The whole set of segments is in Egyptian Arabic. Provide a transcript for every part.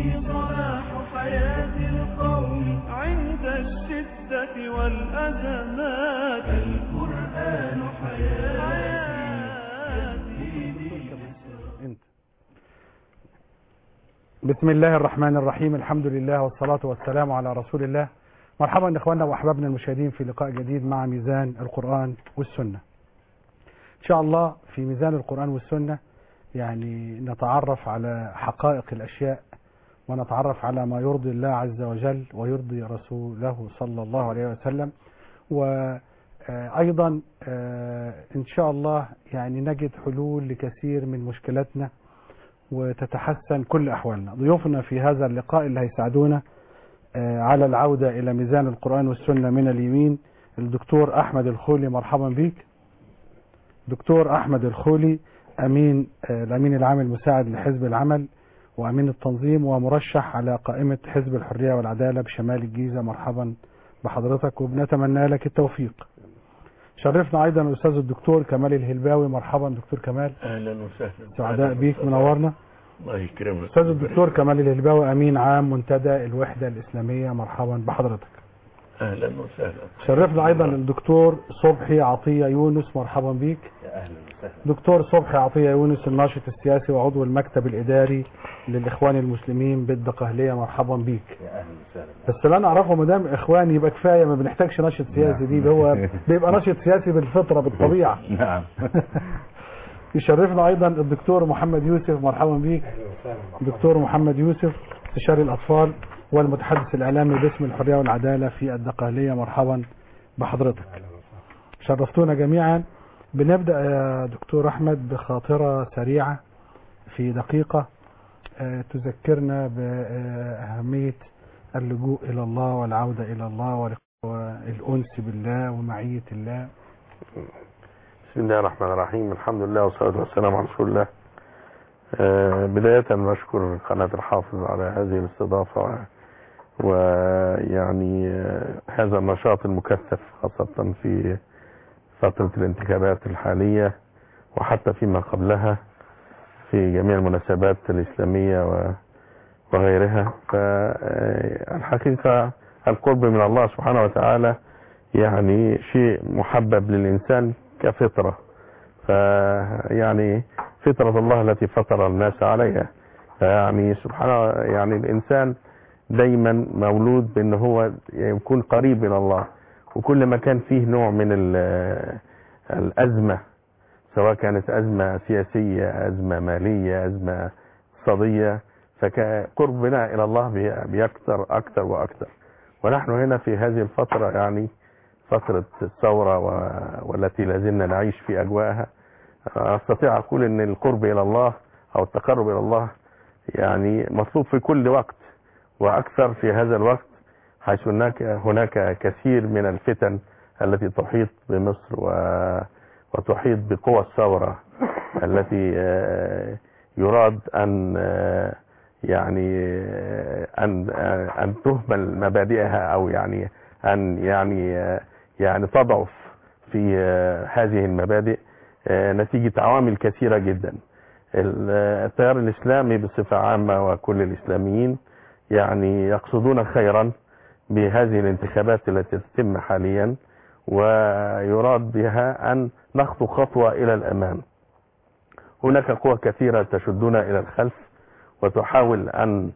صلاح حياة القوم عند الشدة والأزمات القرآن حياتي انت بسم الله الرحمن الرحيم الحمد لله والصلاة والسلام على رسول الله مرحبا اخواننا واحبابنا المشاهدين في لقاء جديد مع ميزان القرآن والسنة ان شاء الله في ميزان القرآن والسنة يعني نتعرف على حقائق الاشياء ونتعرف على ما يرضي الله عز وجل ويرضي رسوله صلى الله عليه وسلم وايضا ان شاء الله يعني نجد حلول لكثير من مشكلاتنا وتتحسن كل احوالنا ضيوفنا في هذا اللقاء اللي هيساعدونا آه، على العودة الى ميزان القرآن والسنة من اليمين الدكتور احمد الخولي مرحبا بيك دكتور احمد الخولي امين آه، الامين العام المساعد لحزب العمل وامين التنظيم ومرشح على قائمة حزب الحرية والعدالة بشمال الجيزة مرحبا بحضرتك وبنتمنى لك التوفيق شرفنا ايضا الاستاذ الدكتور كمال الهلباوي مرحبا دكتور كمال اهلا وسهلا سعداء بيك منورنا الله يكرمك استاذ الدكتور كمال الهلباوي امين عام منتدى الوحده الاسلاميه مرحبا بحضرتك اهلا وسهلا شرفنا ايضا الدكتور صبحي عطيه يونس مرحبا بيك اهلا وسهلا دكتور صبحي عطيه يونس الناشط السياسي وعضو المكتب الاداري للاخوان المسلمين بالدقهليه مرحبا بيك يا اهلا وسهلا بس اللي انا اعرفه ما دام اخوان يبقى كفايه ما بنحتاجش ناشط سياسي دي هو بيبقى ناشط سياسي بالفطره بالطبيعه نعم يشرفنا ايضا الدكتور محمد يوسف مرحبا بيك دكتور محمد يوسف استشاري الاطفال والمتحدث الاعلامي باسم الحريه والعداله في الدقهليه مرحبا بحضرتك شرفتونا جميعا بنبدا يا دكتور احمد بخاطره سريعه في دقيقه آه، تذكرنا باهميه اللجوء الى الله والعوده الى الله والانس بالله ومعيه الله بسم الله الرحمن الرحيم الحمد لله والصلاة والسلام على رسول الله آه، بداية نشكر قناة الحافظ على هذه الاستضافة و- ويعني آه، هذا النشاط المكثف خاصة في فترة الانتخابات الحالية وحتى فيما قبلها في جميع المناسبات الإسلامية و- وغيرها فالحقيقة القرب من الله سبحانه وتعالى يعني شيء محبب للإنسان كفطرة فيعني فطرة الله التي فطر الناس عليها يعني سبحانه يعني الإنسان دايما مولود بأن هو يكون قريب من الله وكل ما كان فيه نوع من ال- الأزمة سواء كانت أزمة سياسية أزمة مالية أزمة اقتصادية فقربنا إلى الله بي- بيكثر أكثر وأكثر ونحن هنا في هذه الفترة يعني فترة الثورة و... والتي لازلنا نعيش في أجواءها أستطيع أقول أن القرب إلى الله أو التقرب إلى الله يعني مطلوب في كل وقت وأكثر في هذا الوقت حيث هناك هناك كثير من الفتن التي تحيط بمصر و... وتحيط بقوى الثورة التي آه، يراد أن آه، يعني آه، أن آه، أن تهمل مبادئها أو يعني أن يعني آه، يعني تضعف في آه، هذه المبادئ آه، نتيجة عوامل كثيرة جدا ال- آه، التيار الإسلامي بصفة عامة وكل الإسلاميين يعني يقصدون خيرا بهذه الانتخابات التي تتم حاليا ويراد بها أن نخطو خطوة إلى الأمام هناك قوى كثيرة تشدنا إلى الخلف وتحاول أن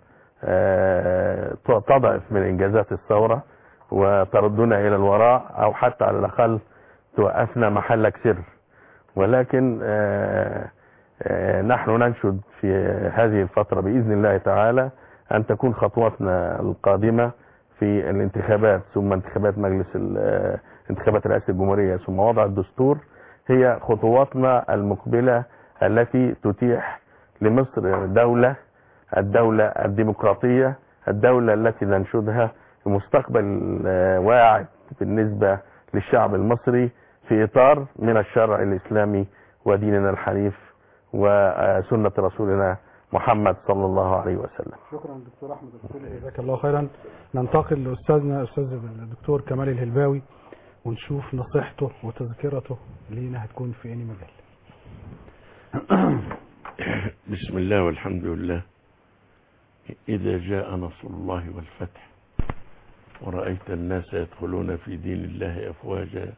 آه، تضعف من إنجازات الثورة وتردنا إلى الوراء أو حتى على الأقل توقفنا محلك سر ولكن آه، آه، نحن ننشد في هذه الفترة بإذن الله تعالى أن تكون خطواتنا القادمة في الانتخابات ثم انتخابات مجلس ال- آه، انتخابات رئاسة الجمهورية ثم وضع الدستور هي خطواتنا المقبلة التي تتيح لمصر دولة الدولة الديمقراطية الدولة التي ننشدها مستقبل آه، واعد بالنسبة للشعب المصري في إطار من الشرع الإسلامي وديننا الحنيف وسنة رسولنا محمد صلى الله عليه وسلم شكرا دكتور احمد الخولي جزاك الله خيرا ننتقل لاستاذنا استاذ الدكتور كمال الهلباوي ونشوف نصيحته وتذكرته لينا هتكون في اي مجال بسم الله والحمد لله إذا جاء نصر الله والفتح ورأيت الناس يدخلون في دين الله أفواجا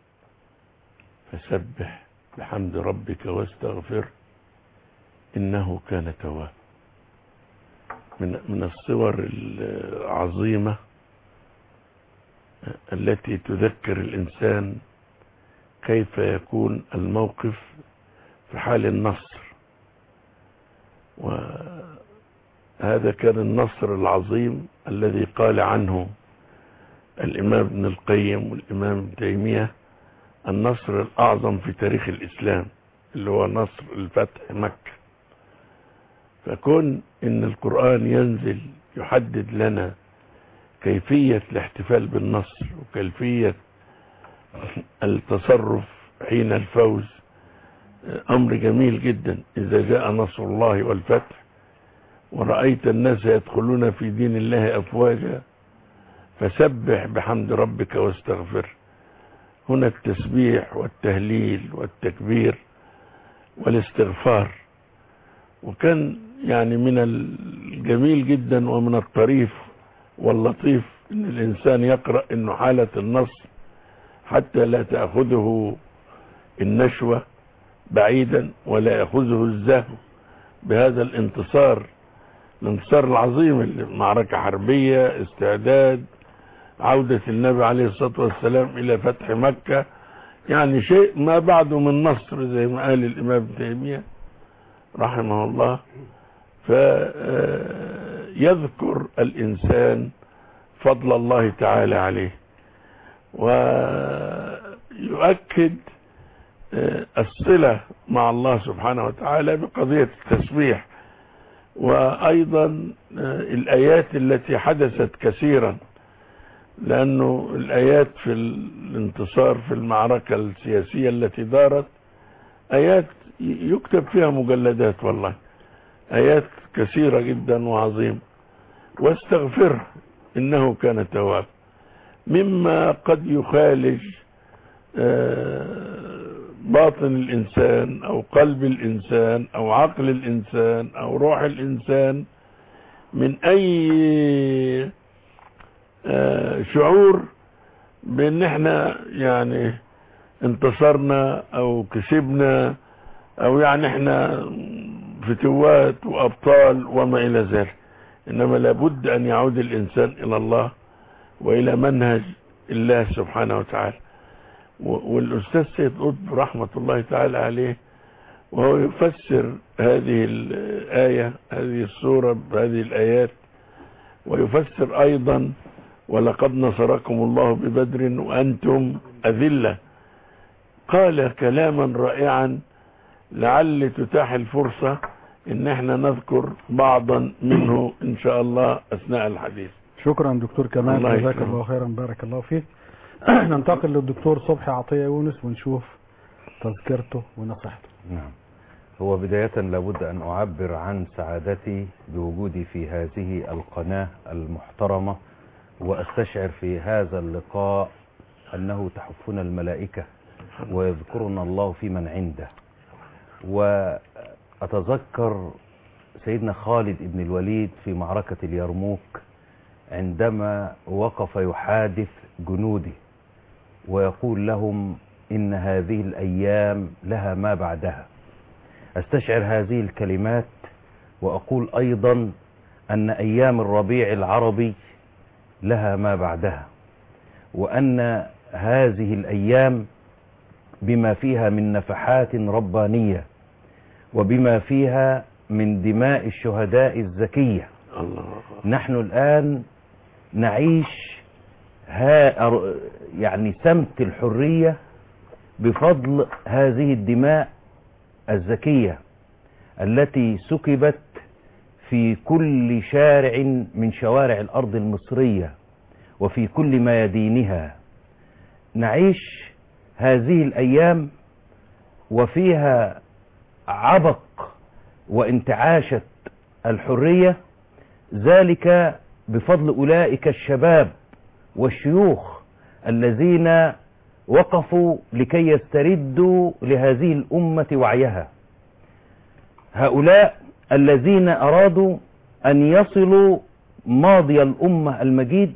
فسبح بحمد ربك واستغفر إنه كان تواب من من الصور العظيمة التي تذكر الإنسان كيف يكون الموقف في حال النصر وهذا كان النصر العظيم الذي قال عنه الإمام ابن القيم والإمام ابن تيمية النصر الأعظم في تاريخ الإسلام اللي هو نصر الفتح مكة فكون إن القرآن ينزل يحدد لنا كيفية الاحتفال بالنصر وكيفية التصرف حين الفوز أمر جميل جدا إذا جاء نصر الله والفتح ورأيت الناس يدخلون في دين الله أفواجا فسبح بحمد ربك واستغفر هنا التسبيح والتهليل والتكبير والاستغفار وكان يعني من الجميل جدا ومن الطريف واللطيف ان الانسان يقرأ انه حالة النصر حتى لا تأخذه النشوة بعيدا ولا يأخذه الزهو بهذا الانتصار الانتصار العظيم اللي معركة حربية استعداد عودة النبي عليه الصلاة والسلام إلى فتح مكة يعني شيء ما بعده من نصر زي ما قال الإمام ابن تيمية رحمه الله فيذكر الإنسان فضل الله تعالى عليه ويؤكد الصلة مع الله سبحانه وتعالى بقضية التسبيح وأيضا الآيات التي حدثت كثيرا لأنه الآيات في الانتصار في المعركة السياسية التي دارت آيات يكتب فيها مجلدات والله آيات كثيرة جدا وعظيمة واستغفر إنه كان تواب مما قد يخالج باطن الإنسان أو قلب الإنسان أو عقل الإنسان أو روح الإنسان من أي شعور بأن احنا يعني انتصرنا أو كسبنا أو يعني احنا فتوات وأبطال وما إلى ذلك إنما لابد أن يعود الإنسان إلى الله وإلى منهج الله سبحانه وتعالى والأستاذ سيد قطب رحمة الله تعالى عليه وهو يفسر هذه الآية هذه السورة بهذه الآيات ويفسر أيضا ولقد نصركم الله ببدر وأنتم أذلة قال كلاما رائعا لعل تتاح الفرصة ان احنا نذكر بعضا منه ان شاء الله اثناء الحديث شكرا دكتور كمال الله جزاك يكرمك. الله خيرا بارك الله فيك ننتقل للدكتور صبحي عطية يونس ونشوف تذكرته ونصيحته نعم هو بداية لابد أن أعبر عن سعادتي بوجودي في هذه القناة المحترمة وأستشعر في هذا اللقاء أنه تحفنا الملائكة ويذكرنا الله في من عنده وأتذكر سيدنا خالد بن الوليد في معركة اليرموك عندما وقف يحادث جنوده ويقول لهم إن هذه الأيام لها ما بعدها أستشعر هذه الكلمات وأقول أيضا أن أيام الربيع العربي لها ما بعدها وأن هذه الأيام بما فيها من نفحات ربانية وبما فيها من دماء الشهداء الزكية الله نحن الآن نعيش ها يعني سمت الحرية بفضل هذه الدماء الزكية التي سكبت في كل شارع من شوارع الأرض المصرية وفي كل ميادينها نعيش هذه الأيام وفيها عبق وانتعاشة الحرية ذلك بفضل أولئك الشباب والشيوخ الذين وقفوا لكي يستردوا لهذه الأمة وعيها هؤلاء الذين أرادوا أن يصلوا ماضي الأمة المجيد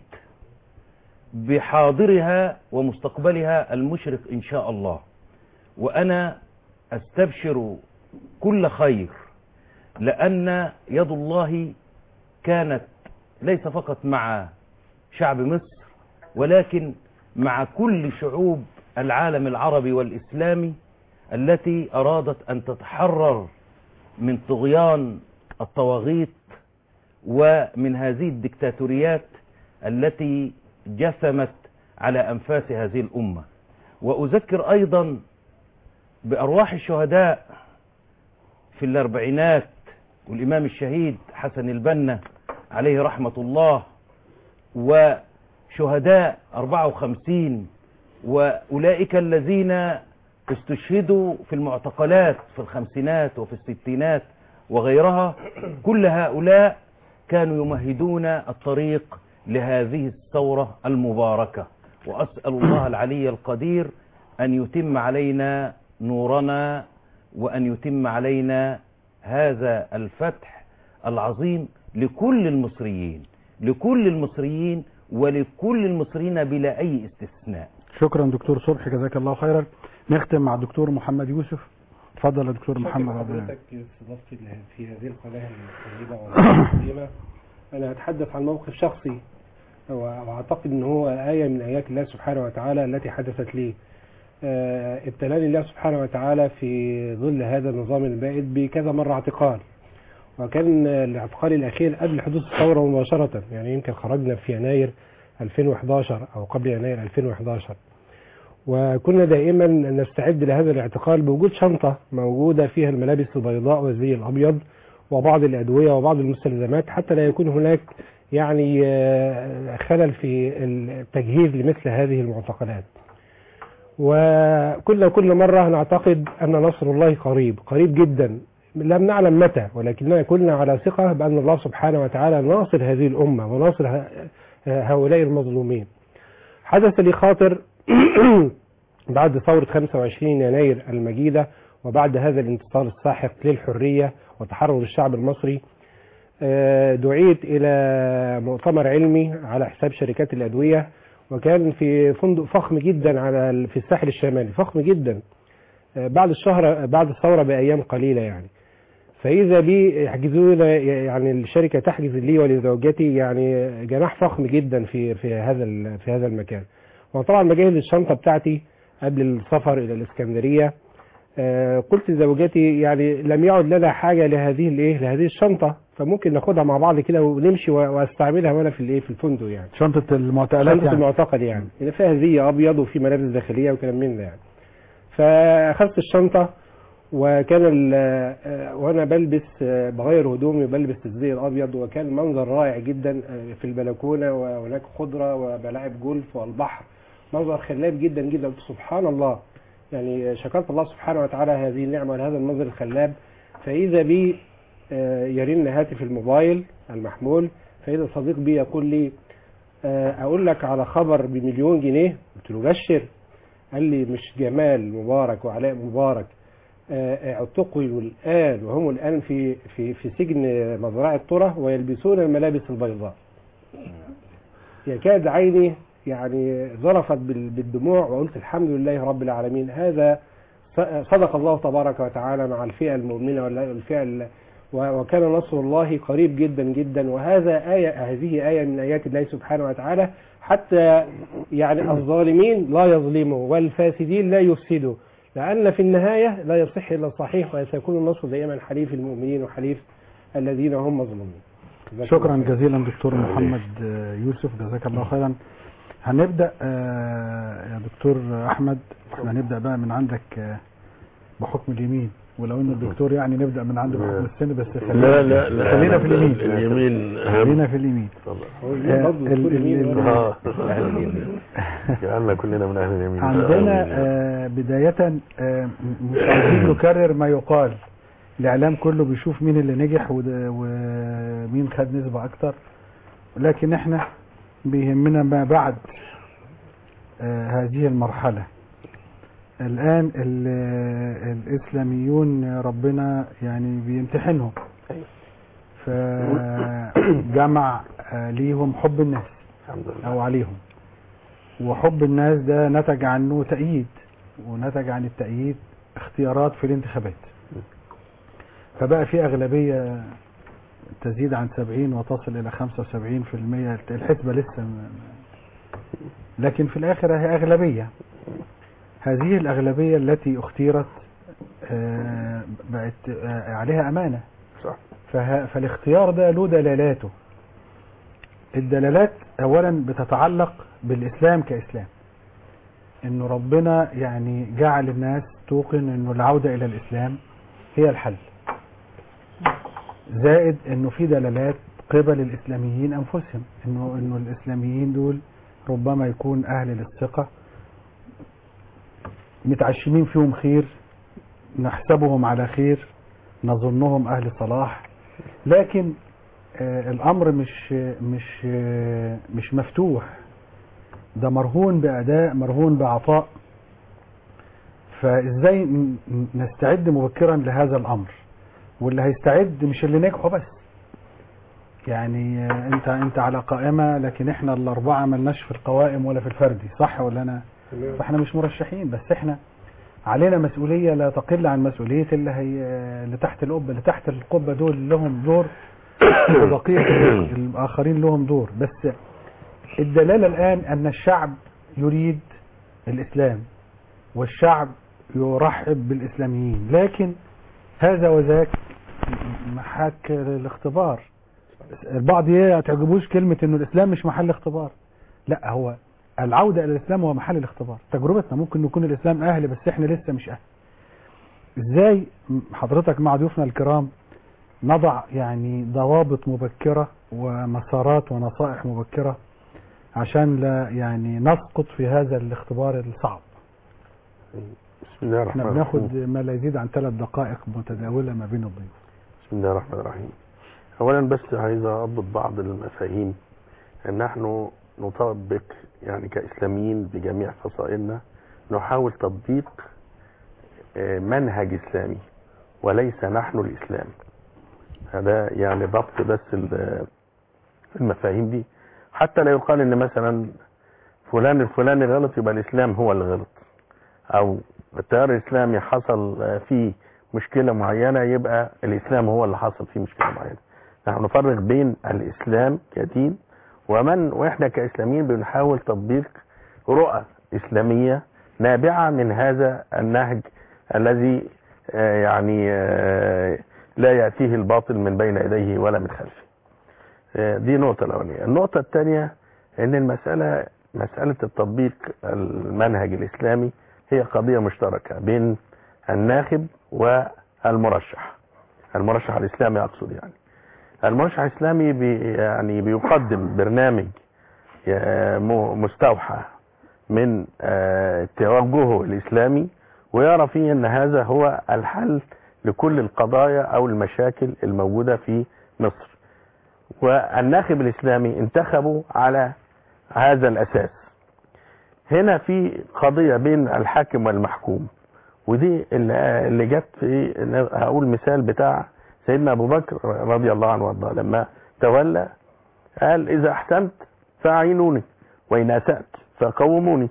بحاضرها ومستقبلها المشرق إن شاء الله وأنا أستبشر كل خير لأن يد الله كانت ليس فقط مع شعب مصر ولكن مع كل شعوب العالم العربي والإسلامي التي أرادت أن تتحرر من طغيان الطواغيت ومن هذه الدكتاتوريات التي جثمت على أنفاس هذه الأمة وأذكر أيضا بأرواح الشهداء في الأربعينات والإمام الشهيد حسن البنا عليه رحمة الله وشهداء 54 وأولئك الذين استشهدوا في المعتقلات في الخمسينات وفي الستينات وغيرها كل هؤلاء كانوا يمهدون الطريق لهذه الثورة المباركة وأسأل الله العلي القدير أن يتم علينا نورنا وأن يتم علينا هذا الفتح العظيم لكل المصريين لكل المصريين ولكل المصريين بلا أي استثناء شكرا دكتور صبحي جزاك الله خيرا نختم مع الدكتور محمد يوسف اتفضل يا دكتور محمد شكرا ربنا حضرتك استضافتي له- في هذه القناة الطيبة والقيمة أنا أتحدث عن موقف شخصي و- وأعتقد أن هو آية من آيات الله سبحانه وتعالى التي حدثت لي آه، ابتلاني الله سبحانه وتعالى في ظل هذا النظام البائد بكذا مرة اعتقال وكان الاعتقال الأخير قبل حدوث الثورة مباشرة يعني يمكن خرجنا في يناير 2011 أو قبل يناير 2011 وكنا دائما نستعد لهذا الاعتقال بوجود شنطة موجودة فيها الملابس البيضاء والزي الأبيض وبعض الأدوية وبعض المستلزمات حتى لا يكون هناك يعني آه، خلل في التجهيز لمثل هذه المعتقلات وكنا كل مرة نعتقد أن نصر الله قريب قريب جدا لم نعلم متى ولكننا كنا على ثقة بأن الله سبحانه وتعالى ناصر هذه الأمة وناصر ه- هؤلاء المظلومين حدث لي خاطر بعد ثورة 25 يناير المجيدة وبعد هذا الانتصار الساحق للحرية وتحرر الشعب المصري آه، دعيت إلى مؤتمر علمي على حساب شركات الأدوية وكان في فندق فخم جدا على ال- في الساحل الشمالي فخم جدا آه، بعد الشهر بعد الثورة بأيام قليلة يعني فإذا بي يحجزوا لي يعني الشركة تحجز لي ولزوجتي يعني جناح فخم جدا في في هذا ال- في هذا المكان وطبعا بجهز الشنطة بتاعتي قبل السفر إلى الإسكندرية آه، قلت لزوجتي يعني لم يعد لنا حاجة لهذه الايه لهذه الشنطة فممكن ناخدها مع بعض كده ونمشي و- واستعملها وانا في الايه في الفندق يعني شنطة المعتقلات شنطة يعني المعتقل يعني اللي فيها زي ابيض وفي ملابس داخليه وكلام من ده يعني فاخذت الشنطه وكان ال- آه، وانا بلبس آه، بغير هدومي وبلبس الزي الابيض وكان منظر رائع جدا آه، في البلكونه وهناك خضره وملاعب جولف والبحر منظر خلاب جدا جدا قلت سبحان الله يعني شكرت الله سبحانه وتعالى هذه النعمه ولهذا المنظر الخلاب فاذا بي آه، يرن هاتف الموبايل المحمول فاذا صديق بي يقول لي آه، اقول لك على خبر بمليون جنيه قلت له بشر قال لي مش جمال مبارك وعلاء مبارك آه، اعتقلوا الان وهم الان في في في سجن مزرعه طره ويلبسون الملابس البيضاء يكاد عيني يعني ظرفت بال- بالدموع وقلت الحمد لله رب العالمين هذا ص- صدق الله تبارك وتعالى مع الفئه المؤمنه والفئه ال- و- وكان نصر الله قريب جدا جدا وهذا آية هذه آية من آيات الله سبحانه وتعالى حتى يعني الظالمين لا يظلموا والفاسدين لا يفسدوا لأن في النهاية لا يصح إلا الصحيح وسيكون النصر دائما حليف المؤمنين وحليف الذين هم مظلومين جزاكم شكرا الله خير. جزيلا دكتور محمد آه، يوسف جزاك الله خيرا هنبدأ آه، يا دكتور أحمد احنا هنبدأ بقى من عندك آه، بحكم اليمين ولو ان الدكتور يعني نبدأ من عنده بحكم السن بس خلينا لا لا لا خلينا في اليمين اليمين خلينا أهم في اليمين هو اليمين برضه ال- دكتور ال- يمين ال- ولا- اه أهل اليمين جعلنا كلنا من اهل اليمين عندنا آه، بداية آه، مش عايزين نكرر ما يقال الإعلام كله بيشوف مين اللي نجح وده- ومين خد نسبة أكتر لكن احنا بيهمنا ما بعد آه، هذه المرحلة الآن ال- الإسلاميون ربنا يعني بيمتحنهم جمع آه، ليهم حب الناس الحمد لله او عليهم وحب الناس ده نتج عنه تأييد ونتج عن التأييد اختيارات في الانتخابات فبقى في أغلبية تزيد عن 70 وتصل إلى 75% الحسبة لسه م- لكن في الآخر هي أغلبية هذه الأغلبية التي اختيرت آه، بقت آه، عليها أمانة صح فه- فالاختيار ده له دلالاته الدلالات اولا بتتعلق بالاسلام كاسلام انه ربنا يعني جعل الناس توقن انه العودة الى الاسلام هي الحل زائد انه في دلالات قبل الاسلاميين انفسهم انه انه الاسلاميين دول ربما يكون اهل للثقة متعشمين فيهم خير نحسبهم على خير نظنهم اهل صلاح لكن آه، الامر مش مش آه، مش مفتوح ده مرهون باداء مرهون بعطاء فازاي ن- ن- نستعد مبكرا لهذا الامر واللي هيستعد مش اللي نجحوا بس يعني آه، انت انت على قائمه لكن احنا الاربعه ملناش في القوائم ولا في الفردي صح ولا انا فاحنا مش مرشحين بس احنا علينا مسؤوليه لا تقل عن مسؤوليه اللي هي اللي تحت القبه اللي تحت القبه دول لهم دور وبقيه الاخرين لهم دور بس الدلاله الان ان الشعب يريد الاسلام والشعب يرحب بالاسلاميين لكن هذا وذاك محك الاختبار البعض ما تعجبوش كلمه انه الاسلام مش محل اختبار لا هو العوده الى الاسلام هو محل الاختبار تجربتنا ممكن نكون الاسلام اهل بس احنا لسه مش اهل ازاي حضرتك مع ضيوفنا الكرام نضع يعني ضوابط مبكرة ومسارات ونصائح مبكرة عشان لا يعني نسقط في هذا الاختبار الصعب بسم الله الرحمن احنا الرحيم بناخد ما لا يزيد عن ثلاث دقائق متداولة ما بين الضيوف بسم الله الرحمن الرحيم اولا بس عايز اضبط بعض المفاهيم ان نحن نطبق يعني كاسلاميين بجميع فصائلنا نحاول تطبيق آه، منهج اسلامي وليس نحن الاسلام هذا يعني ضبط بس ال- المفاهيم دي حتى لا يقال ان مثلا فلان الفلاني غلط يبقى الاسلام هو اللي غلط او التيار الاسلامي حصل آه، فيه مشكلة معينة يبقى الإسلام هو اللي حصل فيه مشكلة معينة نحن نفرق بين الإسلام كدين ومن وإحنا كإسلاميين بنحاول تطبيق رؤى إسلامية نابعة من هذا النهج الذي آه، يعني آه، لا يأتيه الباطل من بين يديه ولا من خلفه آه، دي نقطة الأولانية النقطة الثانية أن المسألة مسألة التطبيق المنهج الإسلامي هي قضية مشتركة بين الناخب والمرشح المرشح الإسلامي أقصد يعني المرشح الإسلامي بي يعني بيقدم برنامج آه، م- مستوحى من آه، توجهه الإسلامي ويرى فيه أن هذا هو الحل لكل القضايا أو المشاكل الموجودة في مصر والناخب الإسلامي انتخبوا على هذا الأساس هنا في قضية بين الحاكم والمحكوم ودي اللي اللي جت في هقول مثال بتاع سيدنا ابو بكر رضي الله عنه وارضاه لما تولى قال اذا احسنت فاعينوني وان اسات فقوموني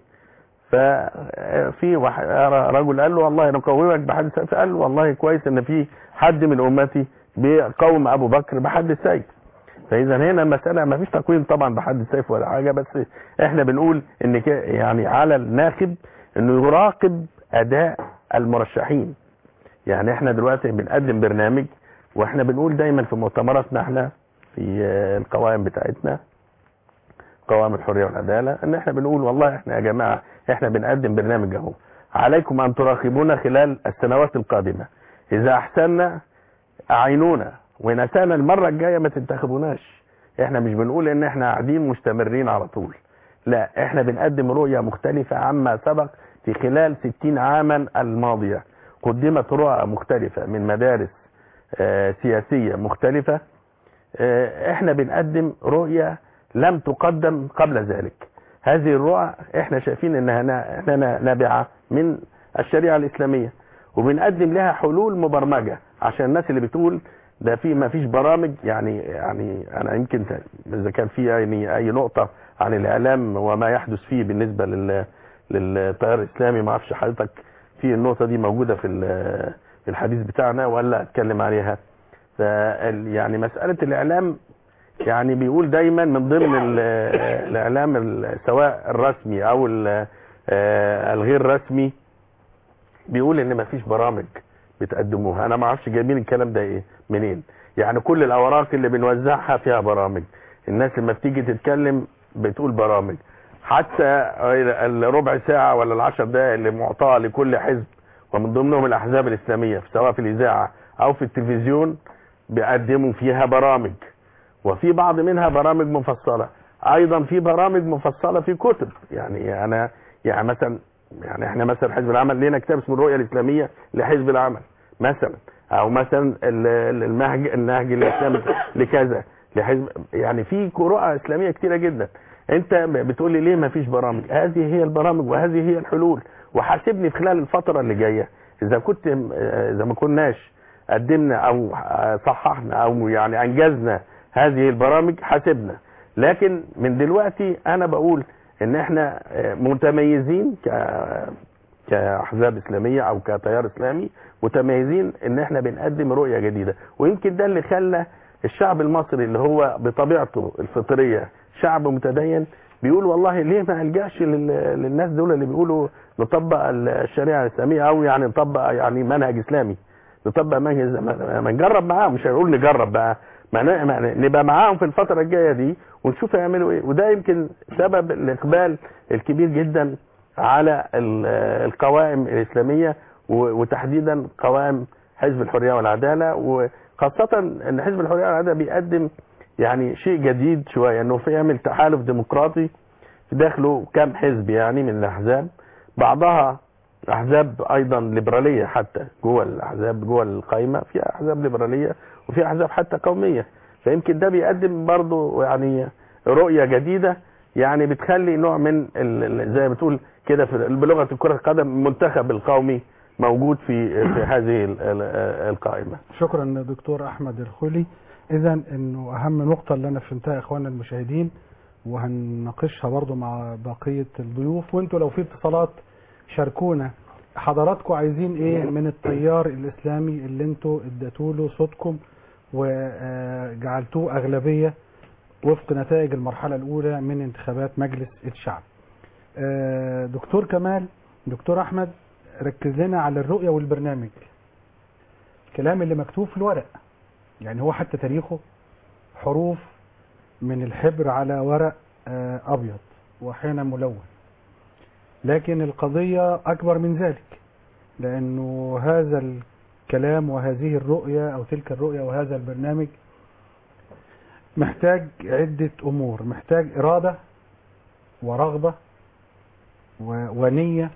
ففي واحد رجل قال له والله نقومك بحد السيف قال له والله كويس ان في حد من امتي بيقوم ابو بكر بحد السيف فاذا هنا المساله ما فيش تقويم طبعا بحد السيف ولا حاجه بس احنا بنقول ان ك- يعني على الناخب انه يراقب اداء المرشحين يعني احنا دلوقتي بنقدم برنامج واحنا بنقول دايما في مؤتمراتنا احنا في آه، القوائم بتاعتنا قوائم الحريه والعداله ان احنا بنقول والله احنا يا جماعه احنا بنقدم برنامج اهو عليكم ان تراقبونا خلال السنوات القادمه اذا احسننا اعينونا وان اسانا المره الجايه ما تنتخبوناش احنا مش بنقول ان احنا قاعدين مستمرين على طول لا احنا بنقدم رؤيه مختلفه عما سبق في خلال 60 عاما الماضيه قدمت رؤى مختلفه من مدارس آه، سياسيه مختلفه آه، احنا بنقدم رؤيه لم تقدم قبل ذلك هذه الرؤى احنا شايفين انها نا- انها نابعه من الشريعه الاسلاميه وبنقدم لها حلول مبرمجه عشان الناس اللي بتقول ده في ما فيش برامج يعني يعني انا يمكن ت- اذا كان في يعني اي نقطه عن الاعلام وما يحدث فيه بالنسبه لل للتيار الاسلامي ما اعرفش حضرتك في النقطه دي موجوده في ال- في الحديث بتاعنا ولا اتكلم عليها فال- يعني مساله الاعلام يعني بيقول دايما من ضمن ال- الاعلام ال- سواء الرسمي او ال- آه، الغير رسمي بيقول ان مفيش برامج بتقدموها انا ما اعرفش جايبين الكلام ده ايه منين يعني كل الاوراق اللي بنوزعها فيها برامج الناس لما بتيجي تتكلم بتقول برامج حتى الربع ساعة ولا العشر دقائق اللي معطاة لكل حزب ومن ضمنهم الاحزاب الاسلامية سواء في الاذاعة او في التلفزيون بيقدموا فيها برامج وفي بعض منها برامج مفصلة ايضا في برامج مفصلة في كتب يعني انا يعني مثلا يعني احنا مثلا حزب العمل لنا كتاب اسمه الرؤية الاسلامية لحزب العمل مثلا او مثلا ال- ال- المهج النهج الاسلامي لكذا لحزب يعني في رؤى اسلاميه كتيره جدا انت بتقول لي ليه ما فيش برامج هذه هي البرامج وهذه هي الحلول وحاسبني في خلال الفتره اللي جايه اذا كنت اذا ما كناش قدمنا او صححنا او يعني انجزنا هذه البرامج حاسبنا لكن من دلوقتي انا بقول ان احنا متميزين ك كاحزاب اسلاميه او كتيار اسلامي متميزين ان احنا بنقدم رؤيه جديده ويمكن ده اللي خلى الشعب المصري اللي هو بطبيعته الفطريه شعب متدين بيقول والله ليه ما الجاش لل- للناس دول اللي بيقولوا نطبق الشريعه الاسلاميه او يعني نطبق يعني منهج اسلامي نطبق منهج ما ما نجرب معاهم مش هنقول نجرب بقى ما ن- ما ن- نبقى معاهم في الفتره الجايه دي ونشوف هيعملوا ايه وده يمكن سبب الاقبال الكبير جدا على ال- القوائم الاسلاميه و- وتحديدا قوائم حزب الحريه والعداله وخاصه ان حزب الحريه والعداله بيقدم يعني شيء جديد شويه انه في يعمل تحالف ديمقراطي في داخله كام حزب يعني من الاحزاب بعضها احزاب ايضا ليبراليه حتى جوه الاحزاب جوه القائمه في احزاب ليبراليه وفي احزاب حتى قوميه فيمكن ده بيقدم برضه يعني رؤيه جديده يعني بتخلي نوع من ال- ال- زي ما بتقول كده في بلغه كره القدم المنتخب القومي موجود في في هذه ال- ال- القائمه شكرا دكتور احمد الخولي اذا انه اهم نقطه اللي انا فهمتها يا اخواننا المشاهدين وهنناقشها برضو مع بقيه الضيوف وانتوا لو في اتصالات شاركونا حضراتكم عايزين ايه من التيار الاسلامي اللي انتوا اديتوا له صوتكم وجعلتوه اغلبيه وفق نتائج المرحله الاولى من انتخابات مجلس الشعب آه، دكتور كمال دكتور احمد ركز لنا على الرؤيه والبرنامج الكلام اللي مكتوب في الورق يعني هو حتى تاريخه حروف من الحبر على ورق آه، ابيض واحيانا ملون لكن القضيه اكبر من ذلك لانه هذا الكلام وهذه الرؤيه او تلك الرؤيه وهذا البرنامج محتاج عده امور محتاج اراده ورغبه و- ونيه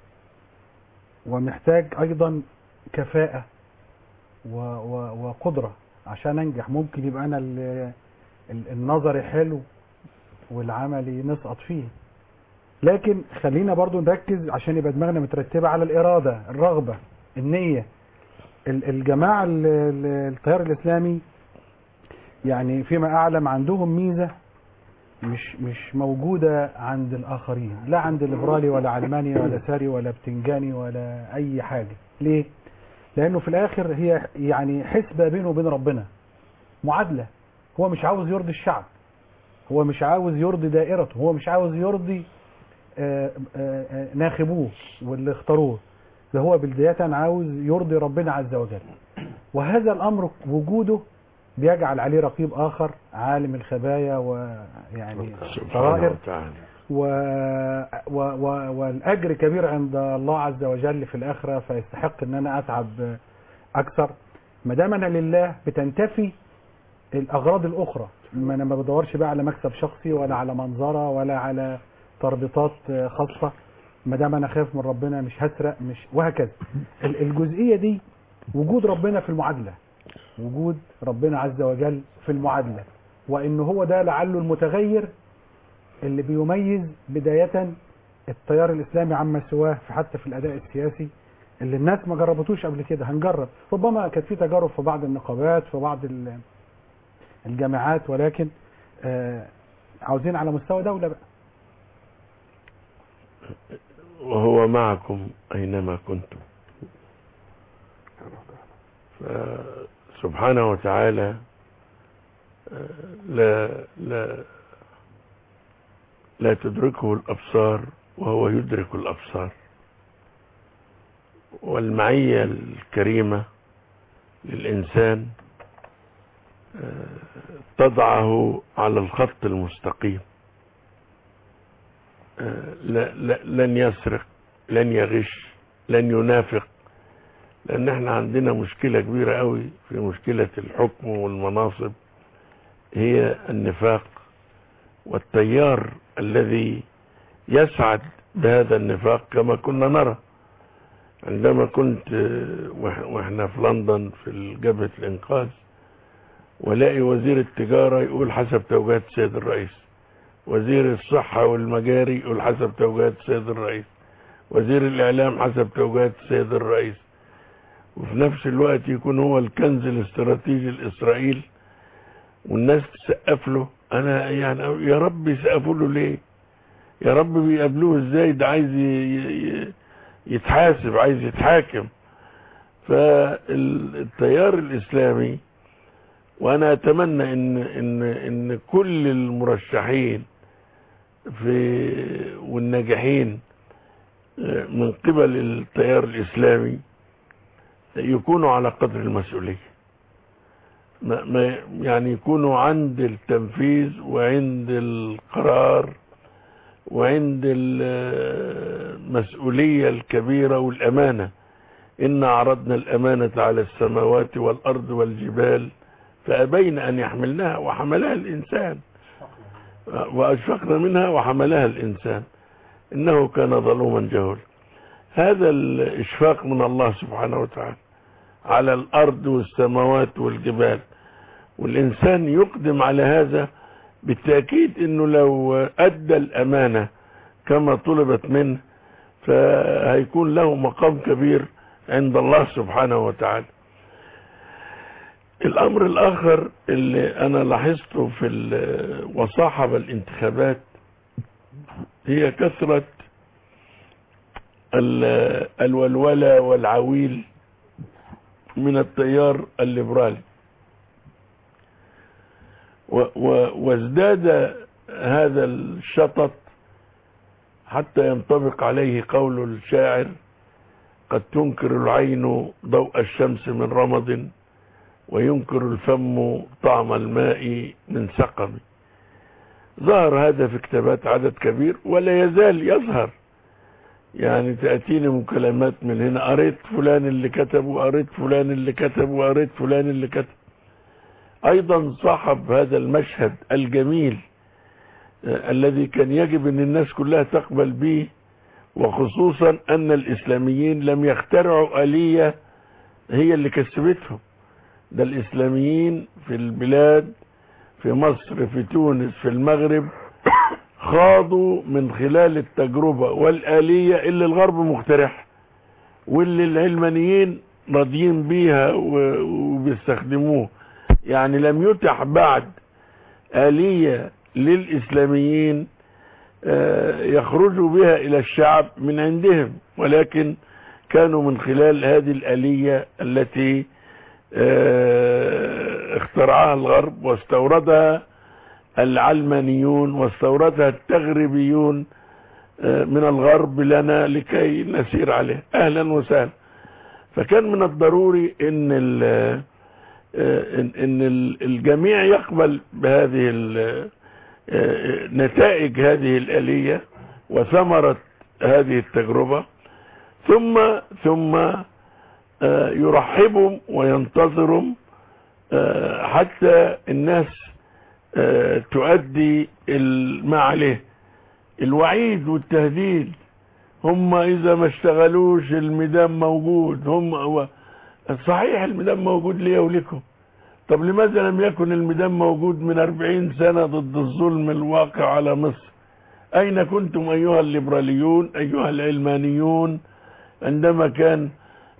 ومحتاج ايضا كفاءه و و وقدرة عشان انجح ممكن يبقى انا ال- ال- النظري حلو والعملي نسقط فيه لكن خلينا برضو نركز عشان يبقى دماغنا مترتبة على الإرادة الرغبة النية ال- الجماعة ال- ال- التيار الإسلامي يعني فيما أعلم عندهم ميزة مش مش موجودة عند الآخرين لا عند الليبرالي ولا علماني ولا ساري ولا بتنجاني ولا أي حاجة ليه؟ لانه في الاخر هي يعني حسبه بينه وبين ربنا معادله هو مش عاوز يرضي الشعب هو مش عاوز يرضي دائرته هو مش عاوز يرضي آه، آه، آه، ناخبوه واللي اختاروه ده هو بداية عاوز يرضي ربنا عز وجل وهذا الامر وجوده بيجعل عليه رقيب اخر عالم الخبايا ويعني سبحانه طرائر وتعالى و... و... و... والاجر كبير عند الله عز وجل في الاخره فيستحق ان انا اتعب اكثر ما دام انا لله بتنتفي الاغراض الاخرى ما انا ما بدورش بقى على مكسب شخصي ولا على منظره ولا على تربيطات خاصه ما دام انا خايف من ربنا مش هسرق مش وهكذا ال- الجزئيه دي وجود ربنا في المعادله وجود ربنا عز وجل في المعادله وان هو ده لعله المتغير اللي بيميز بداية التيار الإسلامي عما سواه في حتى في الأداء السياسي اللي الناس ما جربتوش قبل كده هنجرب ربما كانت في تجارب في بعض النقابات في بعض ال- الجامعات ولكن آه، عاوزين على مستوى دولة بقى وهو معكم أينما كنتم سبحانه وتعالى آه، لا لا لا تدركه الأبصار وهو يدرك الأبصار والمعية الكريمة للإنسان آه، تضعه على الخط المستقيم آه، لا لا لن يسرق لن يغش لن ينافق لان احنا عندنا مشكلة كبيرة قوي في مشكلة الحكم والمناصب هي النفاق والتيار الذي يسعد بهذا النفاق كما كنا نرى عندما كنت آه، وإح- واحنا في لندن في جبهة الانقاذ ولاقي وزير التجارة يقول حسب توجيهات السيد الرئيس وزير الصحة والمجاري يقول حسب توجيهات السيد الرئيس وزير الإعلام حسب توجيهات السيد الرئيس وفي نفس الوقت يكون هو الكنز الاستراتيجي لإسرائيل والناس تسقف له أنا يعني يا رب يسقفوا له ليه يا رب بيقابلوه ازاي ده عايز ي- ي- يتحاسب عايز يتحاكم فالتيار الإسلامي وانا اتمنى ان ان ان كل المرشحين في والناجحين من قبل التيار الاسلامي يكونوا على قدر المسؤوليه ما ما يعني يكونوا عند التنفيذ وعند القرار وعند المسؤوليه الكبيره والامانه إن عرضنا الأمانة على السماوات والأرض والجبال فأبين أن يحملنها وحملها الإنسان وأشفقنا منها وحملها الإنسان إنه كان ظلوما جهولا هذا الإشفاق من الله سبحانه وتعالى على الأرض والسماوات والجبال والإنسان يقدم على هذا بالتأكيد أنه لو أدى الأمانة كما طلبت منه فهيكون له مقام كبير عند الله سبحانه وتعالى الامر الاخر اللي انا لاحظته في ال- وصاحب الانتخابات هي كثرة ال- الولولة والعويل من التيار الليبرالي و- و- وازداد هذا الشطط حتى ينطبق عليه قول الشاعر قد تنكر العين ضوء الشمس من رمض وينكر الفم طعم الماء من سقم ظهر هذا في كتابات عدد كبير ولا يزال يظهر يعني تأتيني مكالمات من هنا قريت فلان اللي كتب وقريت فلان اللي كتب وقريت فلان اللي كتب ايضا صاحب هذا المشهد الجميل آه، الذي كان يجب ان الناس كلها تقبل به وخصوصا ان الاسلاميين لم يخترعوا آلية هي اللي كسبتهم ده الاسلاميين في البلاد في مصر في تونس في المغرب خاضوا من خلال التجربة والآلية اللي الغرب مخترعها واللي العلمانيين راضيين بيها و- وبيستخدموه يعني لم يتح بعد آلية للإسلاميين آه، يخرجوا بها إلى الشعب من عندهم ولكن كانوا من خلال هذه الآلية التي آه، اخترعها الغرب واستوردها العلمانيون واستوردها التغربيون آه، من الغرب لنا لكي نسير عليه أهلا وسهلا فكان من الضروري ان ال- آه، ان إن ال- الجميع يقبل بهذه ال- آه، نتائج هذه الآلية وثمرة هذه التجربة ثم ثم آه، يرحبهم وينتظرهم آه، حتى الناس آه، تؤدي ال- ما عليه الوعيد والتهديد هم اذا ما اشتغلوش الميدان موجود هم هو صحيح الميدان موجود لي ولكم طب لماذا لم يكن الميدان موجود من أربعين سنة ضد الظلم الواقع على مصر أين كنتم أيها الليبراليون أيها العلمانيون عندما كان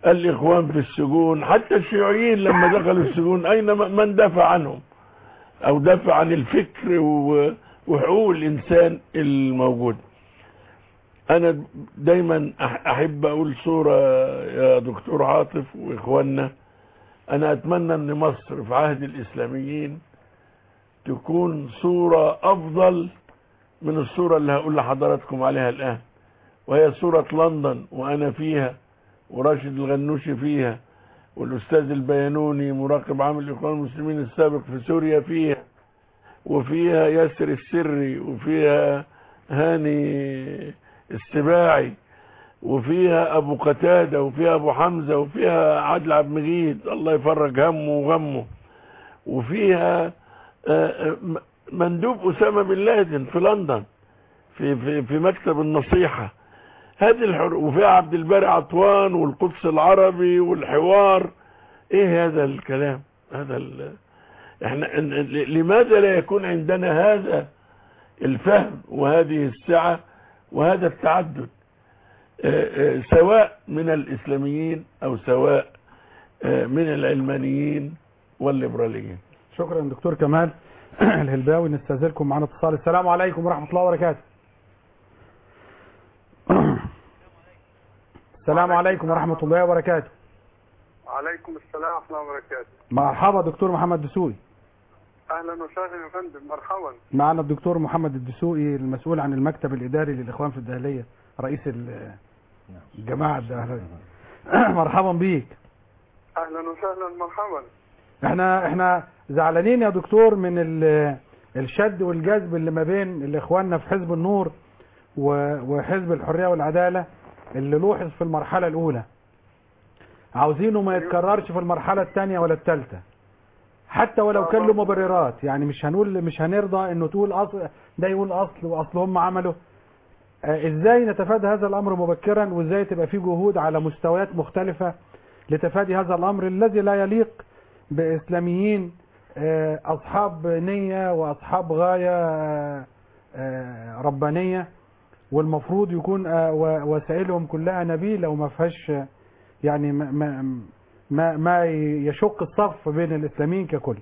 الإخوان في السجون حتى الشيوعيين لما دخلوا السجون أين م- من دافع عنهم أو دافع عن الفكر و- وحقوق الإنسان الموجود أنا دايما أح- أحب أقول صورة يا دكتور عاطف وإخواننا أنا أتمنى أن مصر في عهد الإسلاميين تكون صورة أفضل من الصورة اللي هقول لحضراتكم عليها الآن وهي صورة لندن وأنا فيها وراشد الغنوشي فيها والأستاذ البيانوني مراقب عام الإخوان المسلمين السابق في سوريا فيها وفيها ياسر السري وفيها هاني السباعي وفيها أبو قتادة وفيها أبو حمزة وفيها عادل عبد المجيد الله يفرج همه وغمه وفيها آه، آه، م- مندوب أسامة بن لادن في لندن في في في مكتب النصيحة هذه الحر... وفيها عبد الباري عطوان والقدس العربي والحوار ايه هذا الكلام هذا ال... احنا إن- ل- لماذا لا يكون عندنا هذا الفهم وهذه السعة وهذا التعدد آه، آه، سواء من الإسلاميين أو سواء آه، من العلمانيين والليبراليين شكرا دكتور كمال الهلباوي نستاذنكم معنا اتصال السلام عليكم ورحمة الله وبركاته السلام عليكم ورحمة الله وبركاته وعليكم السلام ورحمة الله وبركاته مرحبا دكتور محمد دسوقي أهلا وسهلا يا فندم مرحبا معنا الدكتور محمد الدسوقي المسؤول عن المكتب الإداري للإخوان في الدهلية رئيس ال- الجماعة الدهلية مرحبا بيك أهلا وسهلا مرحبا احنا احنا زعلانين يا دكتور من ال- الشد والجذب اللي ما بين الاخواننا في حزب النور و- وحزب الحرية والعدالة اللي لوحظ في المرحلة الأولى عاوزينه ما يتكررش في المرحلة الثانية ولا الثالثة حتى ولو كان له مبررات يعني مش هنقول مش هنرضى انه تقول اصل ده يقول اصل واصل هم عملوا آه، ازاي نتفادى هذا الامر مبكرا وازاي تبقى في جهود على مستويات مختلفة لتفادي هذا الامر الذي لا يليق باسلاميين آه، اصحاب نية واصحاب غاية آه، آه، ربانية والمفروض يكون آه، و- وسائلهم كلها نبيلة وما فيهاش آه، يعني ما ما ما, ما يشق الصف بين الاسلاميين ككل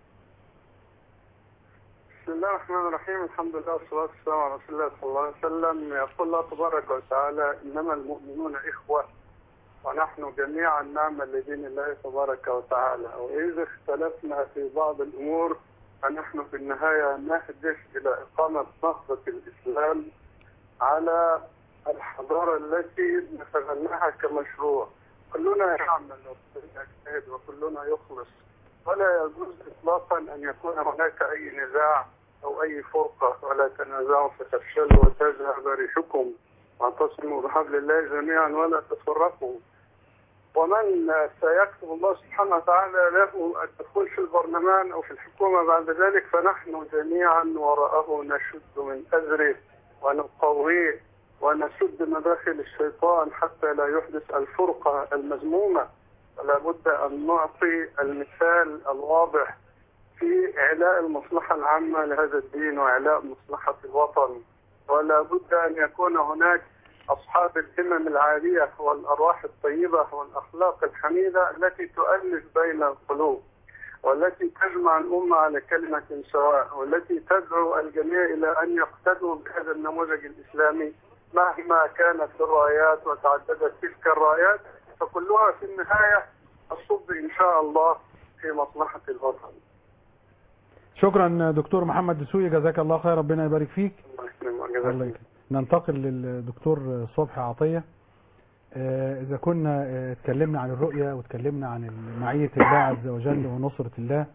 بسم الله الرحمن الرحيم الحمد لله والصلاة والسلام على رسول الله صلى الله عليه وسلم يقول الله تبارك وتعالى إنما المؤمنون إخوة ونحن جميعا نعمل لدين الله تبارك وتعالى وإذا اختلفنا في بعض الأمور فنحن في النهاية نهدف إلى إقامة نهضة الإسلام على الحضارة التي نتبناها كمشروع كلنا يعمل وكلنا يجتهد وكلنا يخلص ولا يجوز إطلاقا أن يكون هناك أي نزاع أو أي فرقة ولا تنازعوا فتفشلوا وتذهب ريحكم واعتصموا بحبل الله جميعا ولا تفرقوا ومن سيكتب الله سبحانه وتعالى له الدخول في البرلمان أو في الحكومة بعد ذلك فنحن جميعا وراءه نشد من أزره ونقويه ونسد مداخل الشيطان حتى لا يحدث الفرقة المذمومة ولا بد أن نعطي المثال الواضح في إعلاء المصلحة العامة لهذا الدين وإعلاء مصلحة الوطن ولا بد أن يكون هناك أصحاب الهمم العالية والأرواح الطيبة والأخلاق الحميدة التي تؤلف بين القلوب والتي تجمع الأمة على كلمة سواء والتي تدعو الجميع إلى أن يقتدوا بهذا النموذج الإسلامي مهما كانت الرايات وتعددت تلك الرايات فكلها في النهاية تصب إن شاء الله في مصلحة الوطن شكرا دكتور محمد دسوقي جزاك الله خير ربنا يبارك فيك الله يكرمك الله جزاك يكرمك ننتقل للدكتور صبحي عطية آه، إذا كنا آه، اتكلمنا عن الرؤية واتكلمنا عن معية الله عز وجل ونصرة الله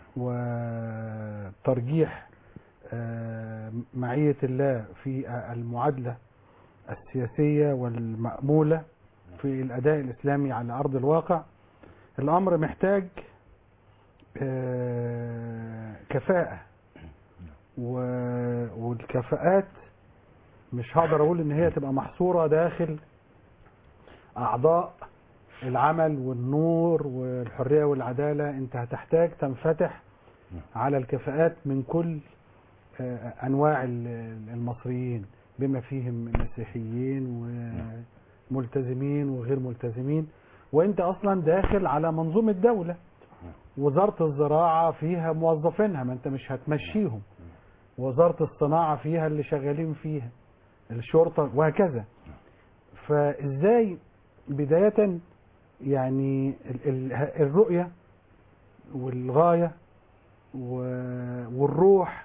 وترجيح آه، معية الله في المعادلة السياسية والمأمولة في الأداء الإسلامي على أرض الواقع الأمر محتاج آه، كفاءة و- والكفاءات مش هقدر اقول ان هي تبقى محصورة داخل اعضاء العمل والنور والحرية والعدالة انت هتحتاج تنفتح على الكفاءات من كل آه، انواع ال- المصريين بما فيهم مسيحيين وملتزمين وغير ملتزمين وانت اصلا داخل على منظومه دوله وزاره الزراعه فيها موظفينها ما انت مش هتمشيهم وزاره الصناعه فيها اللي شغالين فيها الشرطه وهكذا فازاي بدايه يعني ال- ال- الرؤيه والغايه و- والروح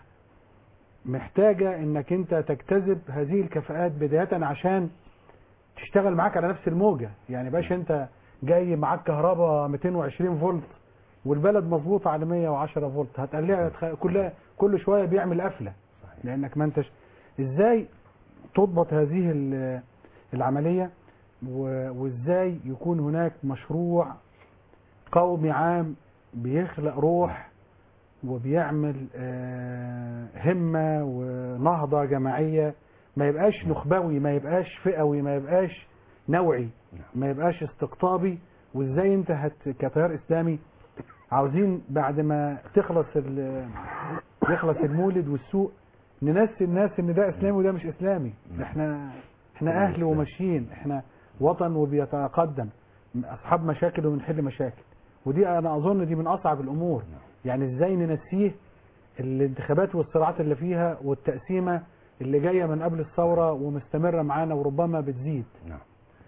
محتاجة انك انت تجتذب هذه الكفاءات بداية عشان تشتغل معاك على نفس الموجة يعني باش انت جاي معاك كهرباء 220 فولت والبلد مظبوطة على 110 فولت هتقلع كل كل شوية بيعمل قفلة لانك ما انتش ازاي تضبط هذه ال- العملية و- وازاي يكون هناك مشروع قومي عام بيخلق روح وبيعمل آه، همة ونهضة جماعية ما يبقاش نخبوي ما يبقاش فئوي ما يبقاش نوعي ما يبقاش استقطابي وازاي انت هت كتيار اسلامي عاوزين بعد ما تخلص ال- يخلص المولد والسوق ننسي الناس ان ده اسلامي وده مش اسلامي احنا احنا اهل وماشيين احنا وطن وبيتقدم اصحاب مشاكل وبنحل مشاكل ودي انا اظن دي من اصعب الامور يعني ازاي ننسيه الانتخابات والصراعات اللي فيها والتقسيمه اللي جايه من قبل الثوره ومستمره معانا وربما بتزيد نعم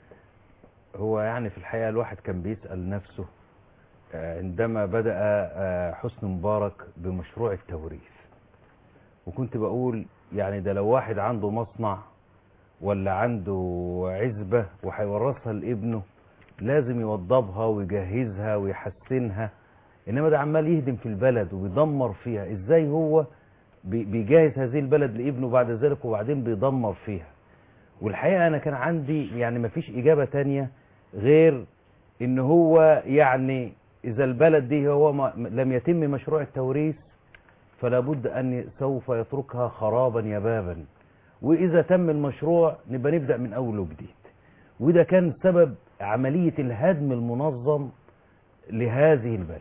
هو يعني في الحقيقة الواحد كان بيسأل نفسه آه، عندما بدأ آه، حسني مبارك بمشروع التوريث وكنت بقول يعني ده لو واحد عنده مصنع ولا عنده عزبة وهيورثها لابنه لازم يوضبها ويجهزها ويحسنها انما ده عمال يهدم في البلد وبيدمر فيها ازاي هو بي- بيجهز هذه البلد لابنه بعد ذلك وبعدين بيدمر فيها والحقيقة انا كان عندي يعني مفيش اجابة تانية غير ان هو يعني اذا البلد دي هو ما لم يتم مشروع التوريث فلا بد ان سوف يتركها خرابا يبابا واذا تم المشروع نبقى نبدأ من اول وجديد وده كان سبب عملية الهدم المنظم لهذه البلد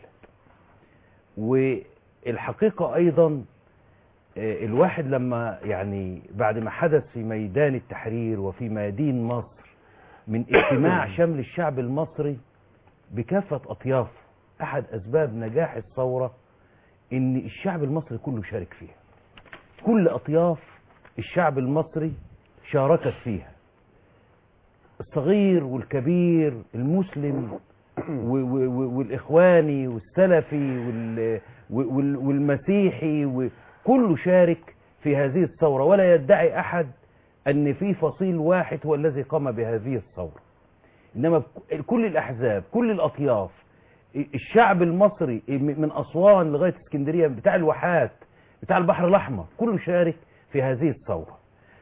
والحقيقة ايضا آه، الواحد لما يعني بعد ما حدث في ميدان التحرير وفي ميادين مصر من اجتماع شمل الشعب المصري بكافة أطيافه أحد أسباب نجاح الثورة إن الشعب المصري كله شارك فيها كل أطياف الشعب المصري شاركت فيها الصغير والكبير المسلم و- و- و- والإخواني والسلفي وال- وال- والمسيحي وكله شارك في هذه الثورة ولا يدعي أحد أن في فصيل واحد هو الذي قام بهذه الثورة إنما بك- كل الأحزاب كل الأطياف الشعب المصري من أسوان لغاية اسكندرية بتاع الواحات بتاع البحر الأحمر كله شارك في هذه الثورة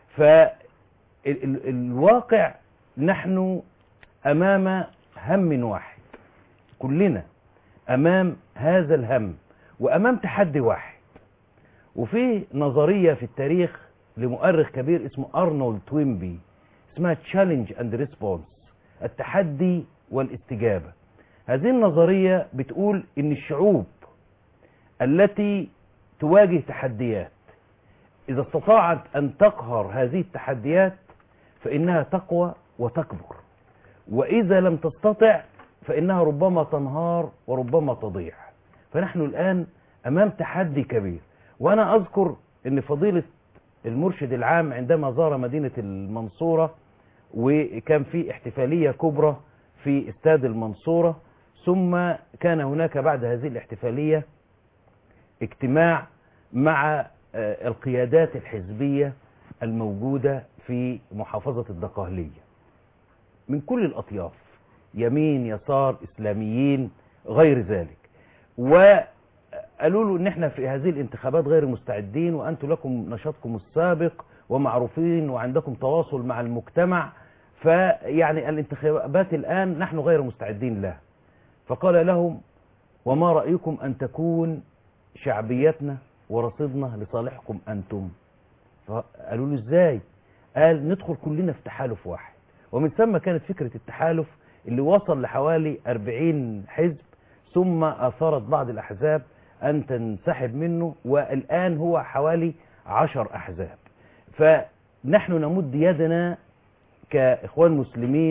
فالواقع نحن أمام هم واحد كلنا أمام هذا الهم وأمام تحدي واحد وفي نظرية في التاريخ لمؤرخ كبير اسمه أرنولد توينبي اسمها تشالنج اند ريسبونس التحدي والاستجابة هذه النظرية بتقول ان الشعوب التي تواجه تحديات اذا استطاعت ان تقهر هذه التحديات فانها تقوى وتكبر واذا لم تستطع فانها ربما تنهار وربما تضيع فنحن الان امام تحدي كبير وانا اذكر ان فضيلة المرشد العام عندما زار مدينة المنصورة وكان في احتفالية كبرى في استاد المنصورة ثم كان هناك بعد هذه الاحتفالية اجتماع مع آه، القيادات الحزبية الموجودة في محافظة الدقهلية من كل الأطياف يمين يسار إسلاميين غير ذلك وقالوا له ان احنا في هذه الانتخابات غير مستعدين وانتم لكم نشاطكم السابق ومعروفين وعندكم تواصل مع المجتمع فيعني الانتخابات الآن نحن غير مستعدين لها فقال لهم وما رأيكم أن تكون شعبيتنا ورصيدنا لصالحكم أنتم فقالوا له ازاي قال ندخل كلنا في تحالف واحد ومن ثم كانت فكرة التحالف اللي وصل لحوالي 40 حزب ثم أثارت بعض الأحزاب أن تنسحب منه والآن هو حوالي 10 أحزاب فنحن نمد يدنا كإخوان مسلمين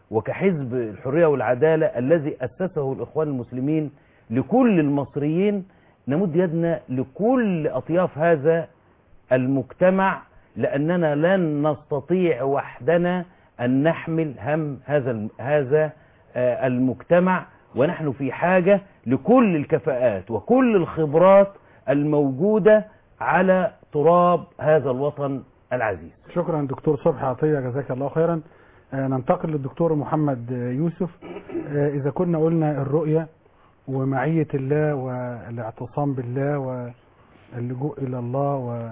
وكحزب الحرية والعدالة الذي أسسه الإخوان المسلمين لكل المصريين نمد يدنا لكل أطياف هذا المجتمع لأننا لن نستطيع وحدنا أن نحمل هم هذا الم- هذا آه، المجتمع ونحن في حاجة لكل الكفاءات وكل الخبرات الموجودة على تراب هذا الوطن العزيز شكرا دكتور صبحي عطية جزاك الله خيرا آه، ننتقل للدكتور محمد آه، يوسف آه، إذا كنا قلنا الرؤية ومعية الله والاعتصام بالله واللجوء إلى الله و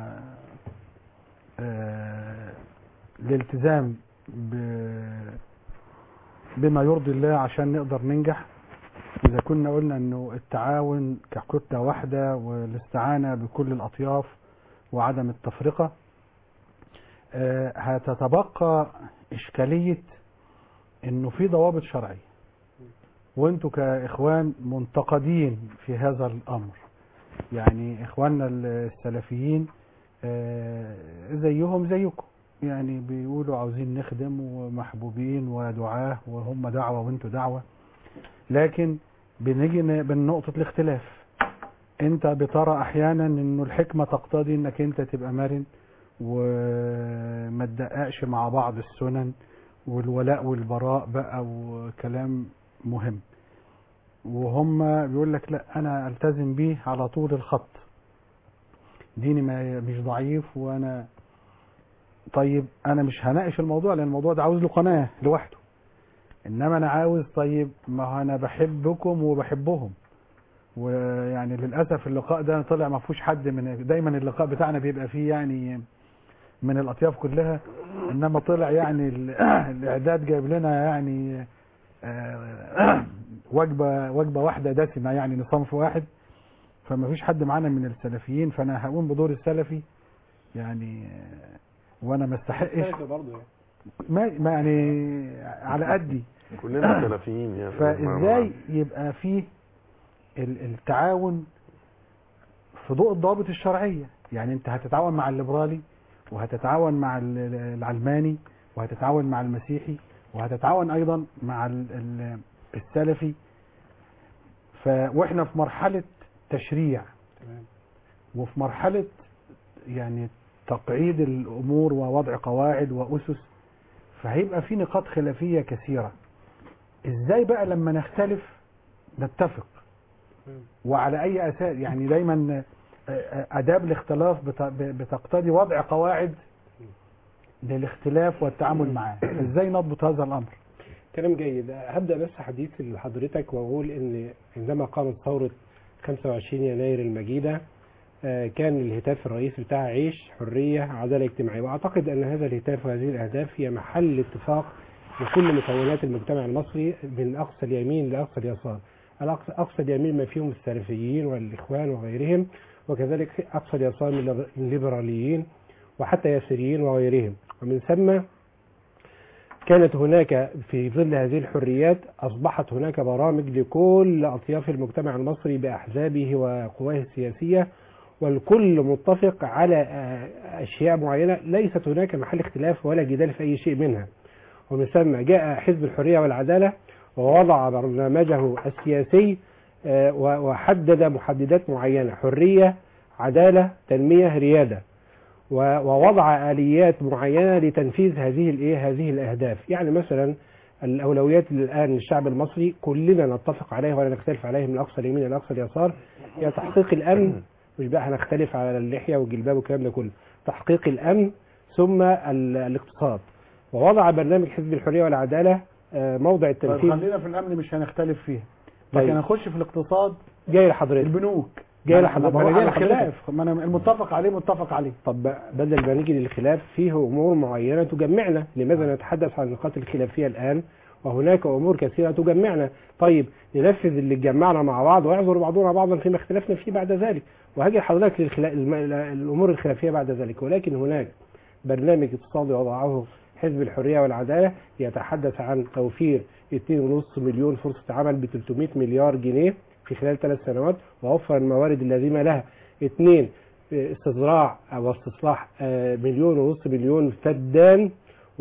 آه، الالتزام ب- بما يرضي الله عشان نقدر ننجح إذا كنا قلنا أنه التعاون ككتلة واحدة والاستعانة بكل الأطياف وعدم التفرقة آه، هتتبقى إشكالية إنه في ضوابط شرعية وانتوا كإخوان منتقدين في هذا الأمر يعني إخواننا السلفيين آه، زيهم زيكم يعني بيقولوا عاوزين نخدم ومحبوبين ودعاه وهم دعوة وانتوا دعوة لكن بنيجي ن- بنقطة الاختلاف انت بترى احيانا انه الحكمة تقتضي انك انت تبقى مرن وما تدققش مع بعض السنن والولاء والبراء بقى وكلام مهم وهم بيقول لك لا انا التزم بيه على طول الخط ديني ما مش ضعيف وانا طيب انا مش هناقش الموضوع لان الموضوع ده عاوز له قناه لوحده انما انا عاوز طيب ما هو انا بحبكم وبحبهم ويعني للاسف اللقاء ده طلع ما فيهوش حد من دايما اللقاء بتاعنا بيبقى فيه يعني من الاطياف كلها انما طلع يعني ال- الاعداد جايب لنا يعني آه، وجبه وجبه واحده دسمه يعني لصنف واحد فما فيش حد معانا من السلفيين فانا هقوم بدور السلفي يعني آه، وانا ما استحقش برضه يعني ما ما يعني على قدي كلنا سلفيين يعني فازاي يبقى فيه ال- التعاون في ضوء الضوابط الشرعيه يعني انت هتتعاون مع الليبرالي وهتتعاون مع ال- العلماني وهتتعاون مع المسيحي وهتتعاون ايضا مع ال- ال- السلفي ف واحنا في مرحله تشريع تمام. وفي مرحله يعني تقعيد الامور ووضع قواعد واسس فهيبقى في نقاط خلافيه كثيره ازاي بقى لما نختلف نتفق وعلى اي اساس يعني دايما اداب الاختلاف بت- بتقتضي وضع قواعد للاختلاف والتعامل معاه ازاي نضبط هذا الامر كلام جيد هبدأ بس حديثي لحضرتك وأقول إن عندما قامت ثورة 25 يناير المجيدة آه، كان الهتاف الرئيسي بتاعها عيش حرية عدالة اجتماعية وأعتقد أن هذا الهتاف وهذه الأهداف هي محل اتفاق لكل مكونات المجتمع المصري من أقصى اليمين لأقصى اليسار الأقصى أقصى اليمين ما فيهم السلفيين والإخوان وغيرهم وكذلك أقصى اليسار من الليبر- من الليبراليين وحتى يساريين وغيرهم ومن ثم كانت هناك في ظل هذه الحريات أصبحت هناك برامج لكل أطياف المجتمع المصري بأحزابه وقواه السياسية والكل متفق على آه، أشياء معينة ليست هناك محل اختلاف ولا جدال في أي شيء منها ومن ثم جاء حزب الحرية والعدالة ووضع برنامجه السياسي آه، و- وحدد محددات معينة حرية عدالة تنمية ريادة و- ووضع آليات معينة لتنفيذ هذه الإيه هذه الأهداف يعني مثلا الأولويات الآن للشعب المصري كلنا نتفق عليها ولا نختلف عليها من أقصى اليمين إلى أقصى اليسار هي تحقيق الأمن مش بقى هنختلف على اللحية والجلباب والكلام ده كله تحقيق الأمن ثم ال- الاقتصاد ووضع برنامج حزب الحرية والعدالة آه، موضع طيب التنفيذ خلينا في الامن مش هنختلف فيها طيب. لكن هنخش في الاقتصاد جاي لحضرتك البنوك جاي ما أنا- لحضرتك. ما أنا بروح جاي على حضرتك. الخلاف ما انا المتفق عليه متفق عليه طب بدل ما نيجي للخلاف فيه امور معينه تجمعنا لماذا نتحدث عن النقاط الخلافيه الان وهناك امور كثيره تجمعنا طيب ننفذ اللي جمعنا مع بعض ويعذر بعضنا بعضا فيما اختلفنا فيه بعد ذلك وهاجي لحضرتك للخلا... الم... الامور الخلافيه بعد ذلك ولكن هناك برنامج اقتصادي وضعه حزب الحريه والعداله يتحدث عن توفير 2.5 مليون فرصه عمل ب 300 مليار جنيه في خلال ثلاث سنوات ووفر الموارد اللازمه لها اثنين استزراع او استصلاح آه، مليون ونص مليون فدان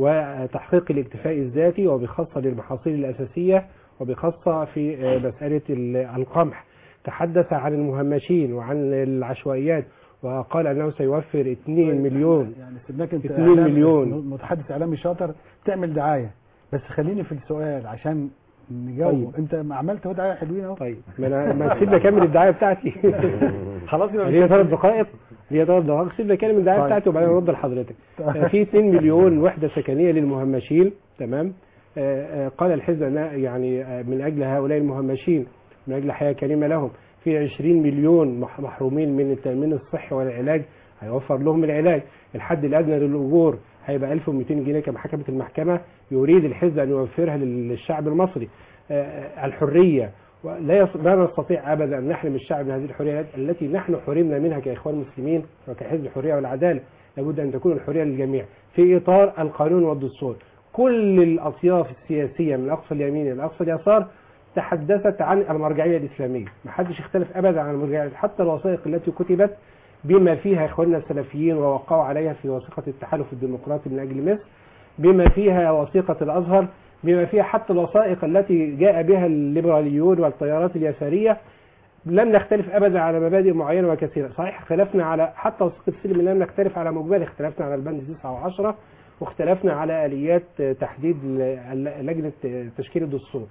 وتحقيق الاكتفاء الذاتي وبخاصة للمحاصيل الأساسية وبخاصة في آه، مسألة ال- القمح تحدث عن المهمشين وعن العشوائيات وقال أنه سيوفر 2 مليون يعني سيبناك انت 2 إعلام- مليون. متحدث اعلامي شاطر تعمل دعايه بس خليني في السؤال عشان نجاوب طيب. انت ما عملت اهو دعايه حلوين اهو طيب ما انا ما تسيبني اكمل الدعايه بتاعتي خلاص يبقى ليا ثلاث دقائق ليا ثلاث دقائق سيبني اكمل الدعايه طيب. بتاعتي وبعدين ارد لحضرتك آه، في 2 مليون وحده سكنيه للمهمشين تمام آه، آه، قال الحزب أن يعني آه، من اجل هؤلاء المهمشين من اجل حياه كريمه لهم في 20 مليون مح- محرومين من التامين الصحي والعلاج هيوفر لهم العلاج الحد الادنى للاجور هيبقى 1200 جنيه كما حكمت المحكمه يريد الحزب ان يوفرها للشعب المصري آه، آه، الحريه ولا يص... لا نستطيع ابدا ان نحرم الشعب من هذه الحريه التي نحن حرمنا منها كاخوان مسلمين وكحزب الحريه والعداله لابد ان تكون الحريه للجميع في اطار القانون والدستور كل الاطياف السياسيه من اقصى اليمين الى اقصى اليسار تحدثت عن المرجعيه الاسلاميه ما حدش اختلف ابدا عن المرجعيه حتى الوثائق التي كتبت بما فيها اخواننا السلفيين ووقعوا عليها في وثيقه التحالف الديمقراطي من اجل مصر بما فيها وثيقه الازهر بما فيها حتى الوثائق التي جاء بها الليبراليون والتيارات اليسارية لم نختلف ابدا على مبادئ معينه وكثيره، صحيح اختلفنا على حتى وثيقه السلم لم نختلف على مجمل، اختلفنا على البند 9 و10 واختلفنا على اليات تحديد ل- لجنه تشكيل الدستور.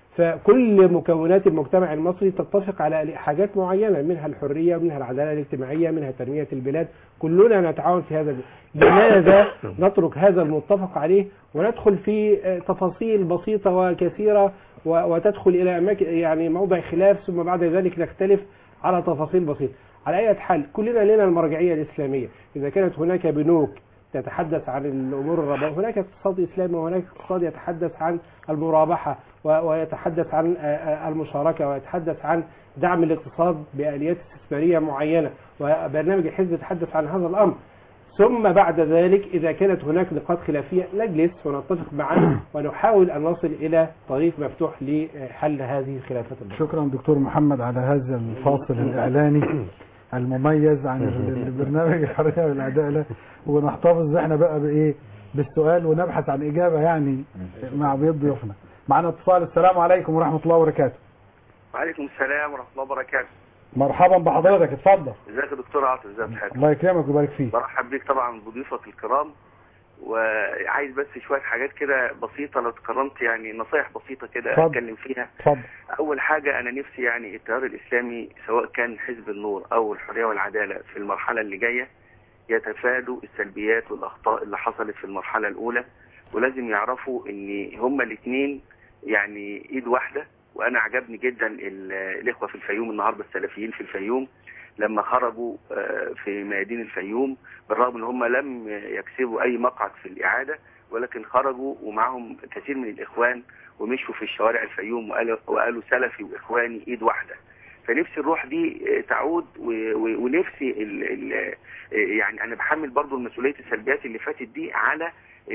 فكل مكونات المجتمع المصري تتفق على حاجات معينه منها الحريه ومنها العداله الاجتماعيه منها تنميه البلاد كلنا نتعاون في هذا لماذا نترك هذا المتفق عليه وندخل في آه، تفاصيل بسيطه وكثيره و- وتدخل الى أماكن يعني موضع خلاف ثم بعد ذلك نختلف على تفاصيل بسيطه على اي حال كلنا لنا المرجعيه الاسلاميه اذا كانت هناك بنوك تتحدث عن الامور الربويه هناك اقتصاد اسلامي وهناك اقتصاد يتحدث عن المرابحه و- ويتحدث عن آه، آه، المشاركه ويتحدث عن دعم الاقتصاد باليات استثماريه معينه وبرنامج الحزب يتحدث عن هذا الامر ثم بعد ذلك إذا كانت هناك نقاط خلافية نجلس ونتفق معا ونحاول أن نصل إلى طريق مفتوح لحل هذه الخلافات البسيطة. شكرا دكتور محمد على هذا الفاصل الإعلاني المميز عن البرنامج الحرية والعدالة ونحتفظ احنا بقى بإيه بالسؤال ونبحث عن إجابة يعني مع بيض ضيوفنا معنا اتصال السلام عليكم ورحمة الله وبركاته وعليكم السلام ورحمة الله وبركاته مرحبا بحضرتك اتفضل ازيك يا دكتور عاطف ازيك حضرتك الله يكرمك ويبارك فيك برحب بيك طبعا بضيوفك الكرام وعايز بس شوية حاجات كده بسيطة لو تكرمت يعني نصايح بسيطة كده اتفضل. اتكلم فيها اتفضل اول حاجة انا نفسي يعني التيار الاسلامي سواء كان حزب النور او الحرية والعدالة في المرحلة اللي جاية يتفادوا السلبيات والاخطاء اللي حصلت في المرحلة الاولى ولازم يعرفوا ان هما الاثنين يعني ايد واحدة وانا عجبني جدا ال- الاخوة في الفيوم النهاردة السلفيين في الفيوم لما خرجوا آه، في ميادين الفيوم بالرغم ان هم لم يكسبوا اي مقعد في الاعادة ولكن خرجوا ومعهم كثير من الاخوان ومشوا في الشوارع الفيوم وقالوا, وقالوا سلفي واخواني ايد واحدة فنفسي الروح دي آه، تعود و- و- ونفسي ال ال آه، يعني انا بحمل برضو المسؤولية السلبيات اللي فاتت دي على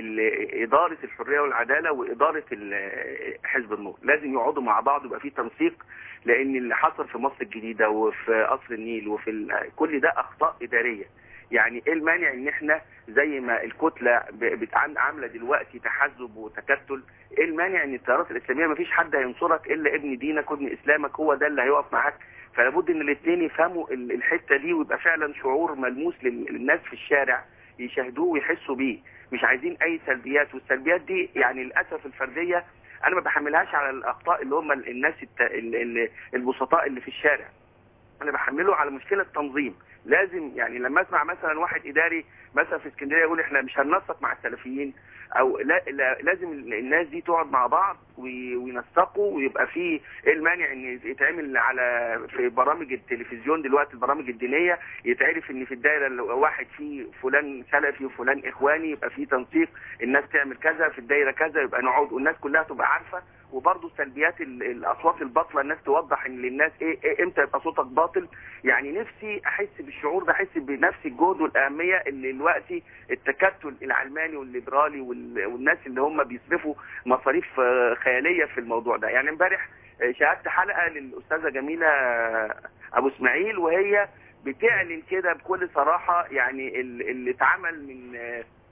ال- إدارة الحرية والعدالة وإدارة ال- حزب النور لازم يقعدوا مع بعض ويبقى في تنسيق لأن اللي حصل في مصر الجديدة وفي قصر النيل وفي ال- كل ده أخطاء إدارية يعني ايه المانع ان احنا زي ما الكتله ب- بتعم- عامله دلوقتي تحزب وتكتل ايه المانع ان التيارات الاسلاميه ما فيش حد هينصرك الا ابن دينك وابن اسلامك هو ده اللي هيقف معاك فلا بد ان الاثنين يفهموا ال- الحته دي ويبقى فعلا شعور ملموس لل- للناس في الشارع يشاهدوه ويحسوا بيه مش عايزين اي سلبيات والسلبيات دي يعني للاسف الفرديه انا ما بحملهاش على الاخطاء اللي هم الناس الت- ال- ال- البسطاء اللي في الشارع انا بحمله على مشكله تنظيم لازم يعني لما اسمع مثلا واحد اداري مثلا في اسكندريه يقول احنا مش هننسق مع السلفيين او لا, لا لازم الناس دي تقعد مع بعض وي- وينسقوا ويبقى في ايه المانع ان يتعمل على في برامج التلفزيون دلوقتي البرامج الدينيه يتعرف ان في الدايره اللي واحد فيه فلان سلفي وفلان اخواني يبقى في تنسيق الناس تعمل كذا في الدايره كذا يبقى نقعد والناس كلها تبقى عارفه وبرضه سلبيات ال- الاصوات الباطله الناس توضح ان للناس ايه, إيه امتى يبقى صوتك باطل يعني نفسي احس بالشعور ده احس بنفس الجهد والاهميه اللي دلوقتي التكتل العلماني والليبرالي وال- والناس اللي هم بيصرفوا مصاريف آه، خياليه في الموضوع ده يعني امبارح آه، شاهدت حلقه للاستاذه جميله آه، ابو اسماعيل وهي بتعلن كده بكل صراحه يعني ال- اللي اتعمل من آه،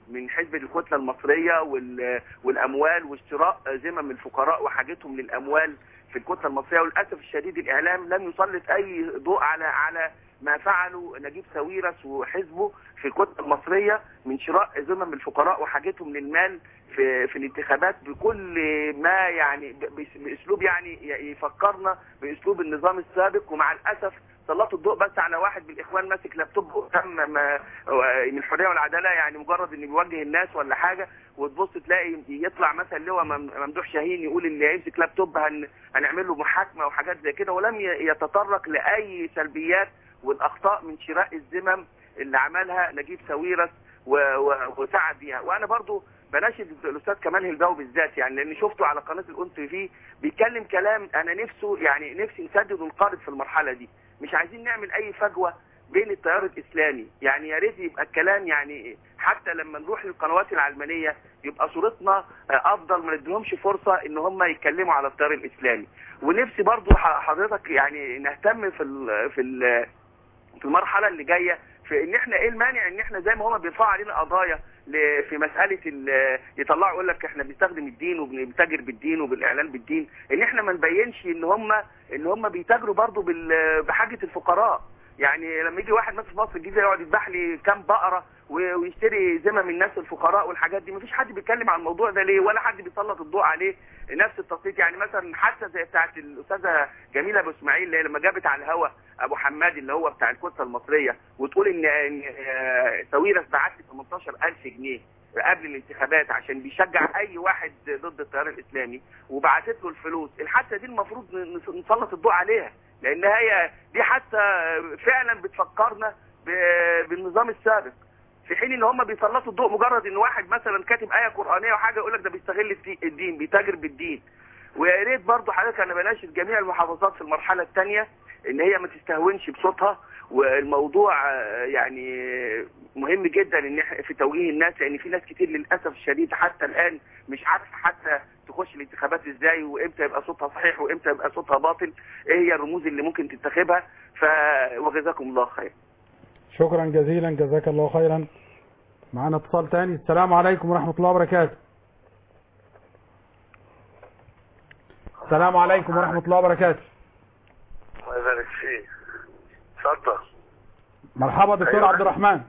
من حزب الكتله المصريه وال- والاموال واشتراء ذمم الفقراء وحاجتهم للاموال في الكتله المصريه وللاسف الشديد الاعلام لم يسلط اي ضوء على على ما فعله نجيب ساويرس وحزبه في الكتله المصريه من شراء ذمم الفقراء وحاجتهم للمال في في الانتخابات بكل ما يعني ب- بس- باسلوب يعني يفكرنا باسلوب النظام السابق ومع الاسف سلطوا الضوء بس على واحد من الاخوان ماسك لابتوب قدام ما- من الحريه والعداله يعني مجرد انه بيوجه الناس ولا حاجه وتبص تلاقي يطلع مثلا اللي هو مم- ممدوح شاهين يقول اللي هيمسك لابتوب هن هنعمل له محاكمه وحاجات زي كده ولم ي- يتطرق لاي سلبيات والاخطاء من شراء الذمم اللي عملها نجيب ساويرس و- و- وسعد بيها وانا برضو بناشد الاستاذ كمال هلباوي بالذات يعني لان شفته على قناه الاون تي في بيتكلم كلام انا نفسه يعني نفسي نسدد ونقارب في المرحله دي مش عايزين نعمل اي فجوه بين التيار الاسلامي يعني يا ريت يبقى الكلام يعني حتى لما نروح للقنوات العلمانيه يبقى صورتنا آه، افضل ما نديهمش فرصه ان هم يتكلموا على التيار الاسلامي ونفسي برضو ح- حضرتك يعني نهتم في ال في ال في المرحله اللي جايه في ان احنا ايه المانع ان احنا زي ما هم بيرفعوا علينا قضايا ل- في مساله ال- يطلعوا يقول لك احنا بنستخدم الدين وبنتاجر بالدين وبالاعلان بالدين ان احنا ما نبينش ان هم ان هم بيتاجروا برضو بال- بحاجه الفقراء يعني لما يجي واحد مثلا في مصر الجديده يقعد يذبح لي كام بقره و- ويشتري ذمم الناس الفقراء والحاجات دي مفيش حد بيتكلم عن الموضوع ده ليه ولا حد بيسلط الضوء عليه نفس التسليط يعني مثلا حادثه زي بتاعه الاستاذه جميله ابو اسماعيل اللي هي لما جابت على الهوا ابو حماد اللي هو بتاع الكتله المصريه وتقول ان ان آه، ساويرس بعت لي 18000 جنيه قبل الانتخابات عشان بيشجع اي واحد ضد التيار الاسلامي وبعتت له الفلوس الحادثه دي المفروض نس- نسلط الضوء عليها لان هي دي حادثه فعلا بتفكرنا ب- بالنظام السابق في حين ان هم بيسلطوا الضوء مجرد ان واحد مثلا كاتب ايه قرانيه وحاجه يقول لك ده بيستغل الدي- الدين بيتاجر بالدين ويا ريت برضه حضرتك انا بناشد جميع المحافظات في المرحله الثانيه ان هي ما تستهونش بصوتها والموضوع آه، يعني مهم جدا ان إحنا في توجيه الناس لان في ناس كتير للاسف الشديد حتى الان مش عارفه حتى تخش الانتخابات ازاي وامتى يبقى صوتها صحيح وامتى يبقى صوتها باطل ايه هي الرموز اللي ممكن تنتخبها ف وجزاكم الله خير شكرا جزيلا جزاك الله خيرا معانا اتصال تاني السلام عليكم ورحمة الله وبركاته السلام عليكم ورحمة الله وبركاته الله يبارك فيك اتفضل مرحبا دكتور أيوة. عبد الرحمن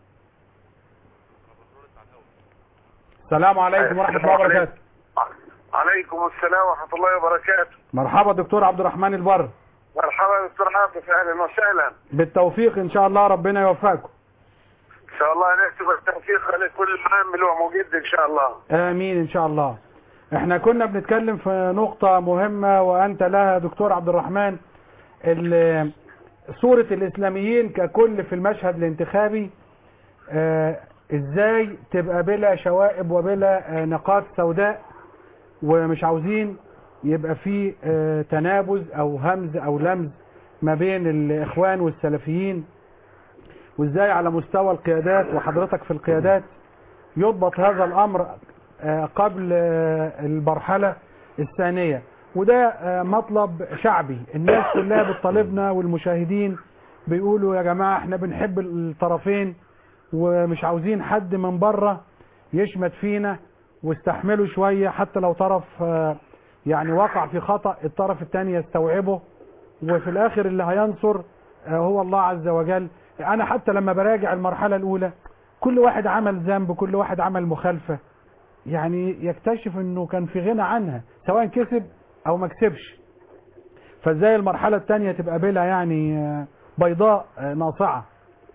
السلام عليكم ورحمة الله وبركاته عليكم السلام ورحمة الله وبركاته مرحبا دكتور عبد الرحمن البر مرحبا دكتور حافظ اهلا وسهلا بالتوفيق ان شاء الله ربنا يوفقكم ان شاء الله نكتب التوفيق لكل عامل ومجد ان شاء الله امين ان شاء الله احنا كنا بنتكلم في نقطة مهمة وانت لها دكتور عبد الرحمن ال- صورة الاسلاميين ككل في المشهد الانتخابي آه، ازاي تبقى بلا شوائب وبلا آه، نقاط سوداء ومش عاوزين يبقى في آه، تنابز او همز او لمز ما بين الاخوان والسلفيين وازاي على مستوى القيادات وحضرتك في القيادات يضبط هذا الامر آه، قبل آه، المرحلة الثانية وده آه، مطلب شعبي الناس كلها بتطالبنا والمشاهدين بيقولوا يا جماعة احنا بنحب الطرفين ومش عاوزين حد من بره يشمت فينا واستحملوا شوية حتى لو طرف آه، يعني وقع في خطأ الطرف الثاني يستوعبه وفي الاخر اللي هينصر آه، هو الله عز وجل انا حتى لما براجع المرحلة الاولى كل واحد عمل ذنب كل واحد عمل مخالفة يعني يكتشف انه كان في غنى عنها سواء كسب او ما كسبش فازاي المرحلة الثانية تبقى بلا يعني آه، بيضاء آه، ناصعة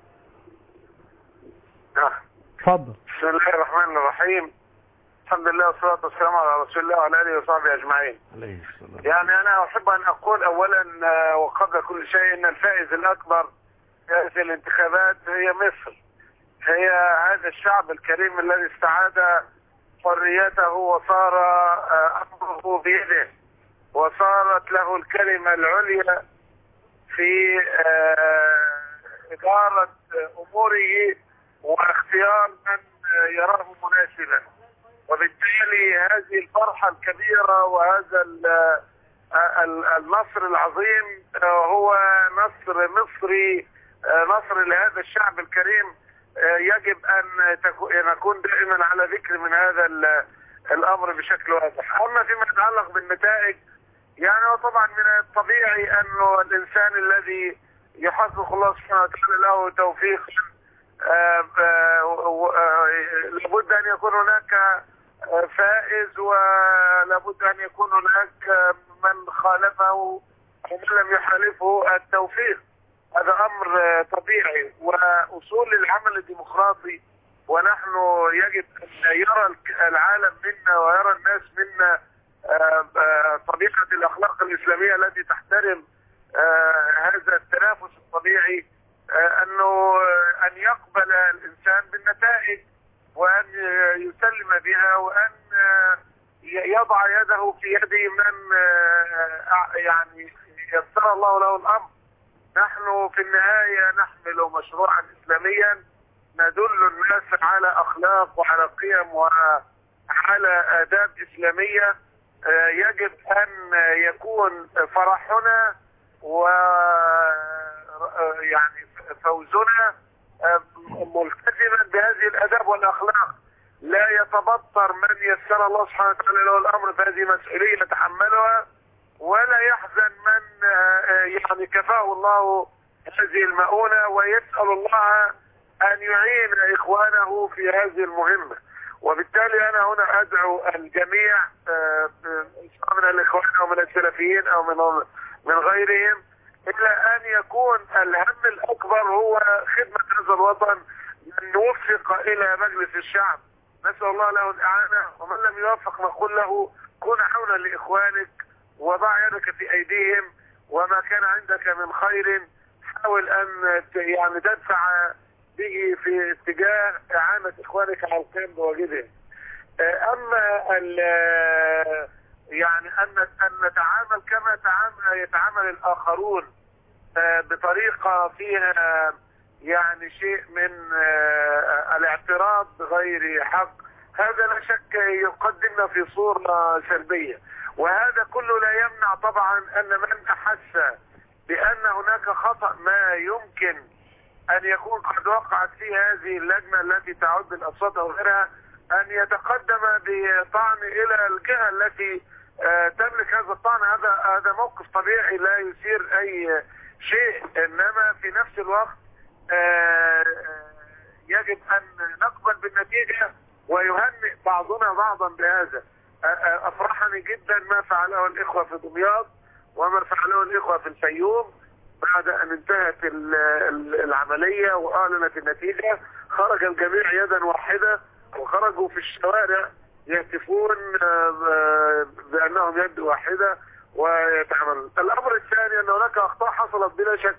آه. اتفضل بسم الله الرحمن الرحيم الحمد لله والصلاة والسلام على رسول الله وعلى آله وصحبه أجمعين عليه السلام يعني أنا أحب أن أقول أولا آه، وقبل كل شيء أن الفائز الأكبر في هذه الانتخابات هي مصر هي هذا الشعب الكريم الذي استعاد حريته وصار آه، أمره بيده وصارت له الكلمة العليا في آه، إدارة أموره واختيار من آه، يراه مناسبا وبالتالي هذه الفرحة الكبيرة وهذا ال- آه، ال- النصر العظيم آه، هو نصر مصري آه، نصر لهذا الشعب الكريم آه، يجب ان تكو- نكون دائما على ذكر من هذا ال- الامر بشكل واضح اما فيما يتعلق بالنتائج يعني هو طبعا من الطبيعي انه الانسان الذي يحقق الله سبحانه وتعالى له توفيق آه، آه، و- آه، لابد ان يكون هناك آه، فائز ولابد ان يكون هناك آه، من خالفه ومن لم يحالفه التوفيق هذا امر آه، طبيعي واصول العمل الديمقراطي ونحن يجب ان يرى الك- العالم منا ويرى الناس منا آه، آه، طبيعه الاخلاق الاسلاميه التي تحترم آه، هذا التنافس الطبيعي آه، انه آه، ان يقبل الانسان بالنتائج وان آه، يسلم بها وان آه، ي- يضع يده في يد من آه، يعني يسر الله له الامر نحن في النهايه نحمل مشروعا اسلاميا ندل الناس على اخلاق وعلى قيم وعلى اداب اسلاميه آه، يجب ان يكون فرحنا و آه، يعني فوزنا آه، ملتزما بهذه الاداب والاخلاق لا يتبطر من يسر الله سبحانه وتعالى له الامر فهذه مسؤوليه يتحملها ولا يحزن من آه، آه، يعني كفاه الله هذه المؤونه ويسال الله ان يعين اخوانه في هذه المهمه وبالتالي انا هنا ادعو الجميع آه، آه، سواء من الاخوان او من السلفيين او من من غيرهم الى ان يكون الهم الاكبر هو خدمه هذا الوطن من نوفق الى مجلس الشعب نسال الله له الاعانه ومن لم يوفق نقول له كن عونا لاخوانك وضع يدك في ايديهم وما كان عندك من خير حاول ان ت- يعني تدفع به في اتجاه اعانه اخوانك على القيام بواجبهم. آه، اما ال- يعني ان ان نتعامل كما تعامل يتعامل الاخرون آه، بطريقه فيها يعني شيء من آه، الاعتراض بغير حق هذا لا شك يقدمنا في صوره سلبيه وهذا كله لا يمنع طبعا ان من احس بان هناك خطا ما يمكن ان يكون قد وقعت فيه هذه اللجنه التي تعد الاصوات او غيرها ان يتقدم بطعن الى الجهه التي آه، تملك هذا الطعن هذا هذا موقف طبيعي لا يثير اي شيء انما في نفس الوقت آه، آه، يجب ان نقبل بالنتيجه ويهنئ بعضنا بعضا بهذا آه، آه، افرحني جدا ما فعله الاخوه في دمياط وما فعله الاخوه في الفيوم بعد ان انتهت ال- ال- العمليه واعلنت النتيجه خرج الجميع يدا واحده وخرجوا في الشوارع يهتفون آه، آه، بانهم يد واحده ويتعاملون. الامر الثاني ان هناك اخطاء حصلت بلا شك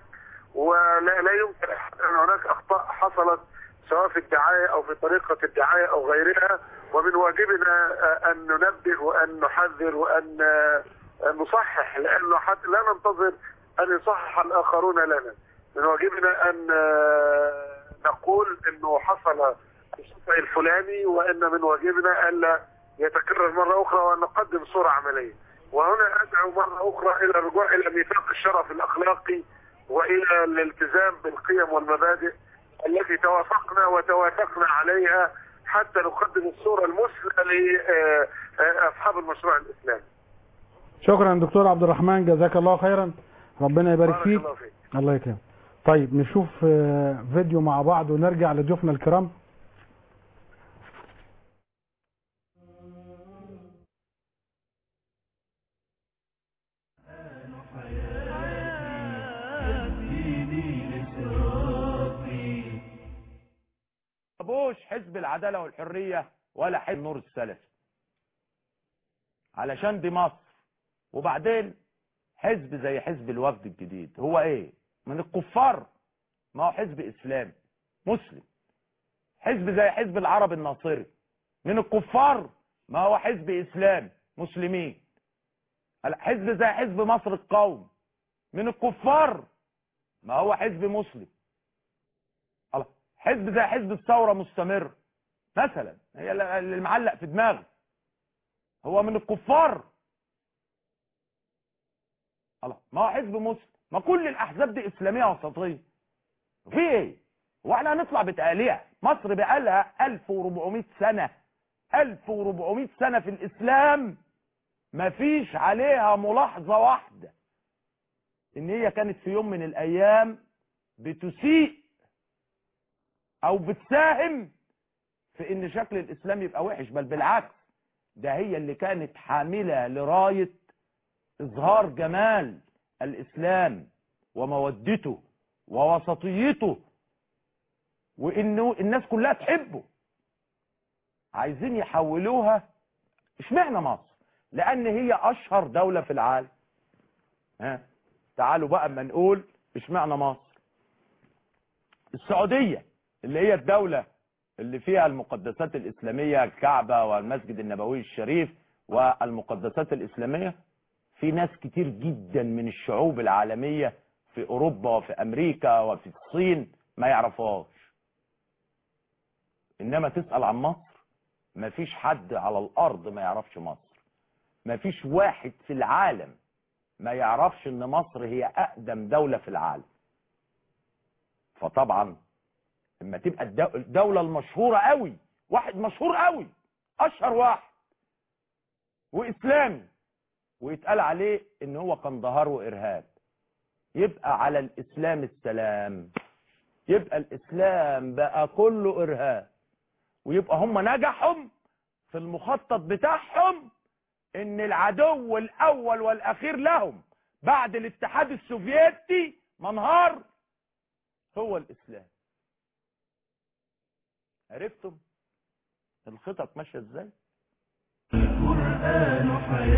ولا لا يمكن ان هناك اخطاء حصلت سواء في الدعايه او في طريقه الدعايه او غيرها ومن واجبنا آه، ان ننبه وان نحذر وان آه، نصحح لانه حتى لا ننتظر ان يصحح الاخرون لنا من واجبنا ان آه، نقول انه حصل الخطا الفلاني وان من واجبنا الا يتكرر مره اخرى وان نقدم صوره عمليه وهنا ادعو مره اخرى الى الرجوع الى ميثاق الشرف الاخلاقي والى الالتزام بالقيم والمبادئ التي توافقنا وتوافقنا عليها حتى نقدم الصوره المثلى لاصحاب المشروع الاسلامي. شكرا دكتور عبد الرحمن جزاك الله خيرا ربنا يبارك بارك فيك الله فيك. الله يكرمك طيب نشوف آه، فيديو مع بعض ونرجع لضيوفنا الكرام ابوش حزب العدالة والحرية ولا حزب نور السلف علشان دي مصر وبعدين حزب زي حزب الوفد الجديد هو ايه من الكفار ما هو حزب اسلامي مسلم حزب زي حزب العرب الناصري من الكفار ما هو حزب اسلام مسلمين حزب زي حزب مصر القوم من الكفار ما هو حزب مسلم الله حزب زي حزب الثورة مستمر مثلا هي اللي معلق في دماغي هو من الكفار الله ما هو حزب مسلم ما كل الاحزاب دي اسلاميه وسطيه في ايه هو احنا هنطلع بتقاليع مصر بقالها 1400 سنة 1400 سنة في الإسلام مفيش عليها ملاحظة واحدة إن هي كانت في يوم من الأيام بتسيء أو بتساهم في إن شكل الإسلام يبقى وحش بل بالعكس ده هي اللي كانت حاملة لراية إظهار جمال الإسلام ومودته ووسطيته وإنه الناس كلها تحبه عايزين يحولوها اشمعنى مصر لأن هي أشهر دولة في العالم ها تعالوا بقى اما نقول اشمعنى مصر السعودية اللي هي الدولة اللي فيها المقدسات الإسلامية الكعبة والمسجد النبوي الشريف والمقدسات الإسلامية في ناس كتير جدا من الشعوب العالمية في أوروبا وفي أمريكا وفي الصين ما يعرفوهاش إنما تسأل عن مصر مفيش حد على الأرض ما يعرفش مصر مفيش واحد في العالم ما يعرفش إن مصر هي أقدم دولة في العالم فطبعا لما تبقى الدو- الدولة المشهورة قوي واحد مشهور قوي أشهر واحد وإسلامي ويتقال عليه إن هو كان ظهر وإرهاب يبقى على الإسلام السلام يبقى الإسلام بقى كله إرهاب ويبقى هم نجحوا في المخطط بتاعهم ان العدو الاول والاخير لهم بعد الاتحاد السوفيتي منهار هو الاسلام عرفتم الخطط ماشيه ازاي القرآن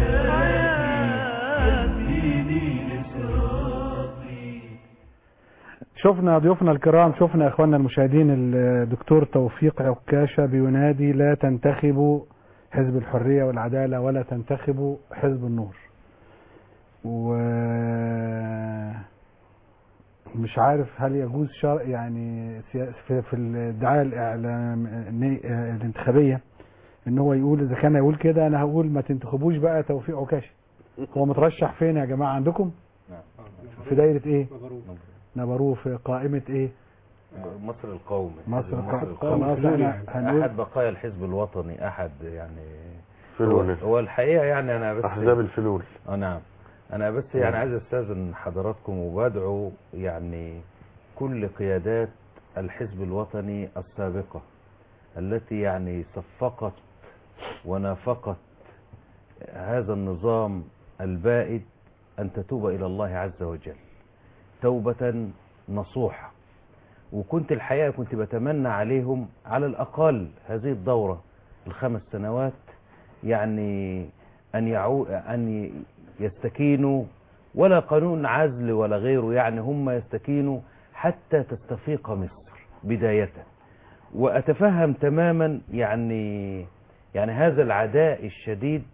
حياتي دين صراطي شفنا ضيوفنا الكرام شفنا اخواننا المشاهدين الدكتور توفيق عكاشة بينادي لا تنتخبوا حزب الحرية والعدالة ولا تنتخبوا حزب النور و مش عارف هل يجوز شرع يعني سيا- في, في الدعاية الإعلام الانتخابية ان هو يقول اذا كان يقول كده انا هقول ما تنتخبوش بقى توفيق عكاشة هو مترشح فين يا جماعة عندكم في دايرة ايه نبروه في قائمة ايه مصر القومي مصر حزب القومي. القومي خلاص احنا هنقول احد بقايا الحزب الوطني احد يعني فلول. هو- هو الحقيقه يعني انا بس احزاب الفلول اه نعم انا بس يعني عايز استاذن حضراتكم وبدعو يعني كل قيادات الحزب الوطني السابقه التي يعني صفقت ونافقت هذا النظام البائد ان تتوب الى الله عز وجل توبه نصوحه وكنت الحقيقه كنت بتمنى عليهم على الاقل هذه الدوره الخمس سنوات يعني ان يعو ان يستكينوا ولا قانون عزل ولا غيره يعني هم يستكينوا حتى تستفيق مصر بداية وأتفهم تماما يعني يعني هذا العداء الشديد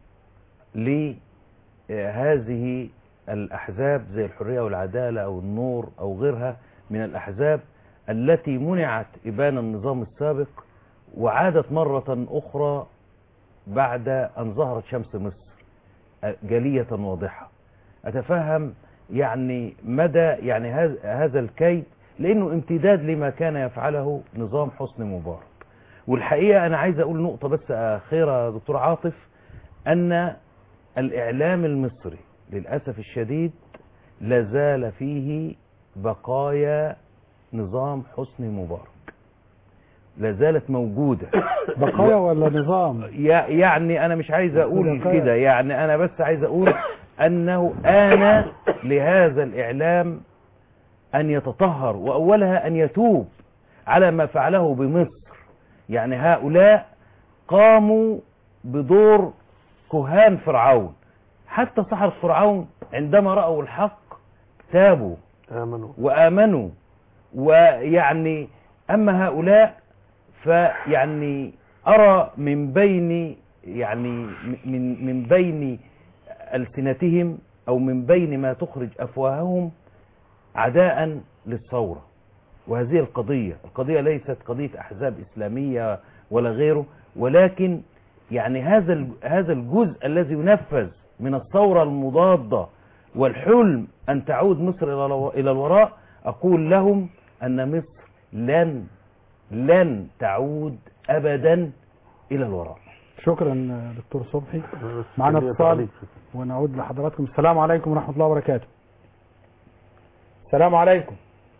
لهذه الأحزاب زي الحرية والعدالة أو النور أو غيرها من الأحزاب التي منعت إبان النظام السابق وعادت مرة أخرى بعد أن ظهرت شمس مصر جلية واضحة أتفهم يعني مدى يعني هذا هذا الكيد لأنه امتداد لما كان يفعله نظام حسني مبارك والحقيقة أنا عايز أقول نقطة بس أخيرة دكتور عاطف أن الإعلام المصري للأسف الشديد لازال فيه بقايا نظام حسني مبارك لازالت موجودة بقايا ولا نظام يع- يعني انا مش عايز اقول بقايا. كده يعني انا بس عايز اقول انه آن لهذا الاعلام ان يتطهر واولها ان يتوب على ما فعله بمصر يعني هؤلاء قاموا بدور كهان فرعون حتى سحرة فرعون عندما رأوا الحق تابوا آمنوا وآمنوا ويعني أما هؤلاء فيعني أرى من بين يعني من من بين ألسنتهم أو من بين ما تخرج أفواههم عداء للثورة وهذه القضية القضية ليست قضية أحزاب إسلامية ولا غيره ولكن يعني هذا ال- هذا الجزء الذي ينفذ من الثورة المضادة والحلم أن تعود مصر إلى الو- إلى الوراء أقول لهم أن مصر لن لن تعود ابدا الى الوراء شكرا آه، دكتور صبحي بس معنا ليه اتصال تعليق. ونعود لحضراتكم السلام عليكم ورحمة الله وبركاته السلام عليكم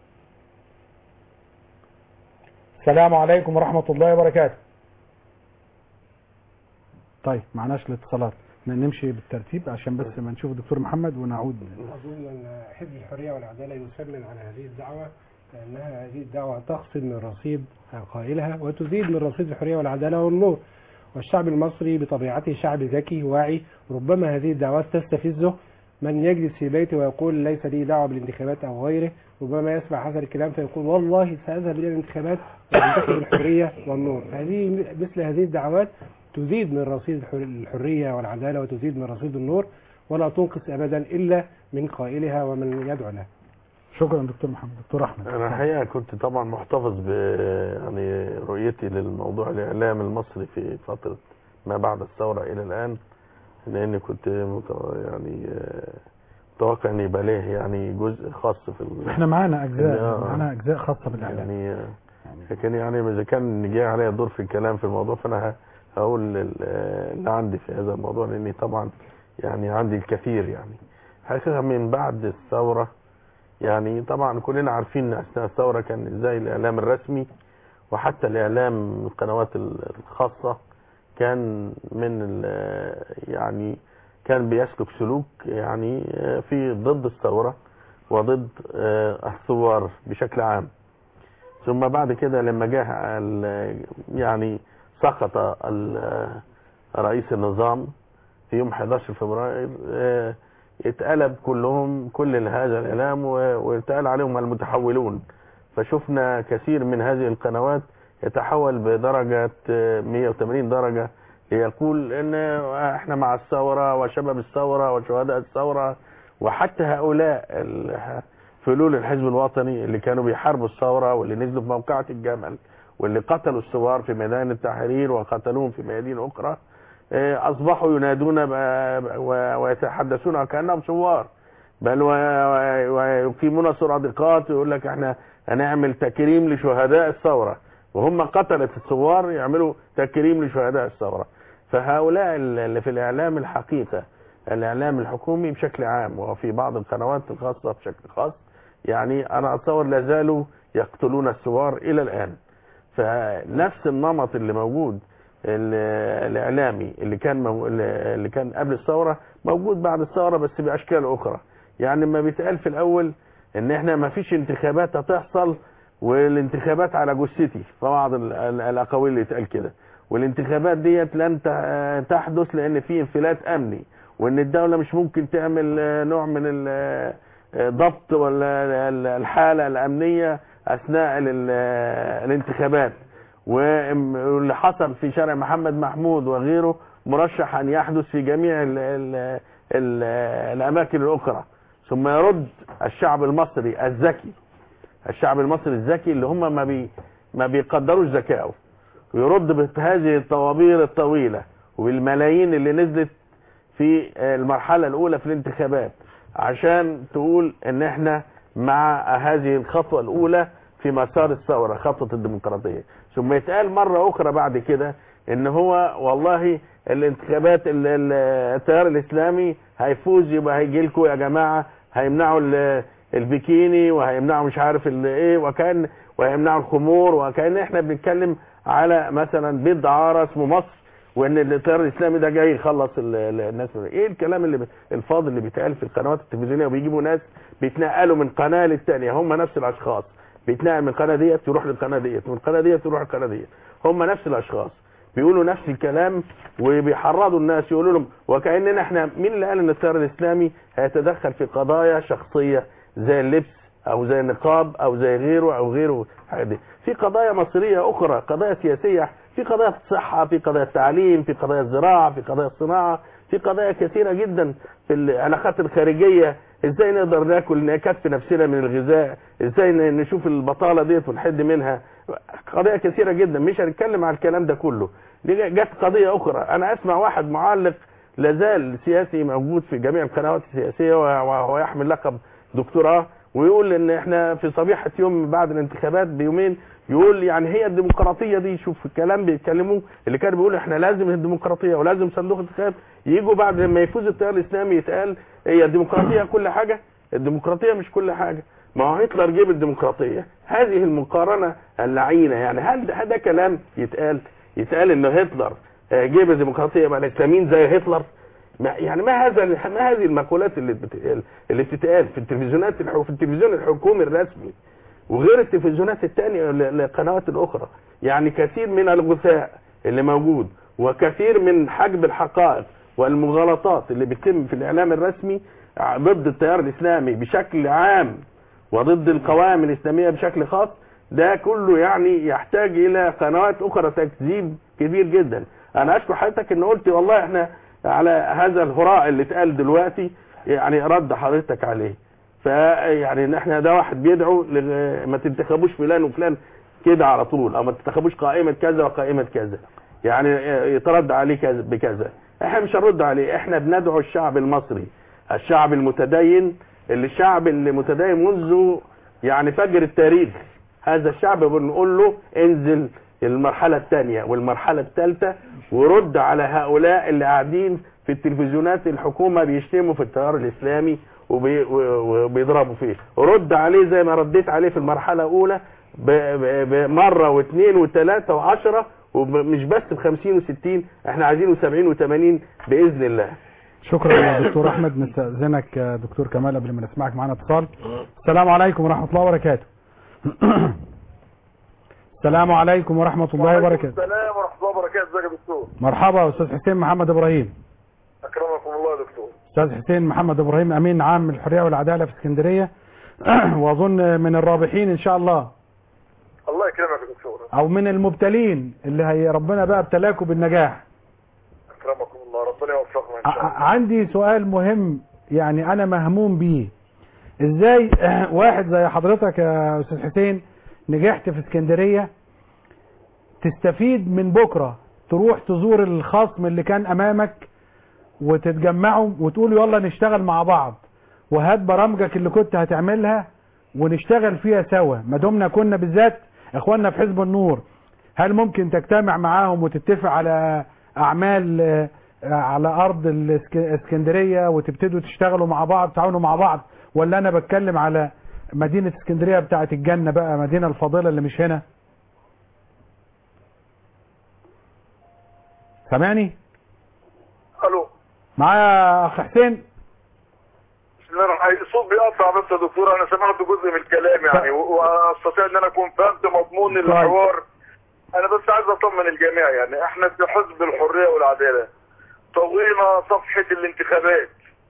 السلام عليكم ورحمة الله وبركاته طيب معناش الاتصالات ن- نمشي بالترتيب عشان بس ما نشوف الدكتور محمد ونعود أظن أن حزب الحرية والعدالة يسمن على هذه الدعوة لأنها هذه الدعوة تقصد من رصيد قائلها وتزيد من رصيد الحرية والعدالة والنور والشعب المصري بطبيعته شعب ذكي واعي ربما هذه الدعوات تستفزه من يجلس في بيته ويقول ليس لي دعوة بالانتخابات أو غيره ربما يسمع هذا الكلام فيقول والله سأذهب إلى الانتخابات وأنتخب الحرية والنور هذه مثل هذه الدعوات تزيد من رصيد الحر- الحرية والعدالة وتزيد من رصيد النور ولا تنقص أبدا إلا من قائلها ومن يدعو لها شكرا دكتور محمد دكتور احمد انا الحقيقه كنت طبعا محتفظ ب يعني رؤيتي للموضوع الاعلام المصري في فتره ما بعد الثوره الى الان لاني كنت مت- يعني آه، متوقع ان يبقى ليه يعني جزء خاص في ال- احنا معانا اجزاء آه. معانا اجزاء خاصة بالاعلام يعني آه، لكن يعني اذا كان جاي عليا دور في الكلام في الموضوع فانا ه- هقول ال- آه، اللي عندي في هذا الموضوع لاني طبعا يعني عندي الكثير يعني حقيقه من بعد الثوره يعني طبعا كلنا عارفين اثناء الثوره كان ازاي الاعلام الرسمي وحتى الاعلام القنوات ال- الخاصه كان من ال- يعني كان بيسلك سلوك يعني آه، في ضد الثوره وضد آه، الثوار بشكل عام ثم بعد كده لما جاء ال- يعني سقط ال- رئيس النظام في يوم 11 فبراير آه، اتقلب كلهم كل هذا الاعلام و- واتقال عليهم المتحولون فشفنا كثير من هذه القنوات يتحول بدرجة آه، 180 درجة ليقول ان احنا مع الثورة وشباب الثورة وشهداء الثورة وحتى هؤلاء ال- فلول الحزب الوطني اللي كانوا بيحاربوا الثورة واللي نزلوا في موقعة الجمل واللي قتلوا الثوار في ميدان التحرير وقتلوهم في ميادين أخرى آه، أصبحوا ينادون ب- ب- و- ويتحدثون كأنهم ثوار بل و- و- ويقيمون سرادقات ويقول لك احنا هنعمل تكريم لشهداء الثورة وهم قتلة الثوار يعملوا تكريم لشهداء الثورة فهؤلاء اللي في الإعلام الحقيقة الإعلام الحكومي بشكل عام وفي بعض القنوات الخاصة بشكل خاص يعني أنا أتصور لا زالوا يقتلون الثوار إلى الآن فنفس النمط اللي موجود ال- الإعلامي اللي كان مو... اللي كان قبل الثورة موجود بعد الثورة بس بأشكال أخرى يعني ما بيتقال في الأول إن إحنا ما فيش انتخابات هتحصل والانتخابات على جثتي في بعض ال- ال- الأقاويل اللي اتقال كده والانتخابات ديت لن ت- تحدث لأن في انفلات أمني وإن الدولة مش ممكن تعمل آه، نوع من ال- آه، ضبط ولا ال- الحالة الأمنية أثناء ال- آه، الانتخابات واللي حصل في شارع محمد محمود وغيره مرشح أن يحدث في جميع ال ال ال الأماكن الأخرى ثم يرد الشعب المصري الذكي الشعب المصري الذكي اللي هم ما بي ما بيقدروش ذكائه ويرد بهذه الطوابير الطويلة وبالملايين اللي نزلت في المرحلة الأولى في الانتخابات عشان تقول ان احنا مع هذه الخطوة الأولى في مسار الثورة خطوة الديمقراطية ثم يتقال مرة أخرى بعد كده ان هو والله الانتخابات ال- ال- التيار الإسلامي هيفوز يبقى هيجي لكم يا جماعة هيمنعوا ال- البikini وهيمنعوا مش عارف ال- ايه وكان وهيمنعوا الخمور وكان احنا بنتكلم على مثلا بيت دعارة اسمه مصر وان التيار الاسلامي ده جاي يخلص ال- ال- الناس من ايه الكلام اللي ب- الفاضي اللي بيتقال في القنوات التلفزيونيه وبيجيبوا ناس بيتنقلوا من قناه للثانيه هم نفس الاشخاص بيتنقل من القناه ديت يروح للقناه ديت من القناه ديت يروح للقناه ديت هم نفس الاشخاص بيقولوا نفس الكلام وبيحرضوا الناس يقولوا لهم وكاننا احنا مين اللي قال ان التيار الاسلامي هيتدخل في قضايا شخصيه زي اللبس او زي النقاب او زي غيره او غيره الحاجات دي في قضايا مصيريه اخرى قضايا سياسيه في قضايا الصحه في قضايا التعليم في قضايا الزراعه في قضايا الصناعه في قضايا كثيره جدا في العلاقات الخارجيه ازاي نقدر ناكل نكفي نفسنا من الغذاء ازاي ن- نشوف البطاله ديت ونحد منها قضايا كثيره جدا مش هنتكلم على الكلام ده كله دي جت قضيه اخرى انا اسمع واحد معلق لازال سياسي موجود في جميع القنوات السياسيه وهو يحمل لقب دكتوراه ويقول ان احنا في صبيحه يوم بعد الانتخابات بيومين يقول يعني هي الديمقراطيه دي شوف الكلام بيتكلموه اللي كان بيقول احنا لازم الديمقراطيه ولازم صندوق انتخاب يجوا بعد لما يفوز التيار الاسلامي يتقال هي الديمقراطيه كل حاجه الديمقراطيه مش كل حاجه ما هو هتلر جيب الديمقراطيه هذه المقارنه اللعينه يعني هل ده, ده كلام يتقال يتقال ان هتلر آه، جيب الديمقراطيه بعد التامين زي هتلر ما يعني ما هذا ما هذه المقولات اللي بتتقال اللي بتتقال في التلفزيونات الح- في التلفزيون الحكومي الرسمي وغير التلفزيونات الثانيه القنوات الاخرى يعني كثير من الغثاء اللي موجود وكثير من حجب الحقائق والمغالطات اللي بتتم في الاعلام الرسمي ضد التيار الاسلامي بشكل عام وضد القوائم الاسلاميه بشكل خاص ده كله يعني يحتاج الى قنوات اخرى تكذيب كبير جدا انا اشكر حضرتك ان قلت والله احنا على هذا الهراء اللي اتقال دلوقتي يعني رد حضرتك عليه فيعني ان احنا ده واحد بيدعو لغ- ما تنتخبوش فلان وفلان كده على طول او ما تنتخبوش قائمه كذا وقائمه كذا يعني يترد عليه كذا بكذا احنا مش هنرد عليه احنا بندعو الشعب المصري الشعب المتدين اللي الشعب اللي متدين منذ يعني فجر التاريخ هذا الشعب بنقول له انزل المرحلة الثانية والمرحلة الثالثة ورد على هؤلاء اللي قاعدين في التلفزيونات الحكومة بيشتموا في التيار الإسلامي وبي- و- وبيضربوا فيه رد عليه زي ما رديت عليه في المرحلة الأولى ب- ب- بمرة واثنين وثلاثة وعشرة ومش بس بخمسين وستين احنا عايزينه سبعين وثمانين بإذن الله شكرا يا دكتور احمد نستاذنك يا دكتور كمال قبل ما نسمعك معانا اتصال السلام عليكم ورحمه الله وبركاته السلام عليكم ورحمه الله وبركاته السلام ورحمه الله وبركاته ازيك يا دكتور مرحبا يا استاذ حسين محمد ابراهيم اكرمكم الله يا دكتور استاذ حسين محمد ابراهيم امين عام الحريه والعداله في اسكندريه واظن من الرابحين ان شاء الله الله يكرمك يا دكتور او من المبتلين اللي هي ربنا بقى ابتلاكوا بالنجاح اكرمكم الله ربنا يوفقنا ان ع- شاء الله عندي سؤال مهم يعني انا مهموم بيه ازاي واحد زي حضرتك يا استاذ حسين نجحت في اسكندرية تستفيد من بكرة تروح تزور الخصم اللي كان امامك وتتجمعوا وتقولوا يلا نشتغل مع بعض وهات برامجك اللي كنت هتعملها ونشتغل فيها سوا ما دمنا كنا بالذات اخواننا في حزب النور هل ممكن تجتمع معاهم وتتفق على اعمال آه، على ارض الاسك- اسكندريه وتبتدوا تشتغلوا مع بعض تعاونوا مع بعض ولا انا بتكلم على مدينه اسكندريه بتاعه الجنه بقى مدينه الفاضله اللي مش هنا سامعني الو معايا اخ حسين بسم الله الرحمن الرحيم الصوت بيقطع بس يا دكتور انا سمعت جزء من الكلام يعني و- واستطيع ان انا اكون فهمت مضمون طيب. الحوار انا بس عايز اطمن الجميع يعني احنا في حزب الحريه والعداله طوينا صفحه الانتخابات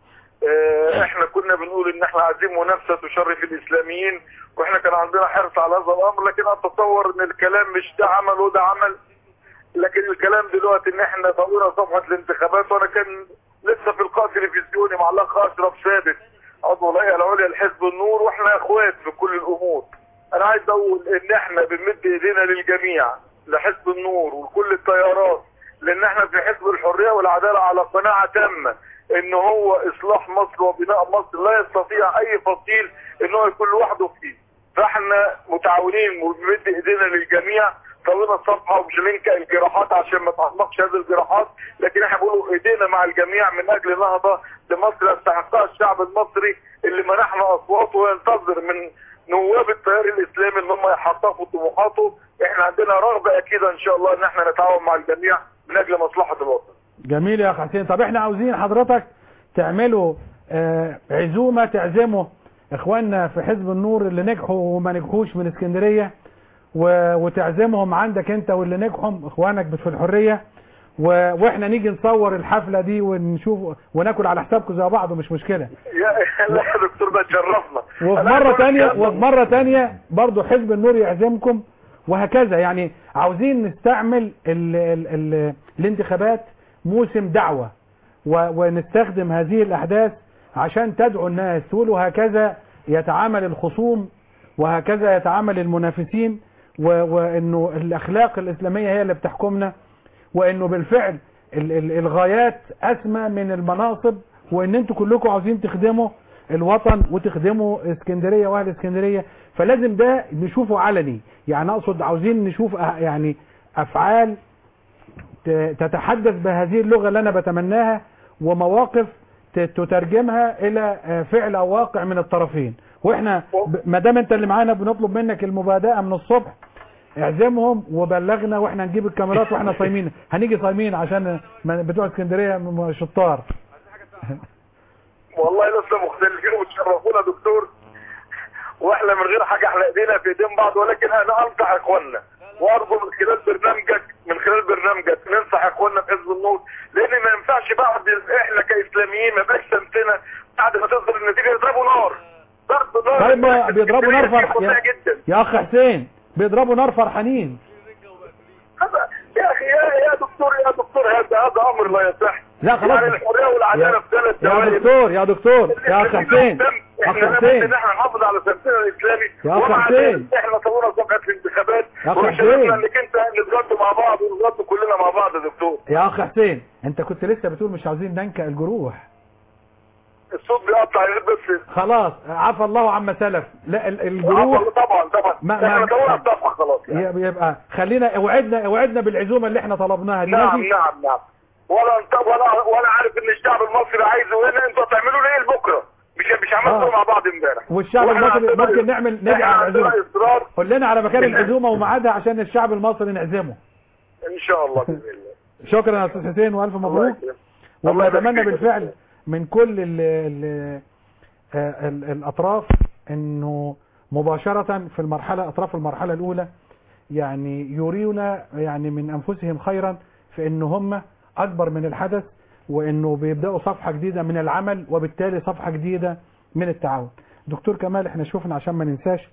اه، احنا كنا بنقول ان احنا عايزين منافسه تشرف الاسلاميين واحنا كان عندنا حرص على هذا الامر لكن اتصور ان الكلام مش ده عمل وده عمل لكن الكلام دلوقتي ان احنا طوينا صفحه الانتخابات وانا كان لسه في لقاء تلفزيوني مع الاخ اشرف ثابت عضو الهيئه العليا لحزب النور واحنا اخوات في كل الامور انا عايز اقول ان احنا بنمد ايدينا للجميع لحزب النور ولكل التيارات لان احنا في حزب الحريه والعداله على قناعه تامه ان هو اصلاح مصر وبناء مصر لا يستطيع اي فصيل ان هو يكون لوحده فيه فاحنا متعاونين وبنمد ايدينا للجميع طوينا الصفحه ومش هننكأ الجراحات عشان ما تعمقش هذه الجراحات لكن احنا بنقول ايدينا مع الجميع من اجل نهضه لمصر يستحقها الشعب المصري اللي منحنا اصواته وينتظر من نواب التيار الاسلامي ان هم يحققوا طموحاته احنا عندنا رغبه اكيده ان شاء الله ان احنا نتعاون مع الجميع من اجل مصلحه الوطن جميل يا اخ حسين طب احنا عاوزين حضرتك تعملوا آه، عزومه تعزموا اخواننا في حزب النور اللي نجحوا وما نجحوش من اسكندريه و- وتعزمهم عندك انت واللي نجحوا اخوانك في الحريه و- واحنا نيجي نصور الحفله دي ونشوف وناكل على حسابكم زي بعض مش مشكله يا لا يا دكتور ده تشرفنا وفي أنا مرة عايز أقول تانية الكلام ده وفي مرة تانية برضو حزب النور يعزمكم وهكذا يعني عاوزين نستعمل ال ال ال الانتخابات موسم دعوة و- ونستخدم هذه الأحداث عشان تدعو الناس تقولوا هكذا يتعامل الخصوم وهكذا يتعامل المنافسين و- وانه الاخلاق الاسلامية هي اللي بتحكمنا وانه بالفعل ال- ال- الغايات اسمى من المناصب وان انتوا كلكم عاوزين تخدموا الوطن وتخدموا اسكندريه واهل اسكندريه فلازم ده نشوفه علني يعني اقصد عاوزين نشوف أه- يعني افعال ت- تتحدث بهذه اللغه اللي انا بتمناها ومواقف ت- تترجمها الى آه، فعل او واقع من الطرفين واحنا ب- ما دام انت اللي معانا بنطلب منك المبادئه من الصبح اعزمهم وبلغنا واحنا نجيب الكاميرات واحنا صايمين هنيجي صايمين عشان ما- بتوع اسكندريه م- شطار والله لسه مختلفين وتشرفونا دكتور واحنا من غير حاجه احنا ايدينا في ايدين بعض ولكن انا انصح اخواننا وارجو من خلال برنامجك من خلال برنامجك ننصح اخواننا في حزب النور لان ما ينفعش بعد احنا كاسلاميين ما بقاش سمتنا بعد ما تصدر النتيجه يضربوا نار ضرب نار طيب ما بيضربوا نار فرح فرح يا, جدا يا اخ حسين بيضربوا نار فرحانين هذا يا اخي يا يا دكتور يا دكتور هذا هذا امر لا يصح لا خلاص يعني الحريه والعداله في ثلاث يا ثواني دكتور يا دكتور يا اخ حسين اخ احنا لابد حسين ان احنا نحافظ على سمتنا الاسلامي يا أخ ومع حسين. ذلك احنا طورنا صفحه الانتخابات يا أخ ومش حسين. هنفهم انك انت نتغدوا مع بعض ونتغدوا كلنا مع بعض يا دكتور يا اخ حسين انت كنت لسه بتقول مش عاوزين ننكأ الجروح الصوت بيقطع يا ريت بس خلاص عفى الله عما سلف لا ال- الجروح عفوا، طبعا طبعا ما- احنا ما- طورنا الصفحه خلاص يعني. يبقى يبقى خلينا اوعدنا اوعدنا بالعزومه اللي احنا طلبناها دي نعم ماشي؟ نعم نعم ولا انت ولا ولا عارف ان الشعب المصري عايزه هنا انتوا هتعملوا ليه لبكره مش مش عملتوا آه. مع بعض امبارح والشعب وإحنا المصري عندنا- ممكن نعمل نجي احنا على عندنا العزومه اصرار قول لنا على مكان إن- العزومه وميعادها عشان الشعب المصري نعزمه ان شاء الله باذن الله شكرا يا استاذ حسين والف الله مبروك يكرمك. الله يبارك ونتمنى فيك. بالفعل من كل ال ال آه، ال الاطراف انه مباشرة في المرحلة اطراف المرحلة الاولى يعني يرينا يعني من انفسهم خيرا في ان هم اكبر من الحدث وانه بيبداوا صفحة جديدة من العمل وبالتالي صفحة جديدة من التعاون دكتور كمال احنا شفنا عشان ما ننساش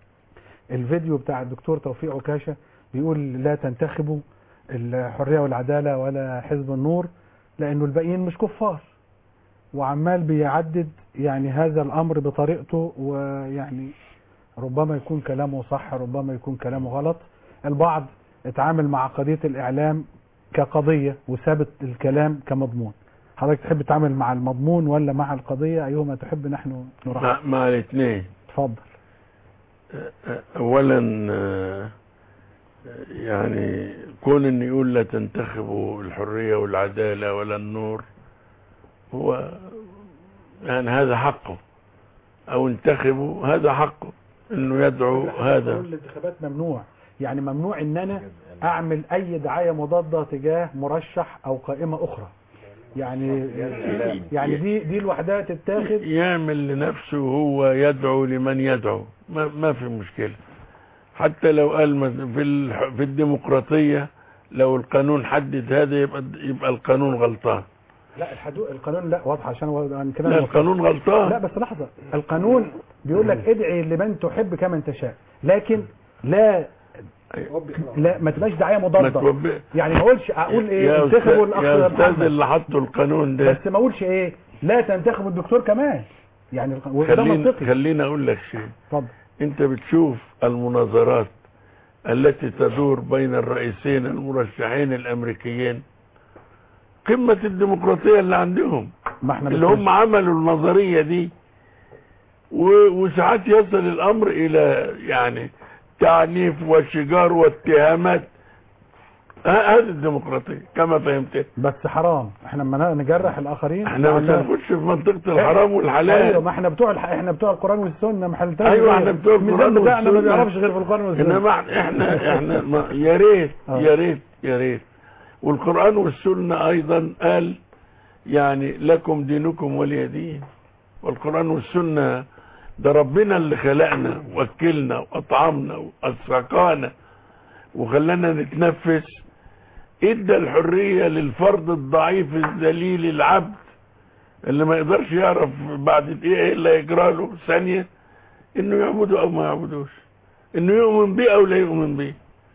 الفيديو بتاع الدكتور توفيق عكاشة بيقول لا تنتخبوا الحرية والعدالة ولا حزب النور لانه الباقيين مش كفار وعمال بيعدد يعني هذا الامر بطريقته ويعني ربما يكون كلامه صح ربما يكون كلامه غلط البعض اتعامل مع قضية الاعلام كقضية وثابت الكلام كمضمون حضرتك تحب تتعامل مع المضمون ولا مع القضية ايهما تحب نحن نرحب مع, مع الاثنين اتفضل اولا آه، يعني كون ان يقول لا تنتخبوا الحرية والعدالة ولا النور هو يعني هذا حقه او انتخبوا هذا حقه انه يدعو هذا الانتخابات ممنوع يعني ممنوع ان انا اعمل اي دعاية مضادة تجاه مرشح او قائمة اخرى يعني يعني دي دي لوحدها تتاخد يعمل لنفسه هو يدعو لمن يدعو ما, ما في مشكلة حتى لو قال مثلا في الح- في الديمقراطية لو القانون حدد هذا يبقى يبقى القانون غلطان لا الحدود القانون لا واضح عشان هو عن كده لا القانون غلطان لا بس لحظة القانون بيقول لك ادعي لمن تحب كمن تشاء لكن لا لا ما تبقاش دعايه ما مضاده توب- يعني ما اقولش اقول ايه يا انتخبوا أستاذ, الاخ يا أستاذ محمد اللي حطوا القانون ده بس ما اقولش ايه لا تنتخبوا الدكتور كمال يعني الق- وده خليني منطقي خليني اقول لك شيء اتفضل انت بتشوف المناظرات التي تدور بين الرئيسين المرشحين الامريكيين قمة الديمقراطية اللي عندهم ما احنا اللي بنقول- هم عملوا النظرية دي و- وساعات يصل الامر الى يعني تعنيف وشجار واتهامات ه- هذه الديمقراطية كما فهمت بس حرام احنا لما نجرح الاخرين احنا مش عندنا- هنخش في منطقة الحرام ايوه والحلال ما احنا بتوع الح... احنا بتوع القران والسنه ما احنا التاني ايوه احنا بتوع الميزان القرآن بتاعنا ما والسنة. بيعرفش غير في القران والسنه انما احنا احنا ما- يا ريت آه. يا ريت يا ريت والقرآن والسنة ايضا قال يعني لكم دينكم ولي دين والقرآن والسنة ده ربنا اللي خلقنا واكلنا واطعمنا واسقانا وخلانا نتنفس ادى الحرية للفرد الضعيف الذليل العبد اللي ما يقدرش يعرف بعد دقيقة ايه اللي يجرى له ثانية انه يعبده او ما يعبدوش انه يؤمن به او لا يؤمن به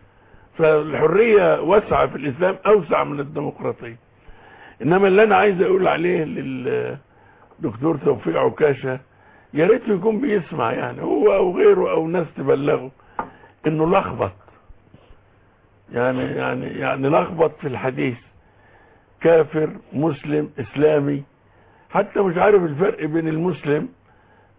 فالحرية واسعة في الاسلام اوسع من الديمقراطية انما اللي انا عايز اقول عليه للدكتور توفيق عكاشة يا ريت يكون بيسمع يعني هو او غيره او ناس تبلغه انه لخبط يعني يعني يعني لخبط في الحديث كافر مسلم اسلامي حتى مش عارف الفرق بين المسلم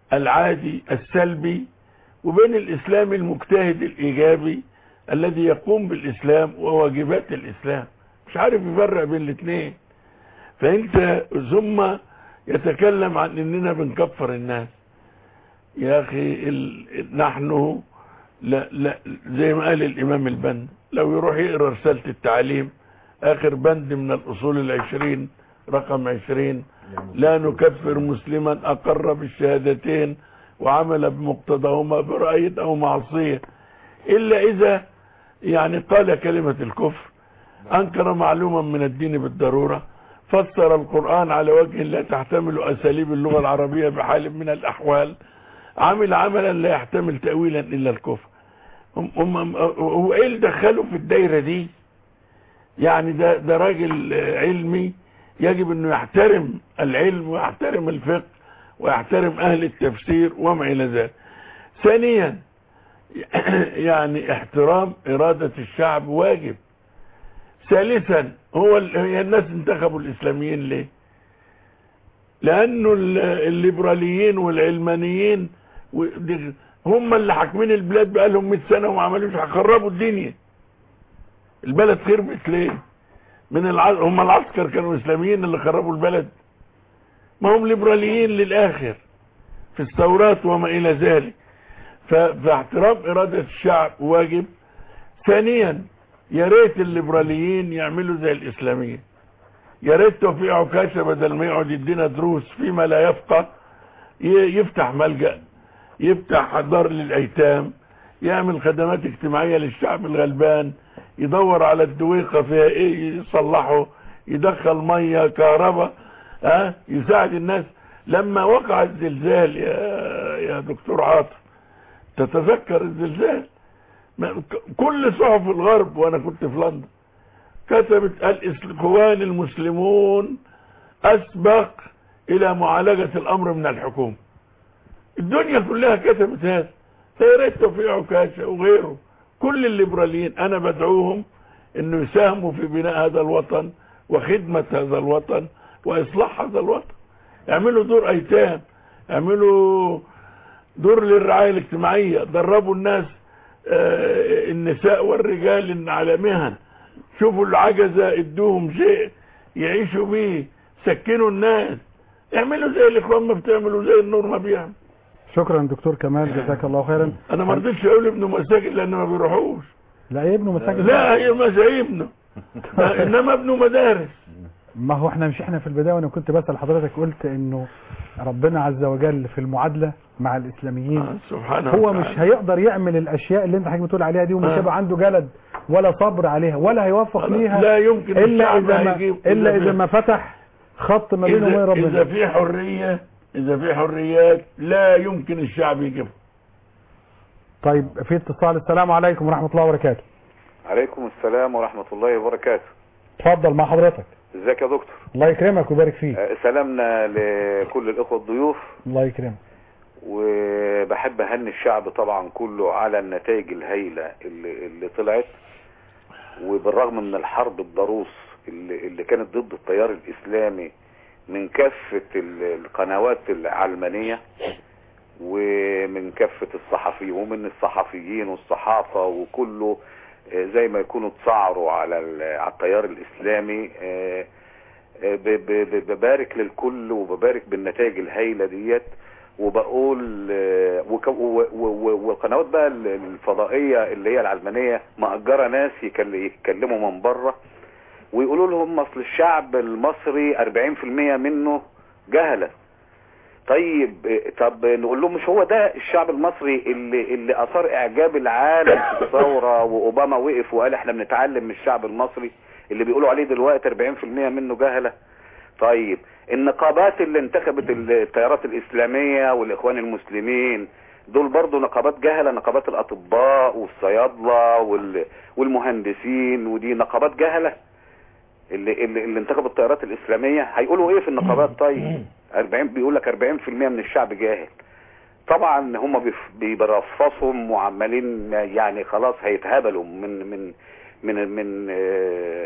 العادي السلبي وبين الإسلام المجتهد الإيجابي الذي يقوم بالإسلام وواجبات الإسلام مش عارف يفرق بين الاثنين فأنت ثم يتكلم عن إننا بنكفر الناس يا أخي ال... نحن لا لا زي ما قال الإمام البند لو يروح يقرأ رسالة التعليم آخر بند من الأصول العشرين رقم عشرين لا نكفر مسلما أقر بالشهادتين وعمل بمقتضاهما برأي أو معصية إلا إذا يعني قال كلمة الكفر أنكر معلوما من الدين بالضرورة فسر القرآن على وجه لا تحتمل أساليب اللغة العربية بحال من الأحوال عمل عملا لا يحتمل تأويلا إلا الكفر هم هم هو إيه اللي دخله في الدايرة دي يعني ده, ده راجل علمي يجب أنه يحترم العلم ويحترم الفقه ويحترم أهل التفسير وما إلى ذلك ثانيا يعني احترام إرادة الشعب واجب ثالثا هو هي الناس انتخبوا الإسلاميين ليه لأنه الليبراليين والعلمانيين هم اللي حاكمين البلاد بقالهم 100 سنة وما عملوش خربوا الدنيا البلد خربت ليه من الع... هم العسكر كانوا اسلاميين اللي خربوا البلد ما هم ليبراليين للاخر في الثورات وما الى ذلك ف... فاحترام اراده الشعب واجب ثانيا يا ريت الليبراليين يعملوا زي الاسلاميين يا ريت توفيق عكاشه بدل ما يقعد يدينا دروس فيما لا يفقه ي... يفتح ملجأ يفتح دار للايتام يعمل خدمات اجتماعيه للشعب الغلبان يدور على الدويقة فيها ايه يصلحه يدخل مية كهرباء ها يساعد الناس لما وقع الزلزال يا يا دكتور عاطف تتذكر الزلزال كل صحف الغرب وانا كنت في لندن كتبت الاخوان المسلمون اسبق الى معالجة الامر من الحكومة الدنيا كلها كتبت هذا يا ريت توفيق عكاشة وغيره كل الليبراليين انا بدعوهم انه يساهموا في بناء هذا الوطن وخدمة هذا الوطن واصلاح هذا الوطن يعملوا دور ايتام يعملوا دور للرعاية الاجتماعية دربوا الناس آه النساء والرجال على مهن شوفوا العجزة ادوهم شيء يعيشوا بيه سكنوا الناس اعملوا زي الاخوان ما بتعملوا زي النور ما بيعمل شكرا دكتور كمال جزاك الله خيرا انا ما رضيتش اقول ابنه مساجد لان ما بيروحوش لا ايه ابنه مساجد لا هي مذاهبنا انما ابنه مدارس ما هو احنا مش احنا في البدايه وانا كنت بسال حضرتك قلت انه ربنا عز وجل في المعادله مع الاسلاميين آه سبحانه هو وتعالى. مش هيقدر يعمل الاشياء اللي انت حضرتك بتقول عليها دي ومش آه. هيبقى عنده جلد ولا صبر عليها ولا هيوفق ليها لا يمكن الا الشعب اذا ما هيجيب- الا إذا اذا في- ما فتح خط ما بينه وبين إذا, ربنا إذا في حرية إذا في حريات لا يمكن الشعب يجيبها طيب في اتصال السلام عليكم ورحمه الله وبركاته عليكم السلام ورحمة الله وبركاته اتفضل مع حضرتك ازيك يا دكتور الله يكرمك ويبارك فيك آه، سلامنا لكل الإخوة الضيوف الله يكرمك وبحب أهني الشعب طبعا كله على النتائج الهائلة اللي, اللي طلعت وبالرغم من الحرب الضروس اللي, اللي كانت ضد التيار الإسلامي من كافة ال- القنوات العلمانية ومن كافة الصحفيين ومن الصحفيين والصحافة وكله آه، زي ما يكونوا تصعروا على ال- على التيار الإسلامي آه، آه، ب- ب- ب- ببارك للكل وببارك بالنتائج الهائلة ديت وبقول آه، وك- و- و- و- والقنوات بقى ال- الفضائية اللي هي العلمانية مأجرة ناس يكل- يتكلموا من بره ويقولوا لهم اصل الشعب المصري 40% منه جهلة طيب آه، طب نقول لهم مش هو ده الشعب المصري اللي اللي اثار اعجاب العالم في الثوره واوباما وقف وقال احنا بنتعلم من الشعب المصري اللي بيقولوا عليه دلوقتي 40% منه جهله طيب النقابات اللي انتخبت التيارات الاسلاميه والاخوان المسلمين دول برضو نقابات جهله نقابات الاطباء والصيادله وال- والمهندسين ودي نقابات جهله اللي اللي, اللي انتخبوا التيارات الاسلاميه هيقولوا ايه في النقابات طيب 40 بيقول لك 40% من الشعب جاهل طبعا هم بيف- بيرفصهم وعمالين يعني خلاص هيتهبلوا من من من من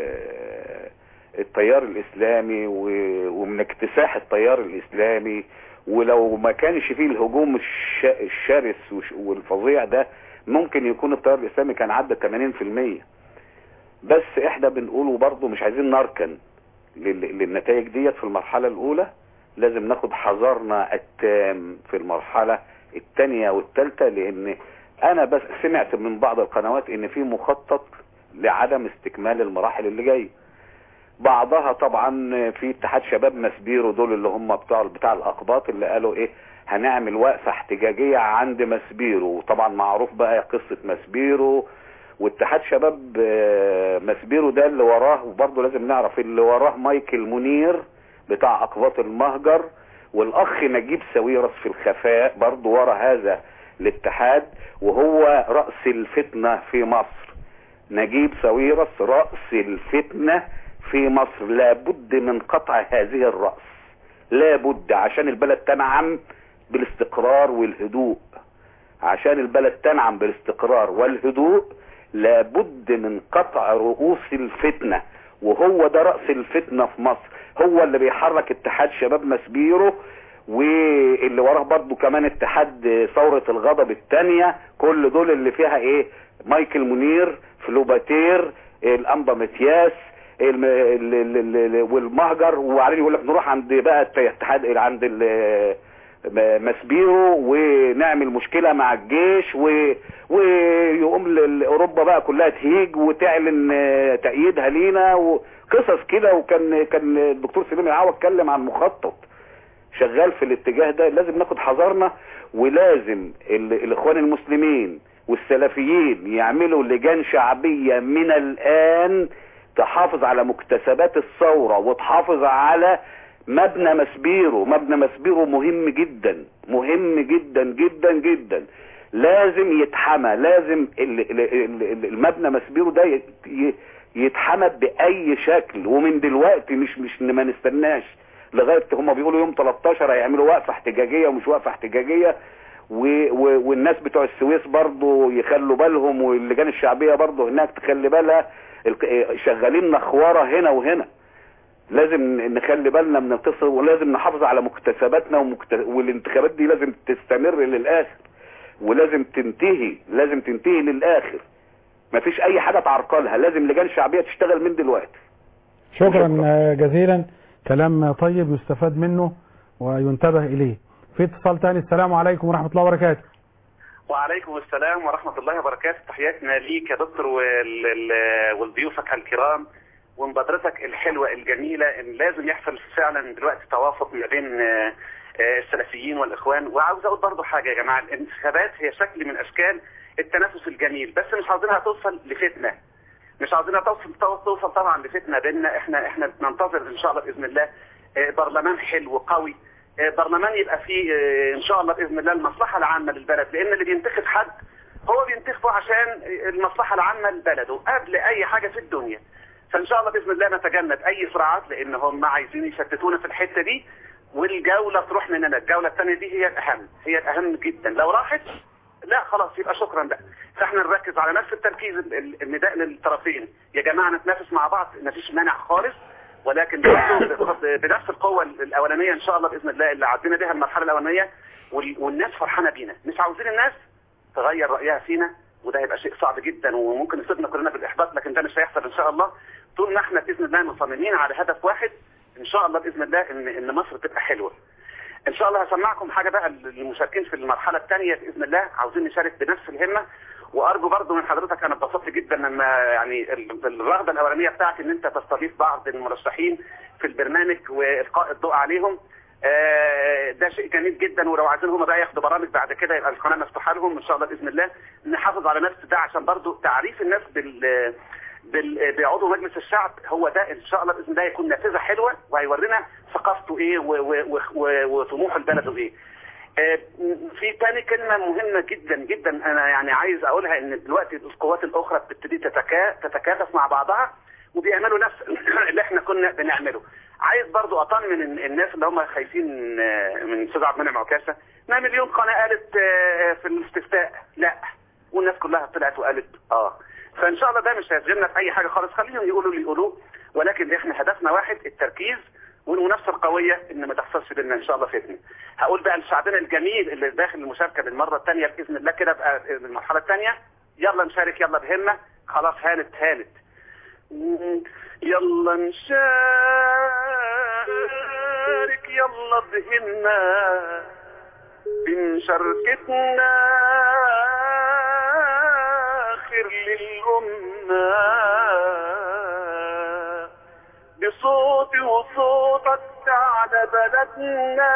آه، التيار الاسلامي و- ومن اكتساح التيار الاسلامي ولو ما كانش فيه الهجوم الش- الشرس وش- والفظيع ده ممكن يكون التيار الاسلامي كان عدى 80% بس احنا بنقول برضه مش عايزين نركن لل- للنتائج ديت في المرحلة الاولى لازم ناخد حذرنا التام في المرحلة الثانية والثالثة لان انا بس سمعت من بعض القنوات ان في مخطط لعدم استكمال المراحل اللي جايه بعضها طبعا في اتحاد شباب مسبيرو دول اللي هم بتوع بتاع الاقباط اللي قالوا ايه هنعمل وقفة احتجاجية عند مسبيرو وطبعا معروف بقى قصة مسبيرو واتحاد شباب آه، مسبيرو ده اللي وراه وبرضه لازم نعرف اللي وراه مايكل منير بتاع اقباط المهجر والاخ نجيب ساويرس في الخفاء برضه ورا هذا الاتحاد وهو رأس الفتنة في مصر نجيب ساويرس رأس الفتنة في مصر لابد من قطع هذه الرأس لابد عشان البلد تنعم بالاستقرار والهدوء عشان البلد تنعم بالاستقرار والهدوء لابد من قطع رؤوس الفتنة وهو ده رأس الفتنة في مصر هو اللي بيحرك اتحاد شباب مسبيرو واللي وراه برضه كمان اتحاد ثورة الغضب الثانية كل دول اللي فيها ايه مايكل منير فلوباتير الانبا متياس الم... ال... ال... ال... ال- والمهجر وبعدين يقول لك نروح عند بقى الاتحاد عند ال... م- مسبيرو ونعمل مشكلة مع الجيش و... ويقوم ل- اوروبا بقى كلها تهيج وتعلن آه، تأييدها لينا وقصص كده وكان كان الدكتور سليم العوض اتكلم عن مخطط شغال في الاتجاه ده لازم ناخد حذرنا ولازم ال... الاخوان المسلمين والسلفيين يعملوا لجان شعبية من الآن تحافظ على مكتسبات الثورة وتحافظ على مبنى مسبيرو مبنى مسبيرو مهم جدا مهم جدا جدا جدا لازم يتحمى لازم ال- ال- ال- ال- المبنى مسبيرو ده يت- ي- يتحمى بأي شكل ومن دلوقتي مش مش ما نستناش لغاية هم بيقولوا يوم 13 هيعملوا وقفة احتجاجية ومش وقفة احتجاجية و و والناس بتوع السويس برضو يخلوا بالهم واللجان الشعبية برضو هناك تخلي بالها الق- شغالين نخوارة هنا وهنا لازم نخلي بالنا من القصة ولازم نحافظ على مكتسباتنا ومكت... والانتخابات دي لازم تستمر للآخر ولازم تنتهي لازم تنتهي للآخر مفيش أي حاجة تعرقلها لازم لجان شعبية تشتغل من دلوقتي شكرا آه، جزيلا كلام طيب يستفاد منه وينتبه إليه في اتصال تاني السلام عليكم ورحمة الله وبركاته وعليكم السلام ورحمة الله وبركاته تحياتنا ليك يا دكتور وال- ال- والضيوفك الكرام ومبادرتك الحلوة الجميلة ان لازم يحصل فعلا دلوقتي توافق ما بين آه، آه، السلفيين والاخوان وعاوز اقول برضو حاجة يا جماعة الانتخابات هي شكل من اشكال التنافس الجميل بس مش عاوزينها توصل لفتنة مش عاوزينها توصل توصل طبعا لفتنة بيننا احنا احنا بننتظر ان شاء الله باذن الله آه، برلمان حلو قوي آه، برلمان يبقى فيه آه، ان شاء الله باذن الله المصلحه العامه للبلد لان اللي بينتخب حد هو بينتخبه عشان المصلحه العامه لبلده قبل اي حاجه في الدنيا فان شاء الله باذن الله نتجنب اي صراعات لان هم عايزين يشتتونا في الحته دي والجوله تروح مننا الجوله الثانيه دي هي الاهم هي الاهم جدا لو راحت لا خلاص يبقى شكرا بقى فاحنا نركز على نفس التركيز ال- ال- النداء للطرفين يا جماعه نتنافس مع بعض مفيش مانع خالص ولكن برضه بنفس القوه الاولانيه ان شاء الله باذن الله اللي عدينا بها المرحله الاولانيه وال- والناس فرحانه بينا مش عاوزين الناس تغير رايها فينا وده هيبقى شيء صعب جدا وممكن يصيبنا كلنا بالاحباط لكن ده مش هيحصل ان شاء الله طول ما احنا باذن الله مصممين على هدف واحد ان شاء الله باذن الله ان ان مصر تبقى حلوه ان شاء الله هسمعكم حاجه بقى للمشاركين في المرحله الثانيه باذن الله عاوزين نشارك بنفس الهمه وارجو برضو من حضرتك انا اتبسطت جدا لما يعني ال- الرغبه الاولانيه بتاعتي ان انت تستضيف بعض المرشحين في البرنامج والقاء الضوء عليهم آه، ده شيء جميل جدا ولو عايزين هم بقى ياخدوا برامج بعد كده يبقى القناه مفتوحه لهم ان شاء الله باذن الله نحافظ على نفس ده عشان برضو تعريف الناس بال بال- بعضو مجلس الشعب هو ده ان شاء الله باذن الله يكون نافذه حلوه وهيورينا ثقافته ايه و- و- و- و- وطموح البلد ايه. آه، في تاني كلمة مهمة جدا جدا أنا يعني عايز أقولها إن دلوقتي القوات الأخرى بتبتدي تتكا تتكاتف مع بعضها وبيعملوا نفس اللي إحنا كنا بنعمله. عايز برضو أطمن ال- الناس اللي هم خايفين آه، من أستاذ عبد المنعم عكاشة ما مليون قناة قالت آه، في الاستفتاء لا والناس كلها طلعت وقالت آه فإن شاء الله ده مش هيشغلنا في أي حاجة خالص خليهم يقولوا اللي يقولوه ولكن إحنا هدفنا واحد التركيز والمنافسه القويه ان ما تحصلش بيننا ان شاء الله فتنه هقول بقى لشعبنا الجميل اللي داخل المشاركه للمره الثانيه باذن الله كده بقى المرحله الثانيه يلا نشارك يلا بهمه خلاص هانت هانت يلا نشارك يلا بهمة بمشاركتنا خير للأمة بصوتي وصوتك على بلدنا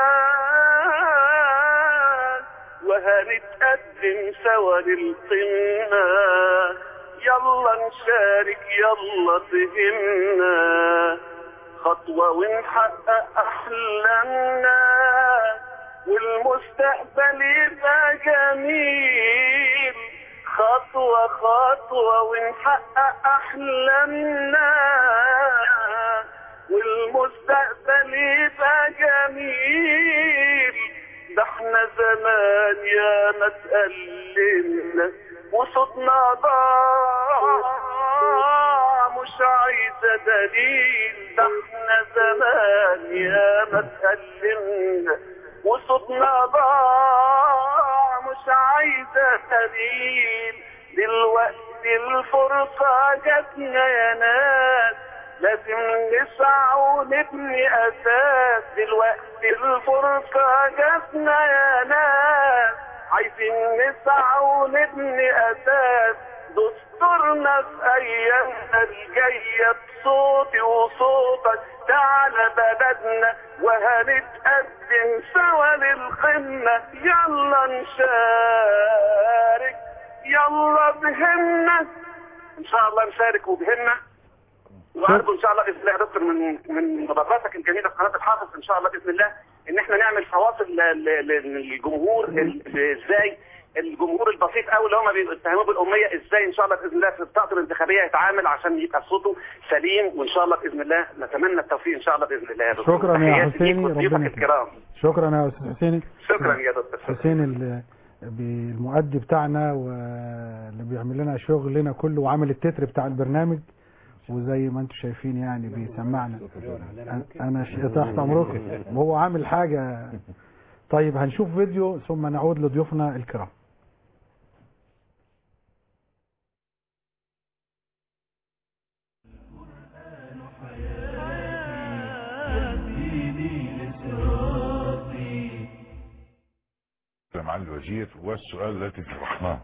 وهنتقدم سوا للقمة يلا نشارك يلا تهمنا خطوة ونحقق أحلامنا والمستقبل يبقى جميل خطوة خطوة ونحقق أحلامنا والمستقبل يبقى جميل ده احنا زمان يا ما تألمنا وصوتنا ضاع مش عايزة دليل ده احنا زمان يا ما تألمنا وصوتنا ضاع مش عايزة دليل دلوقتي الفرصة جاتنا يا ناس لازم نسعى ونبني أساس دلوقتي الفرصة جاتنا يا ناس عايزين نسعى ونبني أساس دستورنا في أيامنا الجاية بصوتي وصوتك تعالى بلدنا وهنتقدم سوا للقمة يلا نشارك يلا بهمنا إن شاء الله نشارك وبهمنا وارجو ان شاء الله باذن الله يا دكتور من من مبادراتك الجميله في قناه الحافظ ان شاء الله باذن الله ان احنا نعمل فواصل ل- ل- للجمهور ال- ازاي الجمهور البسيط قوي اللي هم بيتهموه بالاميه ازاي ان شاء الله باذن الله في الطاقه الانتخابيه يتعامل عشان يبقى صوته سليم وان شاء الله باذن الله نتمنى التوفيق ان شاء الله باذن الله يا دكتور شكرا يا تحياتي حسيني، ليك وضيوفك ربنا يكرمك. الكرام شكرا يا استاذ حسيني شكرا يا دكتور حسين ال- المؤدي بتاعنا واللي بيعمل لنا شغلنا كله وعامل التتر بتاع البرنامج وزي ما انتم شايفين يعني بيسمعنا أنا- انا ش- تحت امركم وهو عامل حاجه طيب هنشوف فيديو ثم نعود لضيوفنا الكرام معالي الوزير والسؤال التي طرحناه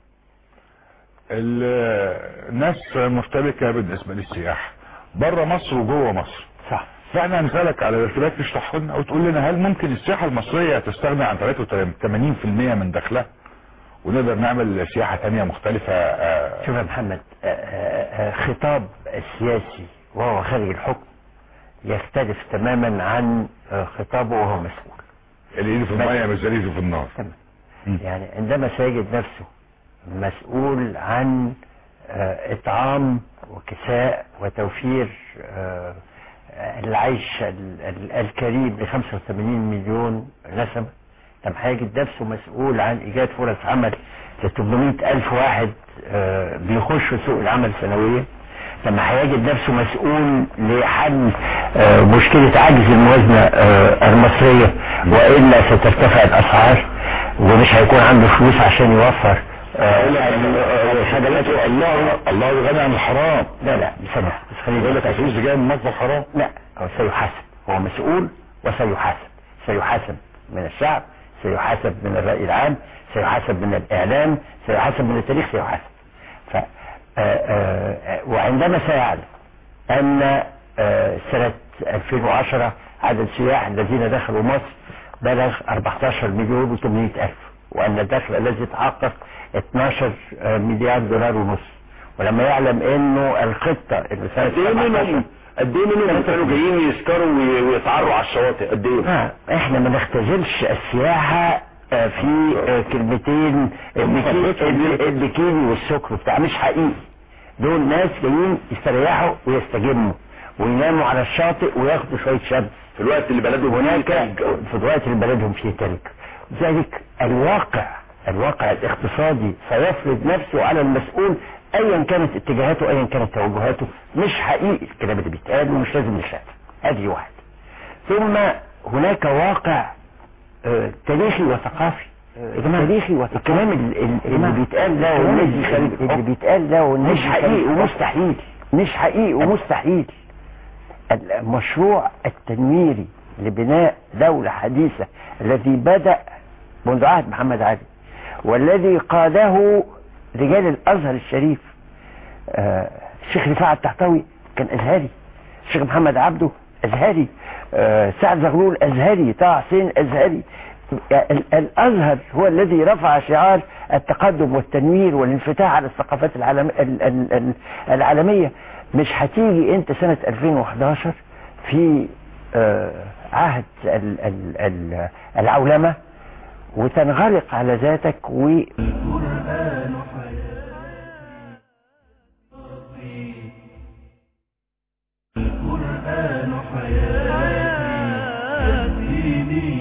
ال- الناس مختلفة بالنسبة للسياحة بره مصر وجوه مصر صح فاحنا هنسألك على الارتباط تشرح لنا او تقول لنا هل ممكن السياحة المصرية تستغني عن 83% من دخلها ونقدر نعمل سياحة تانية مختلفة آه، شوف يا محمد آه، آه، آه، خطاب السياسي وهو خارج الحكم يختلف تماما عن آه، خطابه وهو مسؤول اللي ايده في المية مش زي ايده في النار يعني عندما سيجد نفسه مسؤول عن آه، اطعام وكساء وتوفير آه، العيش ال- ال- الكريم ل 85 مليون نسمة لما هيجد نفسه مسؤول عن ايجاد فرص عمل ل 800 الف واحد آه، بيخشوا سوق العمل سنويا لما هيجد نفسه مسؤول لحل آه، مشكلة عجز الموازنة آه، المصرية وإلا سترتفع الأسعار ومش هيكون عنده فلوس عشان يوفر خدماته الله الله غني عن الحرام لا لا سامح بس خليني يقول لك الفلوس دي جايه من مصدر حرام لا هو سيحاسب هو مسؤول وسيحاسب سيحاسب من الشعب سيحاسب من الرأي العام سيحاسب من الإعلام سيحاسب من التاريخ سيحاسب ف آه، آه، وعندما سيعلم أن آه، سنة 2010 عدد السياح الذين دخلوا مصر بلغ 14 مليون و800 ألف وأن الدخل الذي تحقق 12 مليار دولار ونص ولما يعلم انه الخطه اللي سنه قد ايه منهم قد ايه منهم كانوا جايين يسكروا وي- ويتعروا على الشواطئ قد ايه آه، احنا ما نختزلش السياحة آه، في آه، كلمتين البكي- البكيني والسكر بتاع مش حقيقي دول ناس جايين يستريحوا ويستجموا ويناموا على الشاطئ وياخدوا شوية شمس في الوقت اللي بلدهم هناك في الوقت اللي بلدهم فيه تلج ذلك الواقع الواقع الاقتصادي سيفرض نفسه على المسؤول ايا كانت اتجاهاته ايا كانت توجهاته مش حقيقي الكلام اللي بيتقال ومش لازم نشاهد ادي واحد ثم هناك واقع آه، تاريخي وثقافي تاريخي الكلام ال- ال- اللي بيتقال ده والناس اللي بيتقال ده والناس مش حقيقي ومستحيل مش حقيقي ومستحيل المشروع التنويري لبناء دولة حديثة الذي بدأ منذ عهد محمد علي والذي قاده رجال الأزهر الشريف آه، الشيخ رفاعة التحتوي كان أزهري الشيخ محمد عبده أزهري آه، سعد زغلول أزهري طه حسين أزهري ال- الأزهر هو الذي رفع شعار التقدم والتنوير والانفتاح على الثقافات العالم ال- ال- ال- العالمية مش هتيجي انت سنة 2011 في آه، عهد ال- ال- ال- العولمة وتنغلق على ذاتك و القرآن حياتي القرآن حياتي يهديني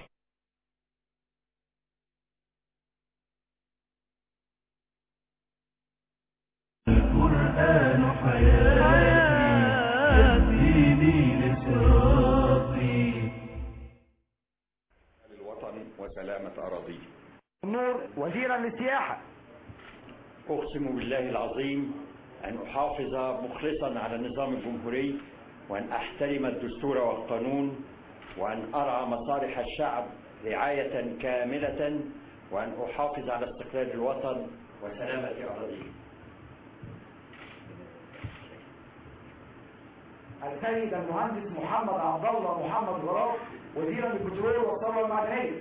القرآن حياتي يهديني لصراطي للوطن وسلامة أراضيه نور وزيرا للسياحة أقسم بالله العظيم أن أحافظ مخلصا على النظام الجمهوري وأن أحترم الدستور والقانون وأن أرعى مصالح الشعب رعاية كاملة وأن أحافظ على استقلال الوطن وسلامة أراضيه السيد المهندس محمد عبد الله محمد غراف وزيرا للبترول والثروة المعدنية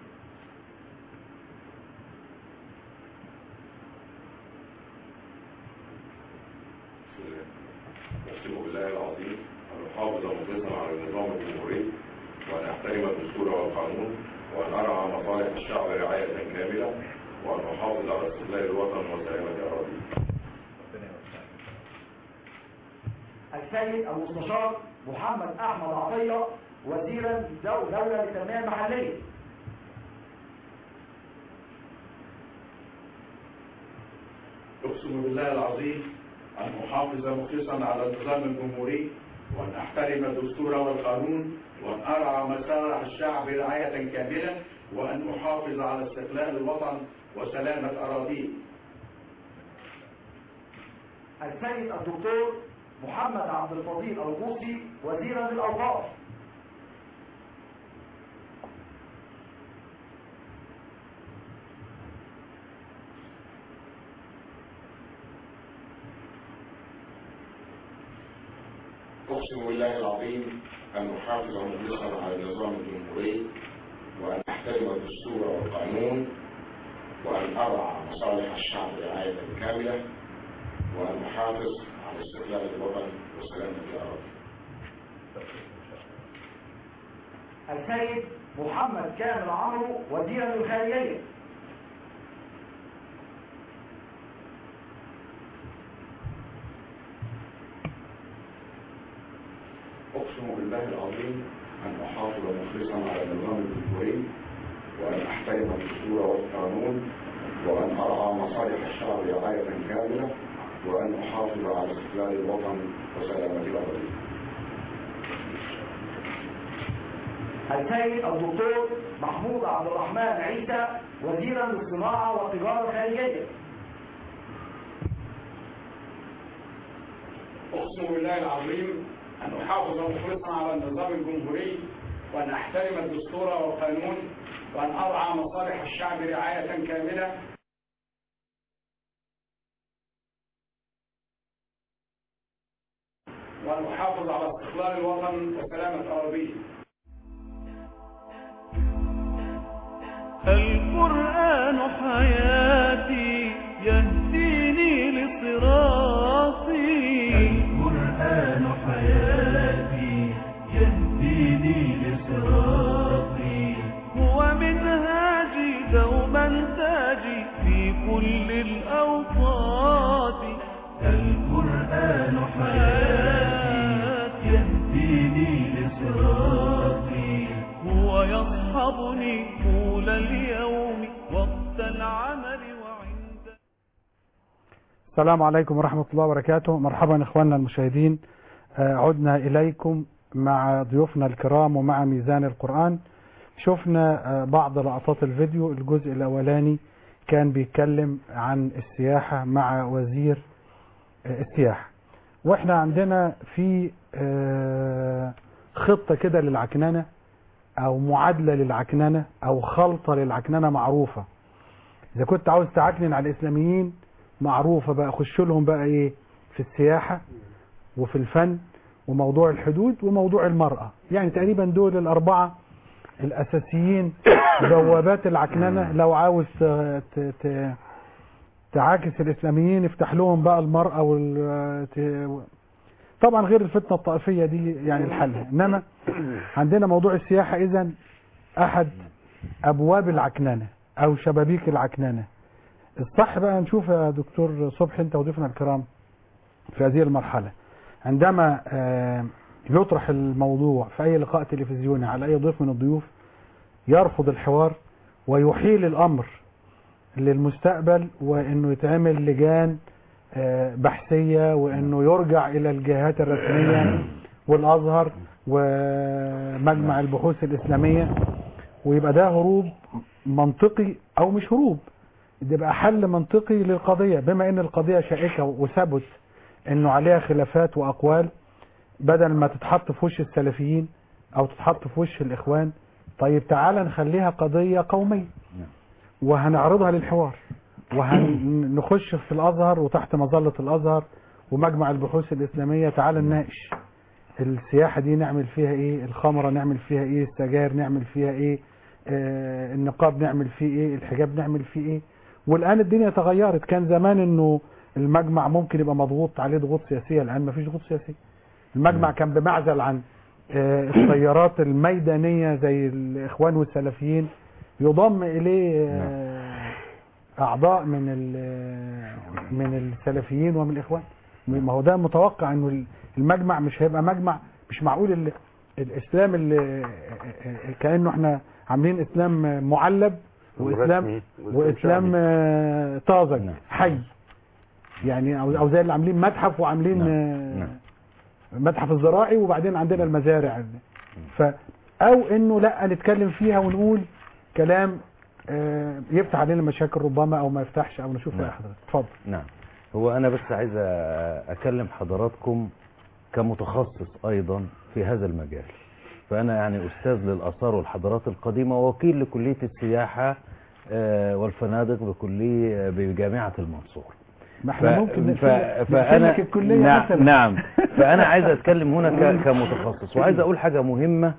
أقسم بالله العظيم أن أحافظ مخلصا على النظام الجمهوري وأن أحترم الدستور والقانون وأن أرعى مصالح الشعب رعاية كاملة وأن أحافظ على استقلال الوطن وسلامة أراضيه السيد المستشار محمد احمد عطية وزيرا دو- دولة للتنمية المحلية أقسم بالله العظيم أن أحافظ مخلصا على النظام الجمهوري وأن أحترم الدستور والقانون وأن أرعى مصالح الشعب رعاية كاملة وأن أحافظ على استقلال الوطن وسلامة أراضيه السيد الدكتور محمد عبد الفضيل الغوصي وزيرا للأوقاف أقسم بالله العظيم أن أحافظ مخلصا على النظام الجمهوري وأن أحترم الدستور والقانون وأن أرعى مصالح الشعب رعاية كاملة وأن أحافظ على استقلال الوطن وسلامة أراضيه السيد محمد كامل عمرو وزيرا للخارجية أقسم بالله العظيم أن أحافظ مخلصا على النظام الجمهوري وأن أحترم الدستور والقانون وأن أرعى مصالح الشعب رعاية كاملة وأن أحافظ على استقلال الوطن وسلامة أراضيه السيد الدكتور محمود عبد الرحمن عيسى وزيرا للصناعة والتجارة الخارجية أقسم بالله العظيم أن أحافظ مخلصا على النظام الجمهوري وأن أحترم الدستور والقانون وأن أرعى مصالح الشعب رعاية كاملة وأن أحافظ على استقلال الوطن وسلامة أراضيه القرآن حياتي يهديني لصراطي القرآن حياتي يهديني لصراطي هو منهاجي دوما تاجي في كل الأوقات القرآن حياتي يهديني لصراطي هو يصحبني طول اليوم وقت العمل وعند السلام عليكم ورحمة الله وبركاته مرحبا إخواننا المشاهدين آه، عدنا إليكم مع ضيوفنا الكرام ومع ميزان القرآن شفنا آه، بعض لقطات الفيديو الجزء الأولاني كان بيتكلم عن السياحة مع وزير آه، السياحة واحنا عندنا في آه، خطة كده للعكننة او معادلة للعكننة او خلطة للعكننة معروفة اذا كنت عاوز تعكنن على الاسلاميين معروفة بقى خش لهم بقى ايه في السياحة وفي الفن وموضوع الحدود وموضوع المرأة يعني تقريبا دول الاربعة الاساسيين بوابات العكننة لو عاوز ت- ت- ت- تعاكس الاسلاميين افتح لهم بقى المرأة وال ت- طبعا غير الفتنة الطائفية دي يعني الحل انما عندنا موضوع السياحة اذا احد ابواب العكننة او شبابيك العكننة الصح بقى نشوف يا دكتور صبحي انت وضيفنا الكرام في هذه المرحلة عندما آه، يطرح الموضوع في اي لقاء تلفزيوني على اي ضيف من الضيوف يرفض الحوار ويحيل الامر للمستقبل وانه يتعمل لجان آه، بحثية وانه يرجع الى الجهات الرسمية والازهر ومجمع البحوث الاسلامية ويبقى ده هروب منطقي او مش هروب ده يبقى حل منطقي للقضية بما ان القضية شائكة وثبت انه عليها خلافات واقوال بدل ما تتحط في وش السلفيين او تتحط في وش الاخوان طيب تعالى نخليها قضية قومية وهنعرضها للحوار وهنخش في الازهر وتحت مظلة الازهر ومجمع البحوث الاسلامية تعالى نناقش السياحة دي نعمل فيها ايه الخمرة نعمل فيها ايه السجاير نعمل فيها ايه آه النقاب نعمل فيه ايه الحجاب نعمل فيه ايه والان الدنيا تغيرت كان زمان انه المجمع ممكن يبقى مضغوط عليه ضغوط سياسية الان مفيش ضغوط سياسية المجمع كان بمعزل عن آه، التيارات الميدانية زي الاخوان والسلفيين يضم اليه آه، اعضاء من ال- من السلفيين ومن الاخوان ما هو ده متوقع انه المجمع مش هيبقى مجمع مش معقول ال- الاسلام اللي كانه احنا عاملين اسلام معلب واسلام ورسمي واسلام آه، طازج حي يعني او أو زي اللي عاملين متحف وعاملين آه، متحف الزراعي وبعدين عندنا المزارع ف او انه لا نتكلم فيها ونقول كلام آه، يفتح علينا مشاكل ربما او ما يفتحش او نشوف نعم. رأي حضرتك اتفضل نعم هو أنا بس عايز أ- أكلم حضراتكم كمتخصص أيضا في هذا المجال فأنا يعني أستاذ للآثار والحضارات القديمة ووكيل لكلية السياحة آه، والفنادق بكلية بجامعة المنصورة ما احنا ف- ممكن ف... نقفل- فأنا نقفل لك الكلية نعم, مثلا. نعم فأنا عايز أتكلم هنا ك... كمتخصص وعايز أقول حاجة مهمة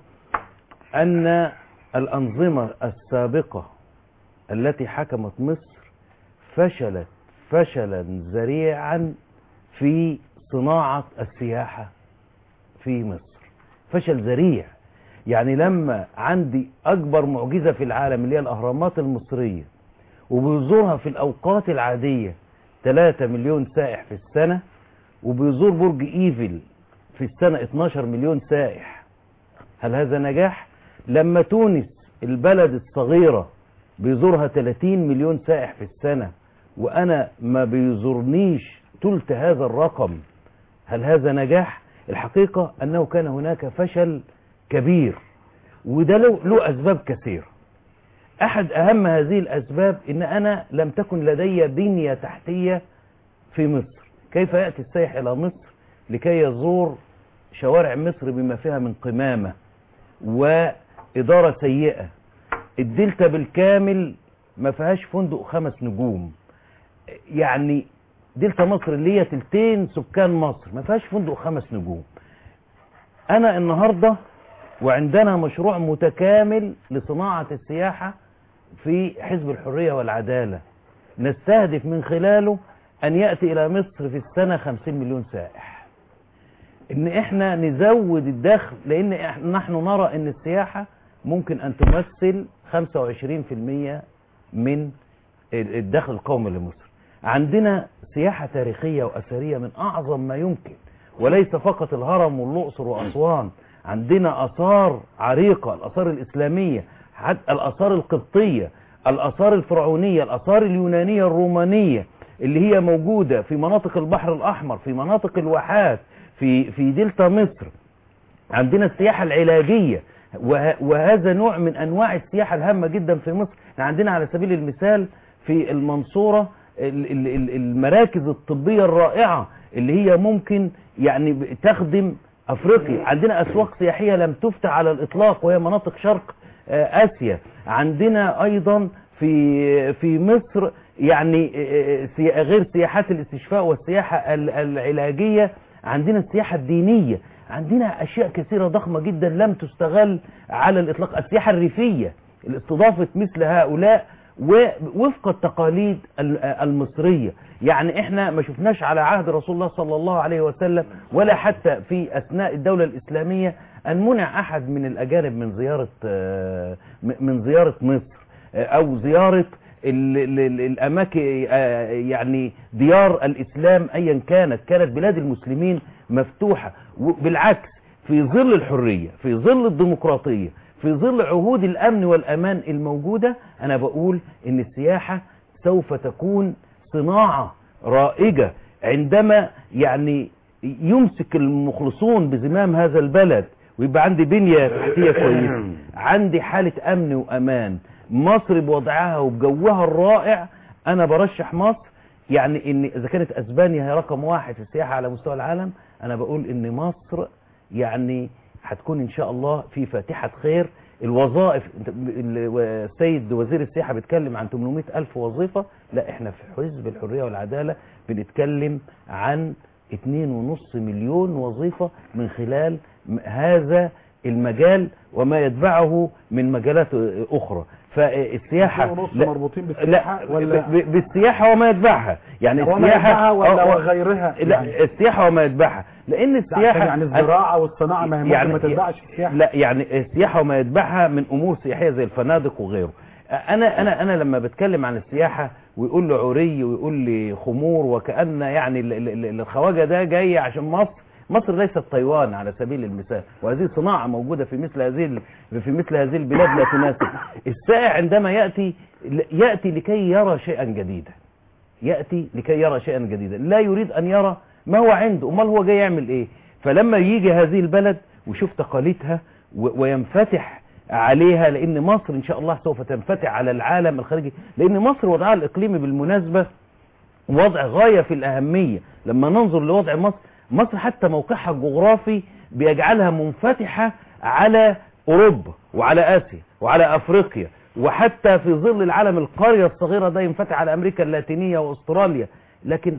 أن الأنظمة السابقة التي حكمت مصر فشلت فشلا ذريعا في صناعة السياحة في مصر فشل ذريع يعني لما عندي أكبر معجزة في العالم اللي هي الأهرامات المصرية وبيزورها في الأوقات العادية 3 مليون سائح في السنة وبيزور برج إيفل في السنة 12 مليون سائح هل هذا نجاح؟ لما تونس البلد الصغيرة بيزورها 30 مليون سائح في السنة وأنا ما بيزورنيش تلت هذا الرقم هل هذا نجاح؟ الحقيقة أنه كان هناك فشل كبير وده له, له أسباب كثيرة أحد أهم هذه الأسباب إن أنا لم تكن لدي بنية تحتية في مصر كيف يأتي السائح إلى مصر لكي يزور شوارع مصر بما فيها من قمامة وإدارة سيئة الدلتا بالكامل ما فيهاش فندق خمس نجوم يعني دلتا مصر اللي هي تلتين سكان مصر ما فيهاش فندق خمس نجوم أنا النهاردة وعندنا مشروع متكامل لصناعة السياحة في حزب الحرية والعدالة نستهدف من خلاله أن يأتي إلى مصر في السنة 50 مليون سائح إن إحنا نزود الدخل لأن إحنا نحن نرى أن السياحة ممكن أن تمثل 25% من الدخل القومي لمصر عندنا سياحة تاريخية وأثرية من أعظم ما يمكن وليس فقط الهرم والأقصر وأسوان عندنا آثار عريقة الآثار الإسلامية حتى الآثار القبطية الآثار الفرعونية الآثار اليونانية الرومانية اللي هي موجودة في مناطق البحر الأحمر في مناطق الواحات في في دلتا مصر عندنا السياحة العلاجية وه- وهذا نوع من انواع السياحة الهامة جدا في مصر احنا عندنا على سبيل المثال في المنصورة ال- ال- ال- المراكز الطبية الرائعة اللي هي ممكن يعني ب- تخدم افريقيا عندنا اسواق سياحية لم تفتح على الاطلاق وهي مناطق شرق آه، اسيا عندنا ايضا في في مصر يعني آه، آه، سيا- غير سياحات الاستشفاء والسياحة ال- العلاجية عندنا السياحة الدينية عندنا اشياء كثيرة ضخمة جدا لم تستغل على الاطلاق السياحة الريفية استضافة مثل هؤلاء ووفق التقاليد ال- المصرية يعني احنا ما شفناش على عهد رسول الله صلى الله عليه وسلم ولا حتى في اثناء الدولة الاسلامية ان منع احد من الاجانب من زيارة آه، م- من زيارة مصر آه، او زيارة ال- ال- ال- الاماكن آه، يعني ديار الاسلام ايا كانت كانت بلاد المسلمين مفتوحة وبالعكس في ظل الحرية في ظل الديمقراطية في ظل عهود الامن والامان الموجودة انا بقول ان السياحة سوف تكون صناعة رائجة عندما يعني يمسك المخلصون بزمام هذا البلد ويبقى عندي بنية تحتية كويسة عندي حالة امن وامان مصر بوضعها وبجوها الرائع انا برشح مصر يعني ان اذا كانت اسبانيا هي رقم واحد في السياحة على مستوى العالم انا بقول ان مصر يعني هتكون ان شاء الله في فاتحة خير الوظائف انت- ال- السيد وزير السياحة بيتكلم عن 800 ألف وظيفة لا احنا في حزب الحرية والعدالة بنتكلم عن 2.5 مليون وظيفة من خلال م- هذا المجال وما يتبعه من مجالات أخرى فالسياحة ونص لا- مربوطين بالسياحة لا ولا ب- ب- بالسياحة وما يتبعها يعني وما السياحة يتبعها ولا آه، آه، وغيرها لا يعني. السياحة وما يتبعها لأن السياحة يعني الزراعة والصناعة ما هي ممكن ما تتبعش السياحة لا يعني السياحة وما يتبعها من أمور سياحية زي الفنادق وغيره أنا أنا أنا لما بتكلم عن السياحة ويقول لي عري ويقول لي خمور وكأن يعني ال- ال- ال- الخواجة ده جاي عشان مصر مصر ليست تايوان على سبيل المثال وهذه صناعة موجودة في مثل هذه ال- في مثل هذه البلاد لا تناسب السائح عندما يأتي يأتي لكي يرى شيئا جديدا يأتي لكي يرى شيئا جديدا لا يريد أن يرى ما هو عنده أمال هو جاي يعمل إيه فلما يجي هذه البلد ويشوف تقاليدها و- وينفتح عليها لأن مصر إن شاء الله سوف تنفتح على العالم الخارجي لأن مصر وضعها الإقليمي بالمناسبة وضع غاية في الأهمية لما ننظر لوضع مصر مصر حتى موقعها الجغرافي بيجعلها منفتحة على أوروبا وعلى آسيا وعلى أفريقيا وحتى في ظل العالم القرية الصغيرة ده ينفتح على أمريكا اللاتينية وأستراليا لكن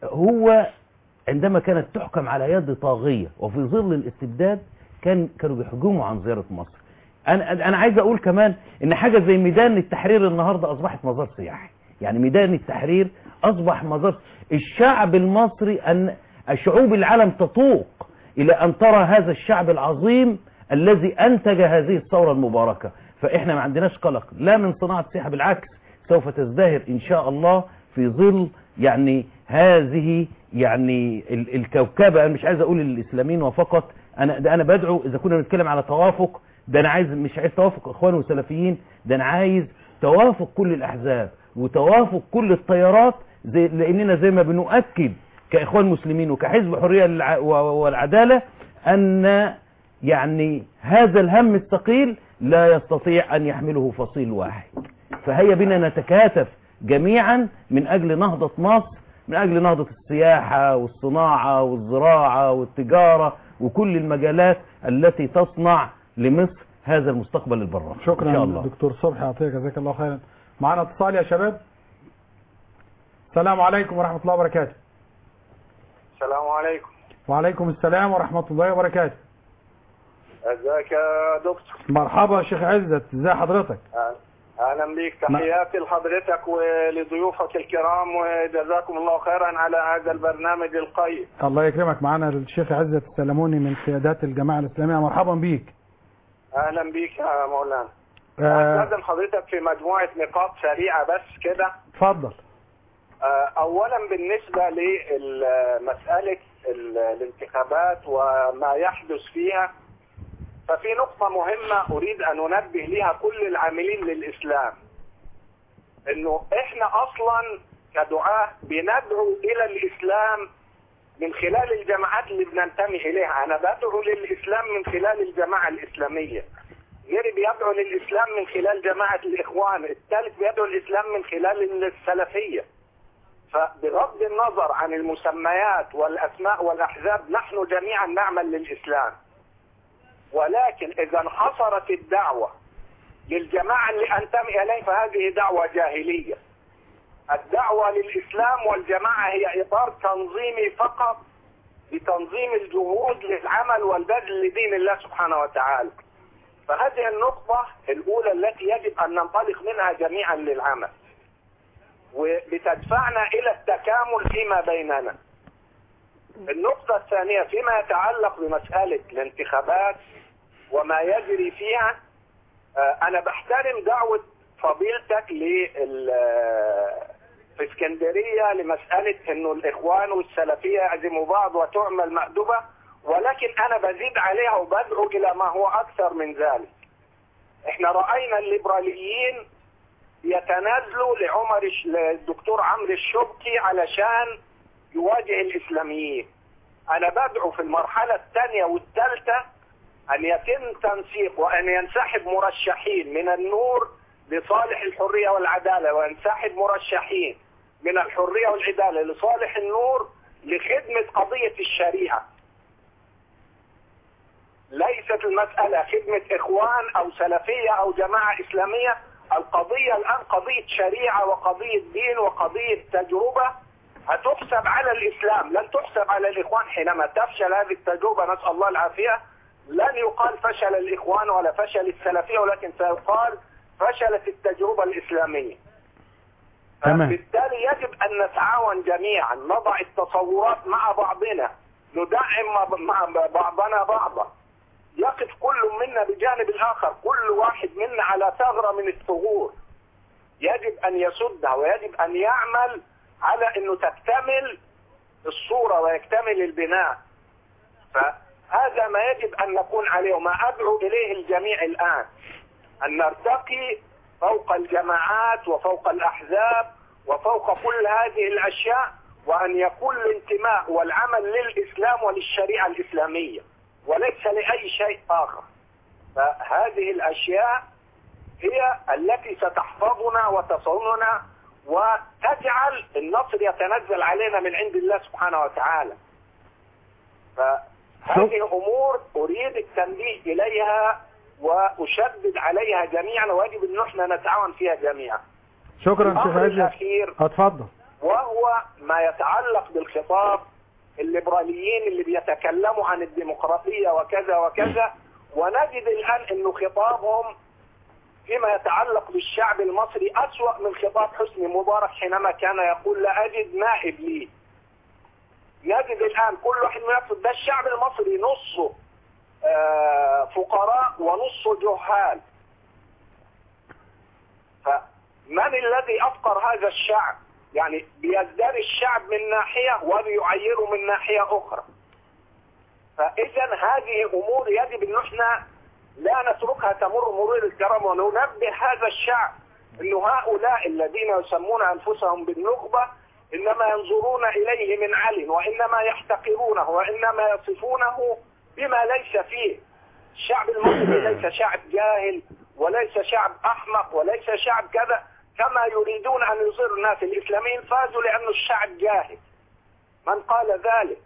هو عندما كانت تحكم على يد طاغية وفي ظل الاستبداد كان كانوا بيحجموا عن زيارة مصر انا انا عايز اقول كمان ان حاجة زي ميدان التحرير النهاردة اصبحت مزار سياحي يعني ميدان التحرير اصبح مزار الشعب المصري ان شعوب العالم تطوق الى ان ترى هذا الشعب العظيم الذي انتج هذه الثورة المباركة فاحنا ما عندناش قلق لا من صناعة سياحة بالعكس سوف تزدهر ان شاء الله في ظل يعني هذه يعني ال- الكوكبة انا مش عايز اقول الاسلاميين وفقط انا ده انا بدعو اذا كنا بنتكلم على توافق ده انا عايز مش عايز توافق اخوان وسلفيين ده انا عايز توافق كل الاحزاب وتوافق كل التيارات زي لاننا زي ما بنؤكد كاخوان مسلمين وكحزب حريه الع- و- والعداله ان يعني هذا الهم الثقيل لا يستطيع ان يحمله فصيل واحد فهيا بنا نتكاتف جميعا من اجل نهضة مصر من اجل نهضة السياحة والصناعة والزراعة والتجارة وكل المجالات التي تصنع لمصر هذا المستقبل البراق شكرا ان شاء الله دكتور صبحي يعطيك جزاك الله خيرا معنا اتصال يا شباب السلام عليكم ورحمة الله وبركاته السلام عليكم وعليكم السلام ورحمة الله وبركاته ازيك يا دكتور مرحبا يا شيخ عزت ازي حضرتك اهلا بيك تحياتي لحضرتك ولضيوفك الكرام وجزاكم الله خيرا على هذا البرنامج القيم الله يكرمك معنا الشيخ عزت السلموني من قيادات الجماعة الإسلامية مرحبا بيك اهلا بيك يا مولانا آه، استاذن حضرتك في مجموعه نقاط سريعه بس كده اتفضل آه، اولا بالنسبه لمساله ال- الانتخابات وما يحدث فيها ففي نقطه مهمه اريد ان انبه لها كل العاملين للاسلام انه احنا اصلا كدعاه بندعو الى الاسلام من خلال الجماعات اللي بننتمي اليها انا بدعو للاسلام من خلال الجماعه الاسلاميه غيري بيدعو للاسلام من خلال جماعه الاخوان الثالث بيدعو الاسلام من خلال السلفيه فبغض النظر عن المسميات والاسماء والاحزاب نحن جميعا نعمل للاسلام ولكن اذا انحصرت الدعوه للجماعه اللي انتمي اليه فهذه دعوه جاهليه الدعوه للاسلام والجماعه هي اطار تنظيمي فقط لتنظيم الجهود للعمل والبذل لدين الله سبحانه وتعالى فهذه النقطة الأولى التي يجب أن ننطلق منها جميعا للعمل وبتدفعنا إلى التكامل فيما بيننا النقطة الثانية فيما يتعلق بمسألة الانتخابات وما يجري فيها آه، أنا بحترم دعوة فضيلتك لل في اسكندرية لمسألة انه الاخوان والسلفية يعزموا بعض وتعمل مأدبة ولكن انا بزيد عليها وبدعو الى ما هو اكثر من ذلك احنا رأينا الليبراليين يتنازلوا لعمر الش- للدكتور عمرو الشبكي علشان يواجه الاسلاميين انا بدعو في المرحلة الثانية والثالثة ان يتم تنسيق وان ينسحب مرشحين من النور لصالح الحرية والعدالة وينسحب مرشحين من الحرية والعدالة لصالح النور لخدمة قضية الشريعة ليست المسألة خدمة إخوان أو سلفية أو جماعة إسلامية القضية الآن قضية شريعة وقضية دين وقضية تجربة هتحسب على الإسلام لن تحسب على الإخوان حينما تفشل هذه التجربة نسأل الله العافية لن يقال فشل الإخوان ولا فشل السلفية ولكن سيقال فشلت التجربة الإسلامية تمام بالتالي يجب أن نتعاون جميعا نضع التصورات مع بعضنا ندعم مع بعضنا بعضا يقف كل منا بجانب الآخر كل واحد منا على ثغرة من الثغور يجب أن يسدها ويجب أن يعمل على أنه تكتمل الصورة ويكتمل البناء فهذا ما يجب أن نكون عليه وما أدعو إليه الجميع الآن أن نرتقي فوق الجماعات وفوق الأحزاب وفوق كل هذه الأشياء وأن يكون الانتماء والعمل للإسلام وللشريعة الإسلامية وليس لأي شيء آخر فهذه الأشياء هي التي ستحفظنا وتصوننا وتجعل النصر يتنزل علينا من عند الله سبحانه وتعالى فهذه أمور أريد التنبيه إليها وأشدد عليها جميعا ويجب أن احنا نتعاون فيها جميعا شكرا شيخ الأمر عزت الأخير اتفضل وهو ما يتعلق بالخطاب الليبراليين اللي بيتكلموا عن الديمقراطية وكذا وكذا ونجد الآن أنه خطابهم فيما يتعلق بالشعب المصري أسوأ من خطاب حسني مبارك حينما كان يقول لا أجد نائب لي نجد الآن كل واحد يقصد ده الشعب المصري نصه آه، فقراء ونصه جهال فمن الذي أفقر هذا الشعب يعني بيزداد الشعب من ناحية وبيعيره من ناحية أخرى فإذا هذه أمور يجب أن احنا لا نتركها تمر مرور الكرام وننبه هذا الشعب أن هؤلاء الذين يسمون أنفسهم بالنخبة إنما ينظرون إليه من علم وإنما يحتقرونه وإنما يصفونه بما ليس فيه الشعب المصري ليس شعب جاهل وليس شعب أحمق وليس شعب كذا كما يريدون أن يصيروا الناس الإسلاميين فازوا لأن الشعب جاهل من قال ذلك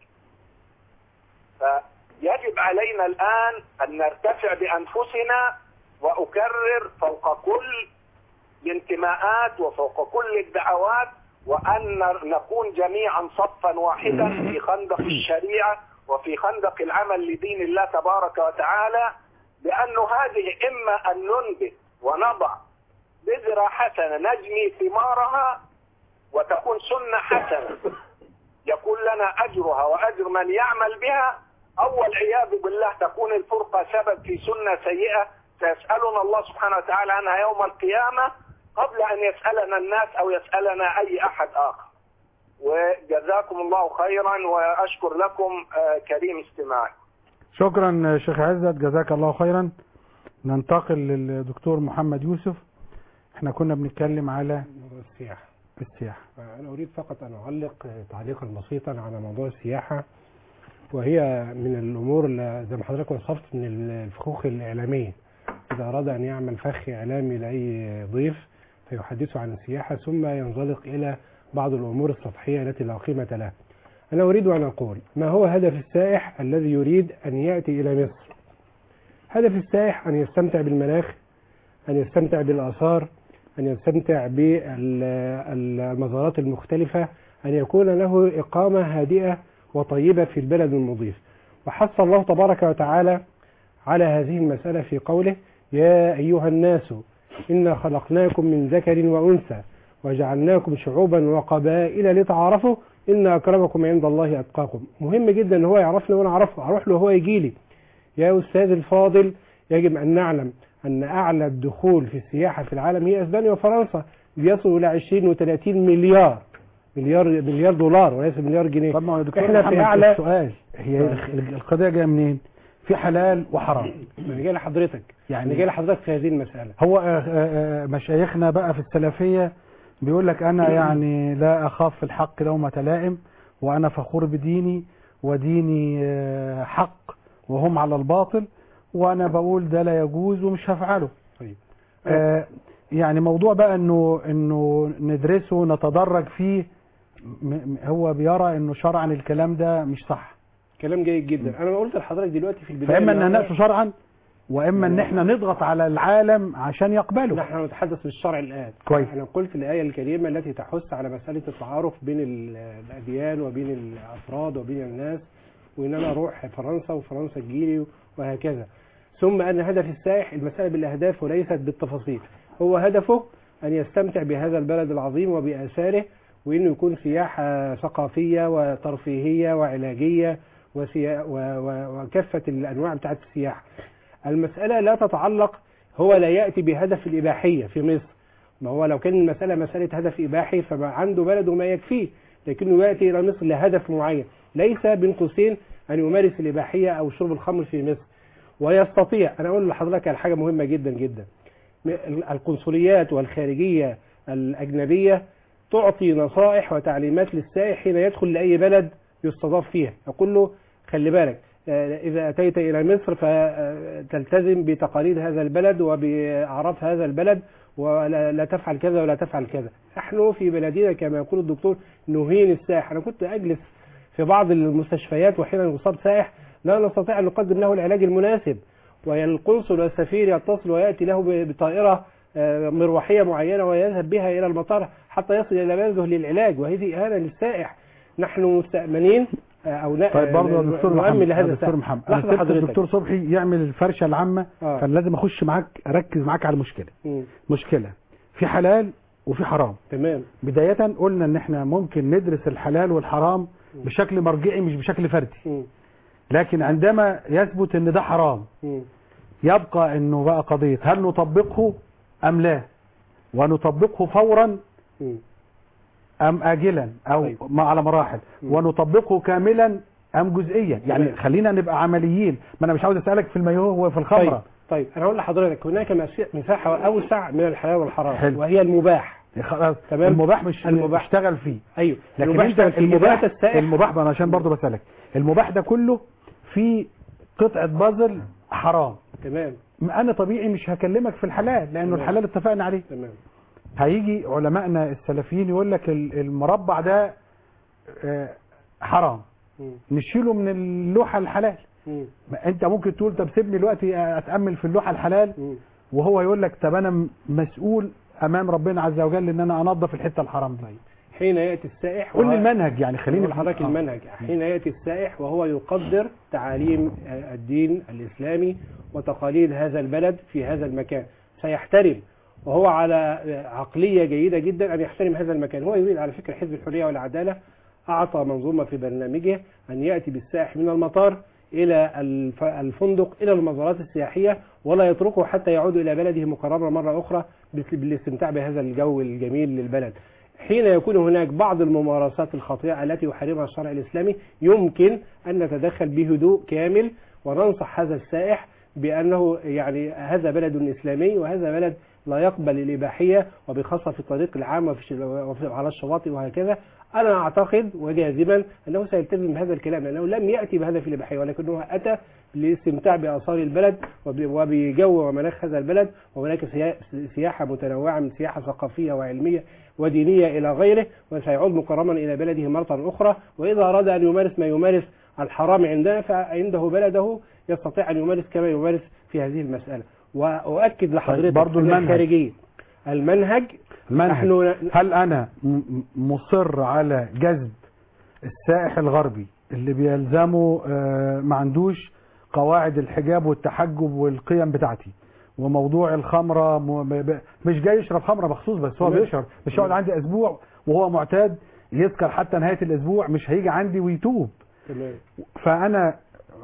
فيجب علينا الآن أن نرتفع بأنفسنا وأكرر فوق كل الانتماءات وفوق كل الدعوات وأن نكون جميعا صفا واحدا في خندق الشريعة وفي خندق العمل لدين الله تبارك وتعالى لأن هذه إما أن ننبت ونضع بذرة حسنة نجني ثمارها وتكون سنة حسنة يكون لنا أجرها وأجر من يعمل بها أو والعياذ بالله تكون الفرقة سبب في سنة سيئة سيسألنا الله سبحانه وتعالى عنها يوم القيامة قبل أن يسألنا الناس أو يسألنا أي أحد آخر وجزاكم الله خيرا وأشكر لكم آه، كريم استماعي شكرا شيخ عزت جزاك الله خيرا ننتقل للدكتور محمد يوسف احنا كنا بنتكلم على السياحة بالسياحة أنا أريد فقط أن أعلق تعليقا بسيطا على موضوع السياحة وهي من الأمور اللي زي ما حضرتك وصفت من الفخوخ الإعلامية إذا أراد أن يعمل فخ إعلامي لأي ضيف فيحدثه عن السياحة ثم ينزلق إلى بعض الأمور السطحية التي لا قيمة لها أنا أريد أن أقول ما هو هدف السائح الذي يريد أن يأتي إلى مصر هدف السائح أن يستمتع بالمناخ أن يستمتع بالآثار أن يستمتع بالمزارات المختلفة أن يكون له إقامة هادئة وطيبة في البلد المضيف وحث الله تبارك وتعالى على هذه المسألة في قوله يا أيها الناس إنا خلقناكم من ذكر وأنثى وجعلناكم شعوبا وقبائل لتعارفوا إن أكرمكم عند الله أتقاكم مهم جدا أن هو يعرفني وأنا أعرفه أروح له هو يجي لي يا أستاذ الفاضل يجب أن نعلم أن أعلى الدخول في السياحة في العالم هي أسبانيا وفرنسا بيصلوا إلى 20 و30 مليار مليار مليار دولار وليس مليار جنيه طب ما هو يا دكتور احنا في محمد أعلى السؤال هي القضية جاية منين؟ في حلال وحرام ما أنا جاي لحضرتك يعني أنا جاي لحضرتك في هذه المسألة هو آه، آه، آه، مشايخنا بقى في السلفية بيقول لك أنا يعني لا أخاف في الحق لومة لائم وأنا فخور بديني وديني آه، حق وهم على الباطل وأنا بقول ده لا يجوز ومش هفعله طيب آه، يعني موضوع بقى انه انه ندرسه نتدرج فيه م- م- هو بيرى انه شرعا الكلام ده مش صح كلام جيد جدا أنا قلت لحضرتك دلوقتي في البداية فاما إن ان هو- نأسه شرعا واما ان احنا نضغط على العالم عشان يقبله نحن نتحدث بالشرع الآن كويس. أنا قلت الآية الكريمة التي تحث على مسألة التعارف بين ال- الأديان وبين الأفراد وبين الناس وإن أنا أروح فرنسا وفرنسا تجيلي وهكذا ثم أن هدف السائح المسألة بالأهداف وليست بالتفاصيل هو هدفه أن يستمتع بهذا البلد العظيم وبآثاره وإنه يكون سياحة ثقافية وترفيهية وعلاجية وسيا و و وكافة الأنواع بتاعت السياحة المسألة لا تتعلق هو لا يأتي بهدف الإباحية في مصر ما هو لو كان المسألة مسألة هدف إباحي فما عنده بلده ما يكفيه لكنه يأتي إلى مصر لهدف معين ليس بين قوسين أن يمارس الإباحية أو شرب الخمر في مصر ويستطيع أنا أقول لحضرتك على حاجة مهمة جدا جدا م- القنصليات والخارجية الأجنبية تعطي نصائح وتعليمات للسائح حين يدخل لأي بلد يستضاف فيها يقول له خلي بالك آه، إذا أتيت إلى مصر فتلتزم بتقاليد هذا البلد وبأعراف هذا البلد ولا لا تفعل كذا ولا تفعل كذا نحن في بلدنا كما يقول الدكتور نهين السائح أنا كنت أجلس في بعض المستشفيات وحين يصاب سائح لا نستطيع أن نقدم له العلاج المناسب والقنصل والسفير يتصل ويأتي له ب- بطائرة آه، مروحية معينة ويذهب بها إلى المطار حتى يصل إلى بلده للعلاج وهذه إهانة للسائح نحن مستأمنين آه، أو ن- طيب برضه يا ن- دكتور نؤمن محمد لهذا يا دكتور السائح. محمد انا لحظة سبت حضرتك الدكتور صبحي يعمل الفرشه العامه آه. فلازم اخش معاك اركز معاك على المشكله مم. مشكله في حلال وفي حرام تمام بدايه قلنا ان احنا ممكن ندرس الحلال والحرام بشكل مرجعي مش بشكل فردي مم. لكن عندما يثبت ان ده حرام مم. يبقى انه بقى قضيه هل نطبقه ام لا ونطبقه فورا مم. ام اجلا او ما على مراحل ونطبقه كاملا ام جزئيا يعني تمام. خلينا نبقى عمليين ما انا مش عاوز اسالك في المايوه وفي الخمره طيب طيب أنا أقول لحضرتك هناك مس- مساحة أوسع من الحلال والحرام حلو. وهي المباح خلاص تمام. المباح مش المباح. اشتغل فيه أيوه لكن المباح انت ده في المباح إباحة السائح المباح بقى أنا عشان برضه بسالك المباح ده كله في قطعه بازل حرام تمام انا طبيعي مش هكلمك في الحلال لانه تمام. الحلال اتفقنا عليه تمام هيجي علمائنا السلفيين يقول لك ال- المربع ده آه، حرام مم. نشيله من اللوحه الحلال مم. ما انت ممكن تقول طب سيبني دلوقتي اتامل في اللوحه الحلال مم. وهو يقول لك طب انا م- مسؤول امام ربنا عز وجل ان انا انظف الحته الحرام دي حين يأتي السائح قول لي وهو- المنهج يعني خليني أقول لحضرتك آه. المنهج حين يأتي السائح وهو يقدر تعاليم الدين الإسلامي وتقاليد هذا البلد في هذا المكان سيحترم وهو على عقلية جيدة جدا أن يحترم هذا المكان هو يريد على فكرة حزب الحرية والعدالة أعطى منظومة في برنامجه أن يأتي بالسائح من المطار إلى الف- الفندق إلى المزارات السياحية ولا يتركه حتى يعود إلى بلده مكررا مرة أخرى بال- بالاستمتاع بهذا الجو الجميل للبلد حين يكون هناك بعض الممارسات الخاطئة التي يحرمها الشرع الإسلامي يمكن أن نتدخل بهدوء كامل وننصح هذا السائح بأنه يعني هذا بلد إسلامي وهذا بلد لا يقبل الإباحية وبخاصة في الطريق العام وفي الش- وفي على الشواطئ وهكذا أنا أعتقد وجازما أنه سيلتزم بهذا الكلام لأنه لم يأتي بهذا في الإباحية ولكنه أتى للاستمتاع بآثار البلد وب- وبجو ومناخ هذا البلد وهناك سيا- سياحة متنوعة من سياحة ثقافية وعلمية ودينية إلى غيره وسيعود مكرما إلى بلده مرة أخرى وإذا أراد أن يمارس ما يمارس الحرام عندنا فعنده بلده يستطيع أن يمارس كما يمارس في هذه المسألة وأؤكد لحضرتك برضو أن المنهج. الخارجية المنهج المنهج نحن هل انا م- م- مصر على جذب السائح الغربي اللي بيلزمه آه، ما عندوش قواعد الحجاب والتحجب والقيم بتاعتي وموضوع الخمره م- ب- ب- مش جاي يشرب خمره مخصوص بس هو تمام. بيشرب مش هيقعد عندي اسبوع وهو معتاد يسكر حتى نهايه الاسبوع مش هيجي عندي ويتوب تمام فانا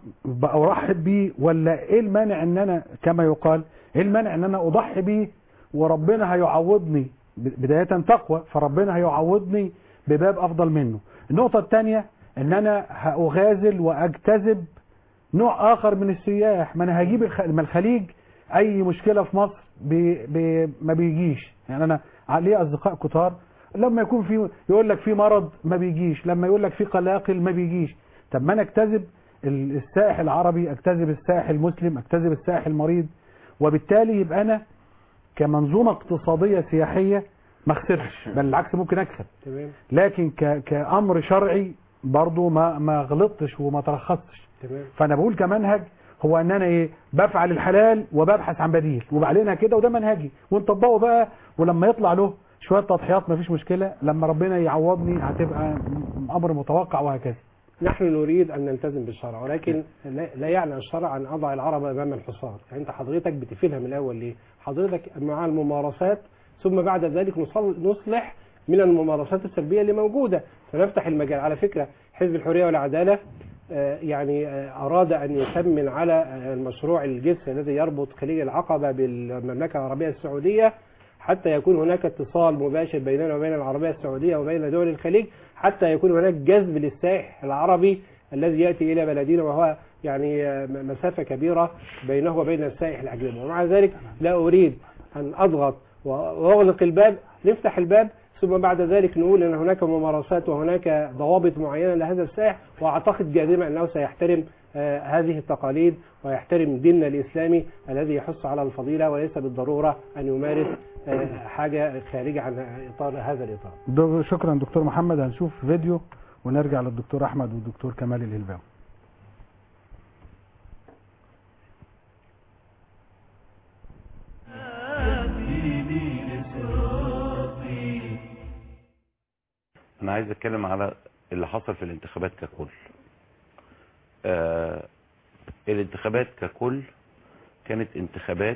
برحب بيه ولا ايه المانع ان انا كما يقال ايه المانع ان انا اضحي بيه وربنا هيعوضني ب- بداية تقوى فربنا هيعوضني بباب افضل منه النقطة الثانية ان انا هأغازل واجتذب نوع اخر من السياح ما انا هجيب الخ... ما الخليج اي مشكلة في مصر بي... بي... ما بيجيش يعني انا عليه اصدقاء كتار لما يكون في يقول لك في مرض ما بيجيش لما يقول لك في قلاقل ما بيجيش طب ما انا اجتذب ال- السائح العربي اجتذب السائح المسلم اجتذب السائح المريض وبالتالي يبقى انا كمنظومة اقتصادية سياحية ما خسرش بل العكس ممكن اكسب تمام لكن ك... كأمر شرعي برضو ما ما غلطتش وما ترخصتش تمام فانا بقول كمنهج هو ان انا ايه بفعل الحلال وببحث عن بديل وبعلنها كده وده منهجي ونطبقه بقى ولما يطلع له شويه تضحيات مفيش مشكله لما ربنا يعوضني هتبقى م- امر متوقع وهكذا نحن نريد أن نلتزم بالشرع ولكن لا لا يعني الشرع أن أضع العرب أمام الحصار يعني أنت حضرتك بتفيدها من الأول ليه حضرتك مع الممارسات ثم بعد ذلك نصل- نصلح من الممارسات السلبية اللي موجودة فنفتح المجال على فكرة حزب الحرية والعدالة آه، يعني آه، أراد أن يثمن على آه، المشروع الجس الذي يربط خليج العقبة بالمملكة العربية السعودية حتى يكون هناك اتصال مباشر بيننا وبين العربية السعودية وبين دول الخليج حتى يكون هناك جذب للسائح العربي الذي يأتي إلى بلدنا وهو يعني آه، م- مسافة كبيرة بينه وبين السائح الأجنبي ومع ذلك لا أريد أن أضغط و- وأغلق الباب نفتح الباب ثم بعد ذلك نقول أن هناك ممارسات وهناك ضوابط معينة لهذا السائح وأعتقد جازما أنه سيحترم آه، هذه التقاليد ويحترم ديننا الإسلامي الذي يحث على الفضيلة وليس بالضرورة أن يمارس آه، حاجة خارجة عن إطار هذا الإطار دو- شكرا دكتور محمد هنشوف فيديو ونرجع للدكتور احمد والدكتور كمال الهلباوي انا عايز اتكلم على اللي حصل في الانتخابات ككل آه الانتخابات ككل كانت انتخابات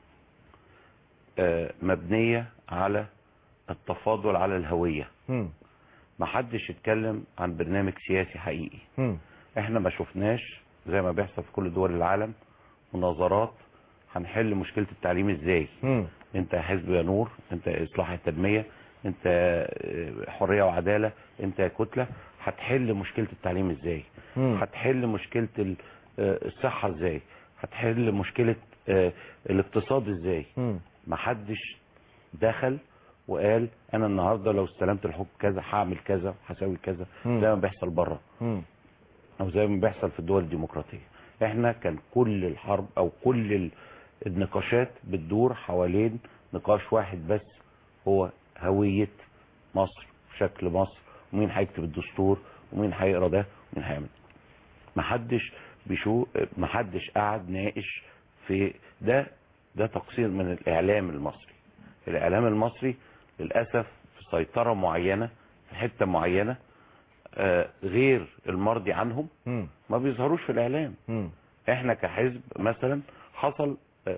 آه مبنية على التفاضل على الهوية محدش اتكلم عن برنامج سياسي حقيقي احنا ما شفناش زي ما بيحصل في كل دول العالم مناظرات هنحل مشكلة التعليم ازاي انت يا حزب يا نور انت يا اصلاح التنمية انت آه، حرية وعدالة انت يا كتلة هتحل مشكلة التعليم ازاي هتحل مشكلة ال- آه، الصحة ازاي هتحل مشكلة آه، الاقتصاد ازاي محدش دخل وقال انا النهارده لو استلمت الحكم كذا هعمل كذا هسوي كذا مم. زي ما بيحصل بره او زي ما بيحصل في الدول الديمقراطيه احنا كان كل الحرب او كل ال- النقاشات بتدور حوالين نقاش واحد بس هو هويه مصر شكل مصر ومين هيكتب الدستور ومين هيقرا ده ومين هيعمل محدش بيشو محدش قعد ناقش في ده ده تقصير من الاعلام المصري الاعلام المصري للاسف في سيطره معينه في حته معينه آه، غير المرضي عنهم ما بيظهروش في الاعلام احنا كحزب مثلا حصل آه،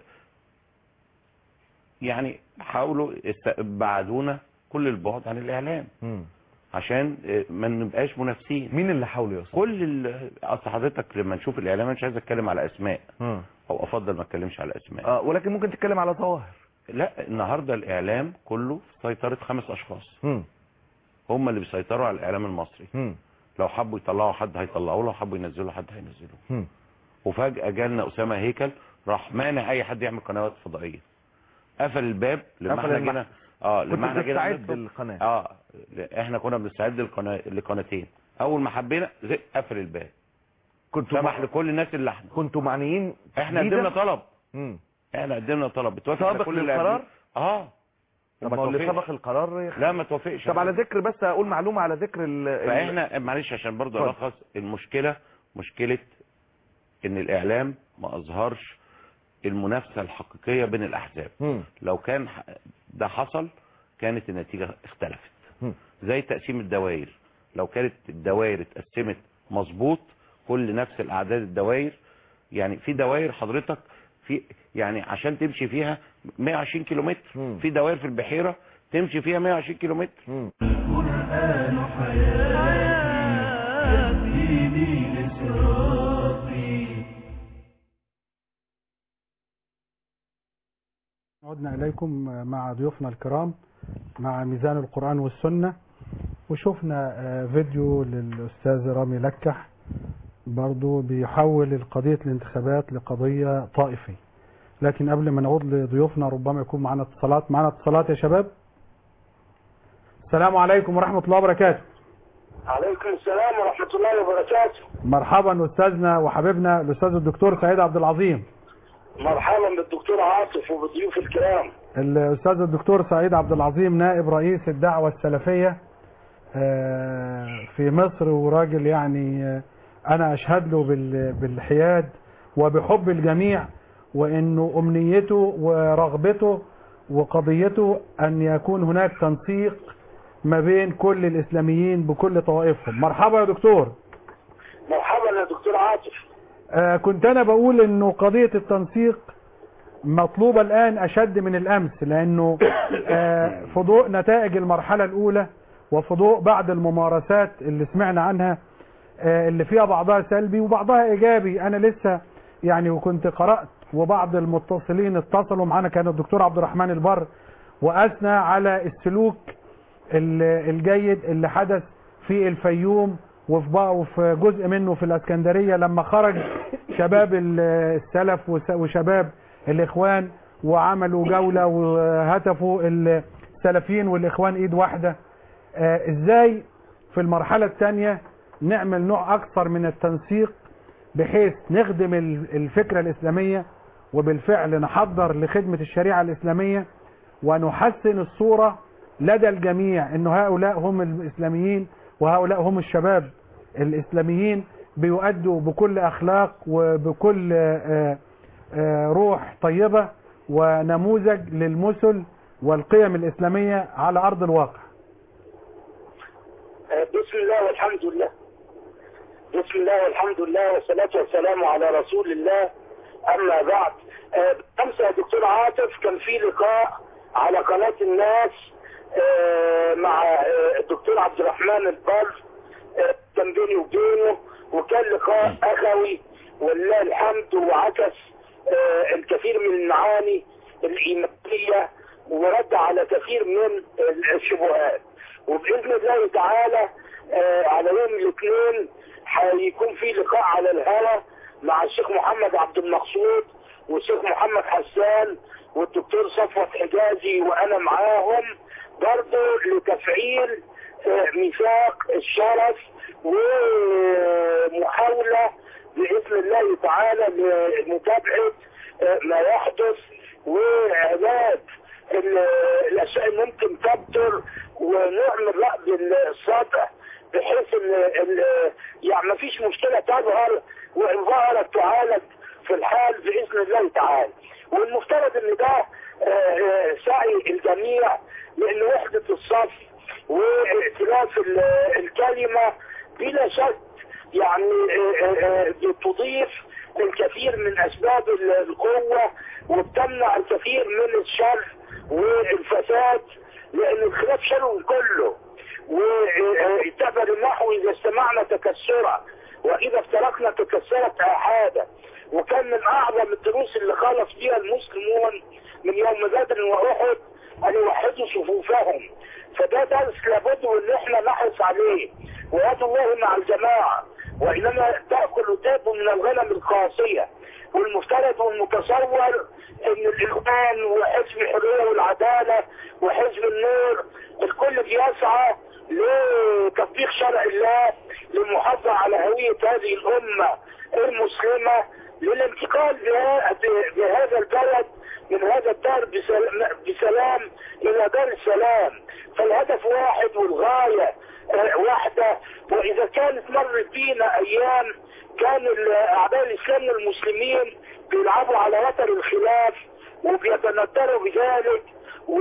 يعني حاولوا است- بعدونا كل البعد عن الاعلام عشان آه، ما نبقاش منافسين مين اللي حاولوا يوصل كل ال- اصل حضرتك لما نشوف الاعلام أنا مش عايز اتكلم على اسماء او افضل ما اتكلمش على اسماء اه ولكن ممكن تتكلم على ظواهر لا النهارده الاعلام كله في سيطره خمس اشخاص هم اللي بيسيطروا على الاعلام المصري لو حبوا يطلعوا حد هيطلعوه لو حبوا ينزلوا حد هينزلوه وفجاه جالنا اسامه هيكل راح مانع اي حد يعمل قنوات فضائيه قفل الباب لما قفل احنا المحبس. جينا اه كنت لما احنا جينا بتستعد نطلب- للقناة. اه ل- احنا كنا بنستعد للقناه لقناتين اول ما حبينا زي قفل الباب كنتوا سمح مع- لكل الناس اللي احنا كنتوا معنيين احنا تحديداً؟ قدمنا طلب مم. احنا قدمنا طلب بتوافق على سابق كل اللي للقرار؟ قدم- اه طب وما ما هو اللي توافقش. سبق القرار يخ- لا ما توافقش طب على ذكر بس اقول معلومه على ذكر ال ال- فاحنا معلش عشان برضه اتفضل. الخص المشكله مشكله ان الاعلام ما اظهرش المنافسه الحقيقيه بين الاحزاب مم. لو كان ح- ده حصل كانت النتيجه اختلفت مم. زي تقسيم الدوائر لو كانت الدوائر اتقسمت مظبوط كل نفس الاعداد الدوائر يعني في دوائر حضرتك في يعني عشان تمشي فيها 120 كيلومتر في دوائر في البحيره تمشي فيها 120 كيلومتر القرآن حياتي يهديني لصراطي عدنا إليكم مع ضيوفنا الكرام مع ميزان القرآن والسنة وشفنا آه، فيديو للأستاذ رامي لكح برضو بيحول قضية الانتخابات لقضية طائفي لكن قبل ما نعود لضيوفنا ربما يكون معنا اتصالات معنا اتصالات يا شباب السلام عليكم ورحمة الله وبركاته عليكم السلام ورحمة الله وبركاته مرحبا أستاذنا وحبيبنا الأستاذ الدكتور سعيد عبد العظيم مرحبا بالدكتور عاطف وبالضيوف الكرام الأستاذ الدكتور سعيد عبد العظيم نائب رئيس الدعوة السلفية آه، في مصر وراجل يعني آه، أنا أشهد له بال- بالحياد وبحب الجميع وإنه أمنيته ورغبته وقضيته أن يكون هناك تنسيق ما بين كل الإسلاميين بكل طوائفهم مرحبا يا دكتور مرحبا يا دكتور عاطف آه، كنت انا بقول انه قضية التنسيق مطلوبة الان اشد من الامس لانه آه، في ضوء نتائج المرحلة الاولى وفي ضوء بعض الممارسات اللي سمعنا عنها آه، اللي فيها بعضها سلبي وبعضها ايجابي انا لسه يعني وكنت قرأت وبعض المتصلين اتصلوا معنا كان الدكتور عبد الرحمن البر واثنى على السلوك ال- الجيد اللي حدث في الفيوم وفي بقى- وفي جزء منه في الاسكندرية لما خرج شباب ال- السلف وس- وشباب الاخوان وعملوا جولة وهتفوا السلفيين والاخوان ايد واحدة آه، ازاي في المرحلة الثانية نعمل نوع اكثر من التنسيق بحيث نخدم ال- الفكرة الاسلامية وبالفعل نحضر لخدمة الشريعة الاسلامية ونحسن الصورة لدى الجميع ان هؤلاء هم الاسلاميين وهؤلاء هم الشباب الاسلاميين بيؤدوا بكل اخلاق وبكل آه، آه، روح طيبة ونموذج للمثل والقيم الاسلامية على ارض الواقع آه، بسم الله والحمد لله بسم الله والحمد لله والصلاة والسلام على رسول الله أما بعد آه، أمس يا دكتور عاطف كان في لقاء على قناة الناس آه، مع آه، الدكتور عبد الرحمن البر آه، كان بيني وبينه وكان لقاء أخوي ولله الحمد وعكس آه، الكثير من المعاني الإيمانية ورد على كثير من الشبهات وبإذن الله تعالى آه، على يوم الاثنين هيكون في لقاء على الهواء مع الشيخ محمد عبد المقصود والشيخ محمد حسان والدكتور صفوت حجازي وانا معاهم برضه لتفعيل آه، ميثاق الشرف ومحاولة بإذن الله تعالى لمتابعة آه، ما يحدث وعلاج ال- الأشياء اللي ممكن تبدر ونعمل رأب السطح بحيث ان ال- يعني ما فيش مشكلة تظهر وإن ظهرت تعالج في الحال بإذن الله تعالى والمفترض ان ده آه، آه، سعي الجميع لان وحدة الصف وائتلاف ال- الكلمة بلا شك يعني آه، آه، آه، بتضيف الكثير من اسباب ال- القوة وبتمنع الكثير من الشر والفساد لان الخلاف شر كله ويعتبر النحو اذا استمعنا تكسرا واذا افترقنا تكسرت احادا وكان من اعظم الدروس اللي خالف فيها المسلمون من يوم بدر واحد ان يوحدوا صفوفهم فده درس لابد ان احنا نحرص عليه ويد الله مع الجماعه وإنما تأكل الذئب من الغنم القاسية والمفترض والمتصور ان الاخوان وحزب الحريه والعداله وحزب النور الكل بيسعى لتطبيق شرع الله للمحافظه على هويه هذه الامه المسلمه للانتقال بها- بهذا البلد من هذا الدار بسلام, بسلام الى دار السلام فالهدف واحد والغايه آه، واحده واذا كانت مرت بينا ايام كان ال- اعداء الاسلام والمسلمين بيلعبوا على وتر الخلاف وبيتندروا بذلك و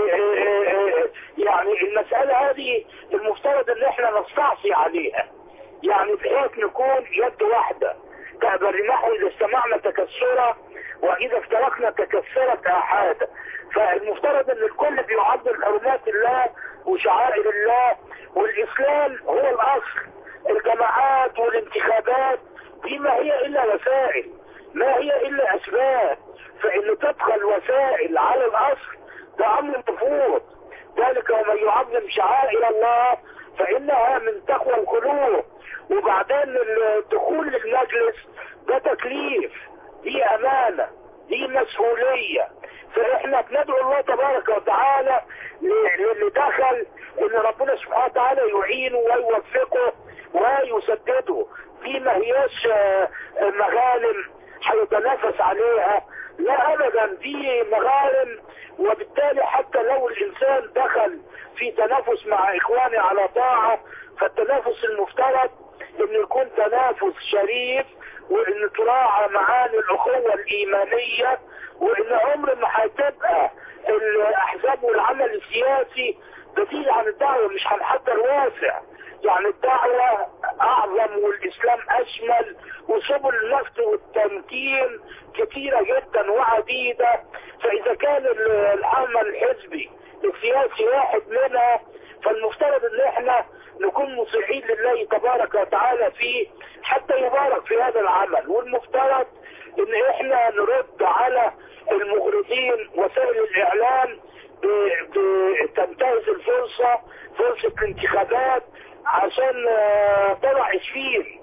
يعني المسألة هذه المفترض ان احنا نستعصي عليها يعني بحيث نكون يد واحدة تقبل نحو اذا استمعنا تكسرا واذا افترقنا تكسرت احادا فالمفترض ان الكل بيعظم حرمات الله وشعائر الله والاسلام هو الاصل الجماعات والانتخابات دي ما هي الا وسائل ما هي الا اسباب فان تدخل وسائل على الاصل ده امر مرفوض ذلك ومن يعظم شعائر الله فانها من تقوى القلوب وبعدين الدخول للمجلس ده تكليف دي امانه دي مسؤوليه فاحنا بندعو الله تبارك وتعالى للي دخل ان ربنا سبحانه وتعالى يعينه ويوفقه ويسدده دي ما هياش آه، مغانم هيتنافس عليها لا ابدا دي مغانم وبالتالي حتى لو الانسان دخل في تنافس مع اخوانه على طاعه فالتنافس المفترض انه يكون تنافس شريف وان تراعى معاني الاخوه الايمانيه وان عمر ما هتبقى الاحزاب والعمل السياسي بديل عن الدعوه مش هنحضر واسع يعني الدعوة أعظم والإسلام أشمل وسبل النفط والتمكين كتيرة جدا وعديدة فإذا كان ال- العمل الحزبي السياسي واحد منها فالمفترض ان احنا نكون مطيعين لله تبارك وتعالى فيه حتى يبارك في هذا العمل والمفترض ان احنا نرد على المغرضين وسائل الاعلام ب- ب- تنتهز الفرصة فرصة الانتخابات عشان آه، طلع اسفين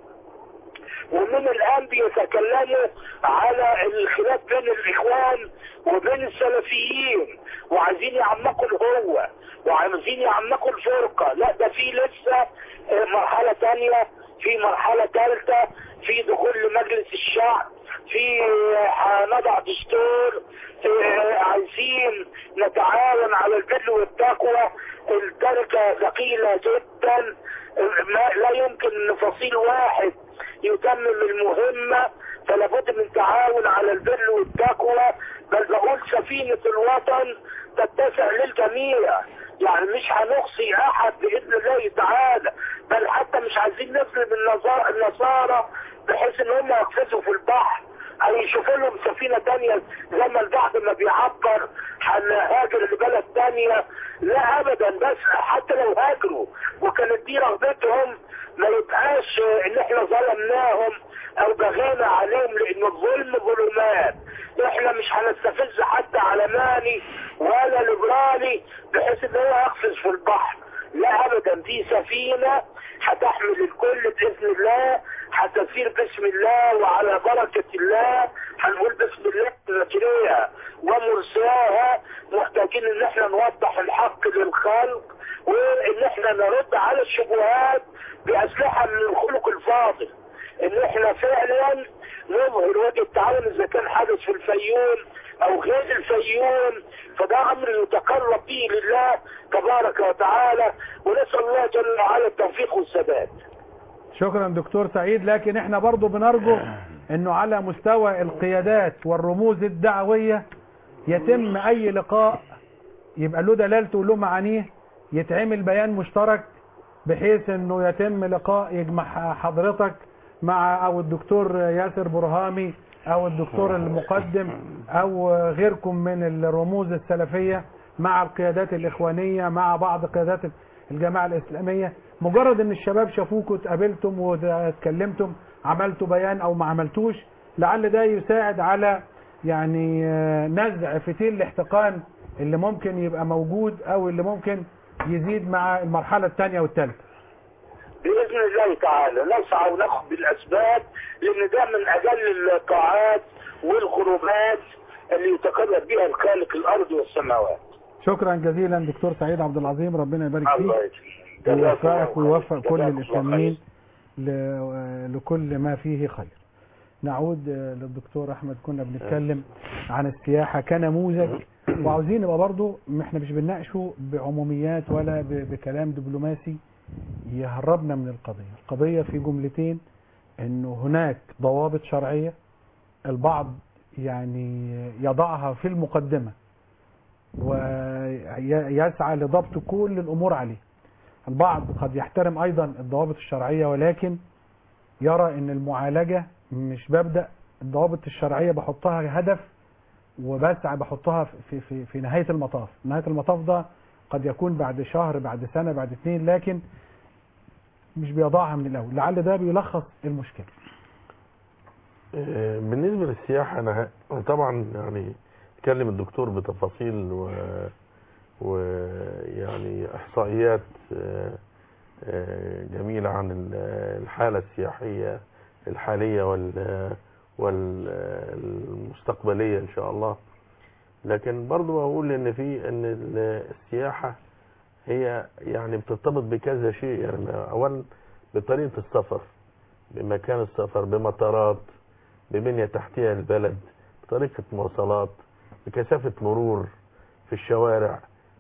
ومن الان بيتكلموا على الخلاف بين الاخوان وبين السلفيين وعايزين يعمقوا الهوة وعايزين يعمقوا الفرقة لا ده في لسه آه، مرحلة تانية في مرحلة ثالثة في دخول لمجلس الشعب في آه، هنضع دستور آه، عايزين نتعاون على البر والتقوى التركة ثقيلة جدا آه، ما لا يمكن ان فصيل واحد يتمم المهمة فلا بد من تعاون على البر والتقوى بل بقول سفينة الوطن تتسع للجميع يعني مش هنقصي احد باذن الله تعالى بل حتى مش عايزين نظلم النصارى النصارى بحيث ان هم يقفزوا في البحر او يشوفوا لهم سفينه تانية زي ما البعض ما بيعبر هنهاجر لبلد تانية لا ابدا بس حتى لو هاجروا وكانت دي رغبتهم ما يبقاش ان احنا ظلمناهم او بغينا عليهم لان الظلم ظلمات احنا مش هنستفز حتى علماني ولا ليبرالي بحيث ان هو يقفز في البحر لا ابدا دي سفينة هتحمل الكل باذن الله هتسير باسم الله وعلى بركة الله هنقول بسم الله نجريها ومرساها محتاجين ان احنا نوضح الحق للخلق وان احنا نرد على الشبهات باسلحة من الخلق الفاضل ان احنا فعلا نظهر وجه التعاون اذا كان حدث في الفيوم او غير الفيوم فده امر يتقرب به لله تبارك وتعالى ونسال الله جل وعلا التوفيق والسداد شكرا دكتور سعيد لكن احنا برضو بنرجو انه على مستوى القيادات والرموز الدعوية يتم اي لقاء يبقى له دلالته وله معانيه يتعمل بيان مشترك بحيث انه يتم لقاء يجمع حضرتك مع او الدكتور ياسر برهامي او الدكتور المقدم او غيركم من الرموز السلفية مع القيادات الاخوانية مع بعض قيادات الجماعة الاسلامية مجرد ان الشباب شافوكوا اتقابلتم واتكلمتم عملتوا بيان او ما عملتوش لعل ده يساعد على يعني آه، نزع فتيل الاحتقان اللي ممكن يبقى موجود او اللي ممكن يزيد مع المرحلة الثانية والثالثة باذن الله تعالى نسعى وناخد بالاسباب لان ده من اجل الطاعات والقربات اللي يتقرب بها الخالق الارض والسماوات شكرا جزيلا دكتور سعيد عبد العظيم ربنا يبارك الله فيك يجزيك ويوفقك ويوفق كل جزاكم الله الاسلاميين ل- لكل ما فيه خير نعود آه، للدكتور احمد كنا بنتكلم عن السياحه كنموذج وعاوزين نبقى برضو م- احنا مش بنناقشه بعموميات ولا ب- بكلام دبلوماسي يهربنا من القضيه القضيه في جملتين انه هناك ضوابط شرعيه البعض يعني يضعها في المقدمه ويسعى لضبط كل الامور عليه البعض قد يحترم ايضا الضوابط الشرعيه ولكن يرى ان المعالجه مش ببدا الضوابط الشرعيه بحطها هدف وبسعى بحطها في في في نهايه المطاف نهايه المطاف ده قد يكون بعد شهر بعد سنه بعد اثنين لكن مش بيضعها من الاول لعل ده بيلخص المشكله آه، بالنسبة للسياحة أنا ه- طبعا يعني اتكلم الدكتور بتفاصيل و ويعني إحصائيات آه، آه، جميلة عن ال- الحالة السياحية الحالية وال والمستقبلية إن شاء الله لكن برضو بقول إن في إن ال- السياحة هي يعني بترتبط بكذا شيء يعني أولا بطريقة السفر بمكان السفر بمطارات ببنية تحتية البلد بطريقة مواصلات بكثافة مرور في الشوارع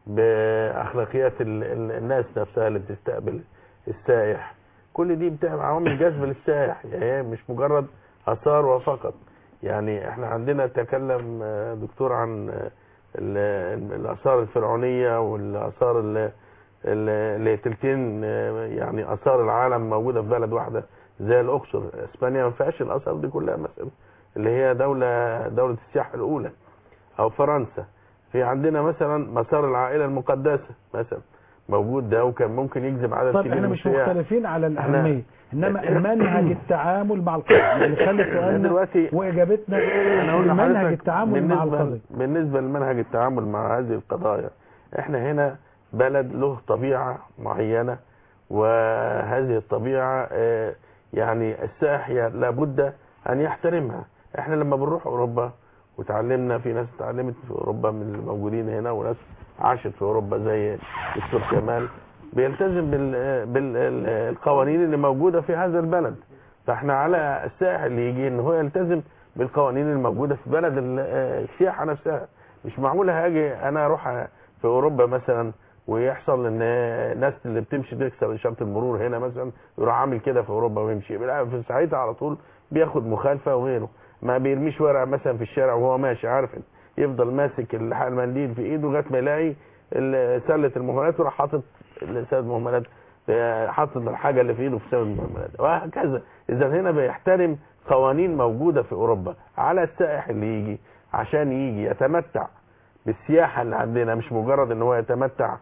بأخلاقيات ال- ال- الناس نفسها اللي بتستقبل السائح كل دي بتعمل عوامل جذب للسائح يعني هي مش مجرد آثار وفقط يعني احنا عندنا تكلم آه، دكتور عن آه، ال- الآثار الفرعونية والآثار اللي اللي تلتين آه، يعني آثار العالم موجودة في بلد واحدة زي الأقصر اسبانيا ما فيهاش الآثار دي كلها مثلا اللي هي دولة دولة السياحة الأولى أو فرنسا في عندنا مثلا مسار العائلة المقدسة مثلا موجود ده وكان ممكن يجذب عدد طب كبير احنا من مش السياح. مختلفين على احنا- الاهميه انما منهج التعامل مع القضيه يعني خلي سؤالنا دلوقتي واجابتنا انا اقول منهج لحضرتك التعامل مع بالنسبة القضيه بالنسبة لمنهج التعامل مع هذه القضايا احنا هنا بلد له طبيعة معينة وهذه الطبيعة آه، يعني السائح ي- لابد ان يحترمها احنا لما بنروح اوروبا وتعلمنا في ناس اتعلمت في اوروبا من الموجودين هنا وناس عاشت في اوروبا زي الدكتور كمال بيلتزم بال- بالقوانين اللي موجودة في هذا البلد فاحنا على السائح اللي يجي ان هو يلتزم بالقوانين الموجودة في بلد ال- آه، السياحة نفسها مش معقولة هاجي انا اروح في اوروبا مثلا ويحصل ان الناس اللي بتمشي تكسر اشاره المرور هنا مثلا يروح عامل كده في اوروبا ويمشي لا في ساعتها على طول بياخد مخالفه وغيره ما بيرميش ورق مثلا في الشارع وهو ماشي عارف يفضل ماسك الح- المنديل في ايده لغايه ما يلاقي ال- سله المهملات ويروح حاطط سله المهملات حاطط الحاجه اللي في ايده في سله المهملات وهكذا اذا هنا بيحترم قوانين موجوده في اوروبا على السائح اللي يجي عشان يجي يتمتع بالسياحه اللي عندنا مش مجرد ان هو يتمتع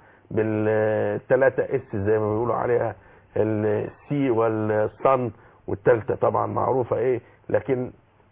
بالثلاثه اس زي ما بيقولوا عليها السي والصن والثالثه طبعا معروفه ايه لكن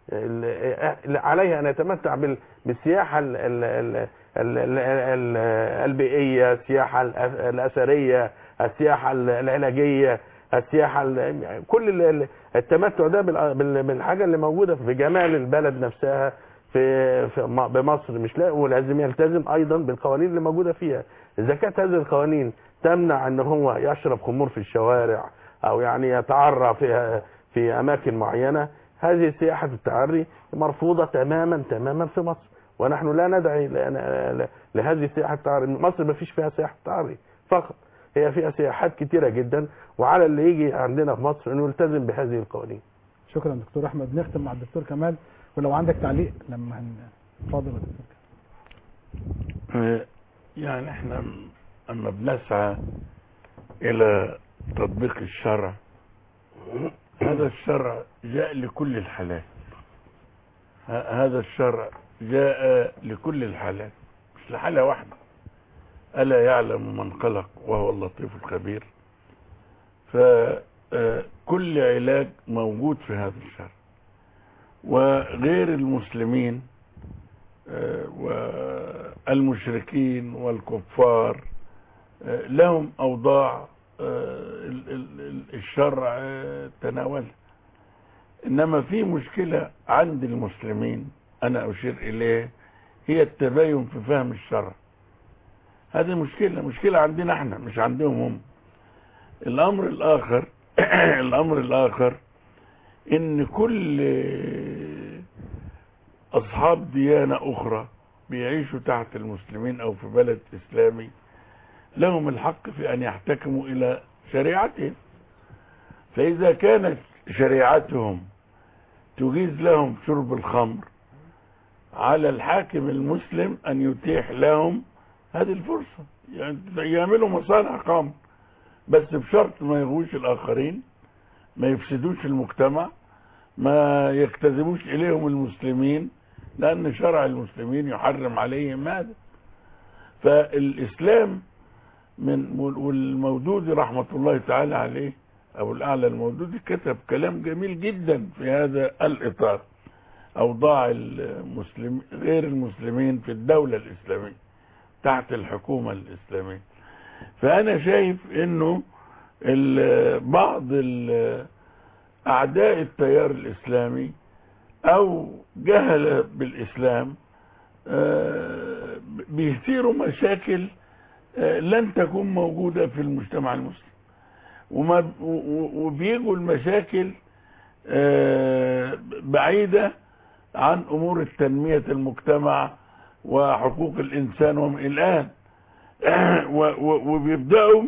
ال- عليه ان يتمتع بال- بالسياحه ال- ال- ال- ال- ال- ال- البيئيه السياحه الأ- الاثريه السياحه العلاجيه السياحه ال- كل ال- ال- التمتع ده بال- بال- بالحاجه اللي موجوده في جمال البلد نفسها في في م- بمصر مش لا ولازم يلتزم ايضا بالقوانين اللي موجوده فيها اذا كانت هذه القوانين تمنع ان هو يشرب خمور في الشوارع او يعني يتعرى في في اماكن معينه هذه سياحه التعري مرفوضه تماما تماما في مصر ونحن لا ندعي ل- ل- لهذه سياحه التعري مصر ما فيش فيها سياحه تعري فقط هي فيها سياحات كتيره جدا وعلى اللي يجي عندنا في مصر انه يلتزم بهذه القوانين شكرا دكتور احمد نختم مع الدكتور كمال ولو عندك تعليق لما هن... اتفضل يا دكتور يعني احنا اما بنسعى الى تطبيق الشرع هذا الشرع جاء لكل الحالات ه- هذا الشرع جاء لكل الحالات مش لحالة واحدة ألا يعلم من خلق وهو اللطيف الخبير فكل علاج موجود في هذا الشرع وغير المسلمين آه، والمشركين والكفار آه، لهم أوضاع آه، ال- ال- ال- الشرع آه، تناولها انما في مشكلة عند المسلمين انا اشير اليه هي التباين في فهم الشرع هذه مشكلة مشكلة عندنا احنا مش عندهم هم الامر الاخر الامر الاخر ان كل اصحاب ديانة اخرى بيعيشوا تحت المسلمين او في بلد اسلامي لهم الحق في ان يحتكموا الى شريعتهم فاذا كانت شريعتهم تجيز لهم شرب الخمر على الحاكم المسلم ان يتيح لهم هذه الفرصة يعني يعملوا مصانع خمر بس بشرط ما يغوش الاخرين ما يفسدوش المجتمع ما يجتذبوش اليهم المسلمين لان شرع المسلمين يحرم عليهم هذا فالاسلام من والمودودي رحمة الله تعالى عليه ابو الاعلى المودودي كتب كلام جميل جدا في هذا الاطار اوضاع المسلم غير المسلمين في الدولة الاسلامية تحت الحكومة الاسلامية فانا شايف انه ال- بعض ال- اعداء التيار الاسلامي او جهل بالاسلام آه، بيثيروا مشاكل آه، لن تكون موجودة في المجتمع المسلم وما و- و- وبيجوا المشاكل آه، بعيدة عن امور التنمية المجتمع وحقوق الانسان ومن الان و- و- وبيبدأوا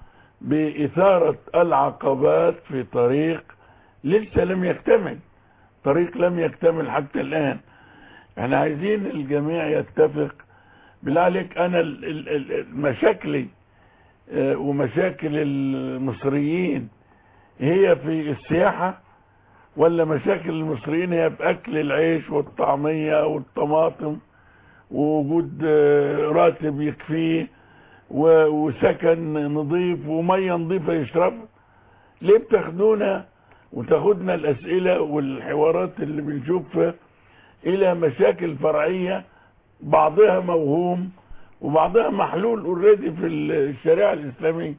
بإثارة العقبات في طريق لسه لم يكتمل طريق لم يكتمل حتى الآن احنا عايزين الجميع يتفق بالله عليك انا ال- ال- ال- مشاكلي آه، ومشاكل المصريين هي في السياحة ولا مشاكل المصريين هي في اكل العيش والطعمية والطماطم ووجود آه، راتب يكفيه و- وسكن نظيف ومية نظيفة يشربها ليه بتاخدونا وتاخدنا الاسئلة والحوارات اللي بنشوفها الى مشاكل فرعية بعضها موهوم وبعضها محلول اوريدي في الشريعة الاسلامية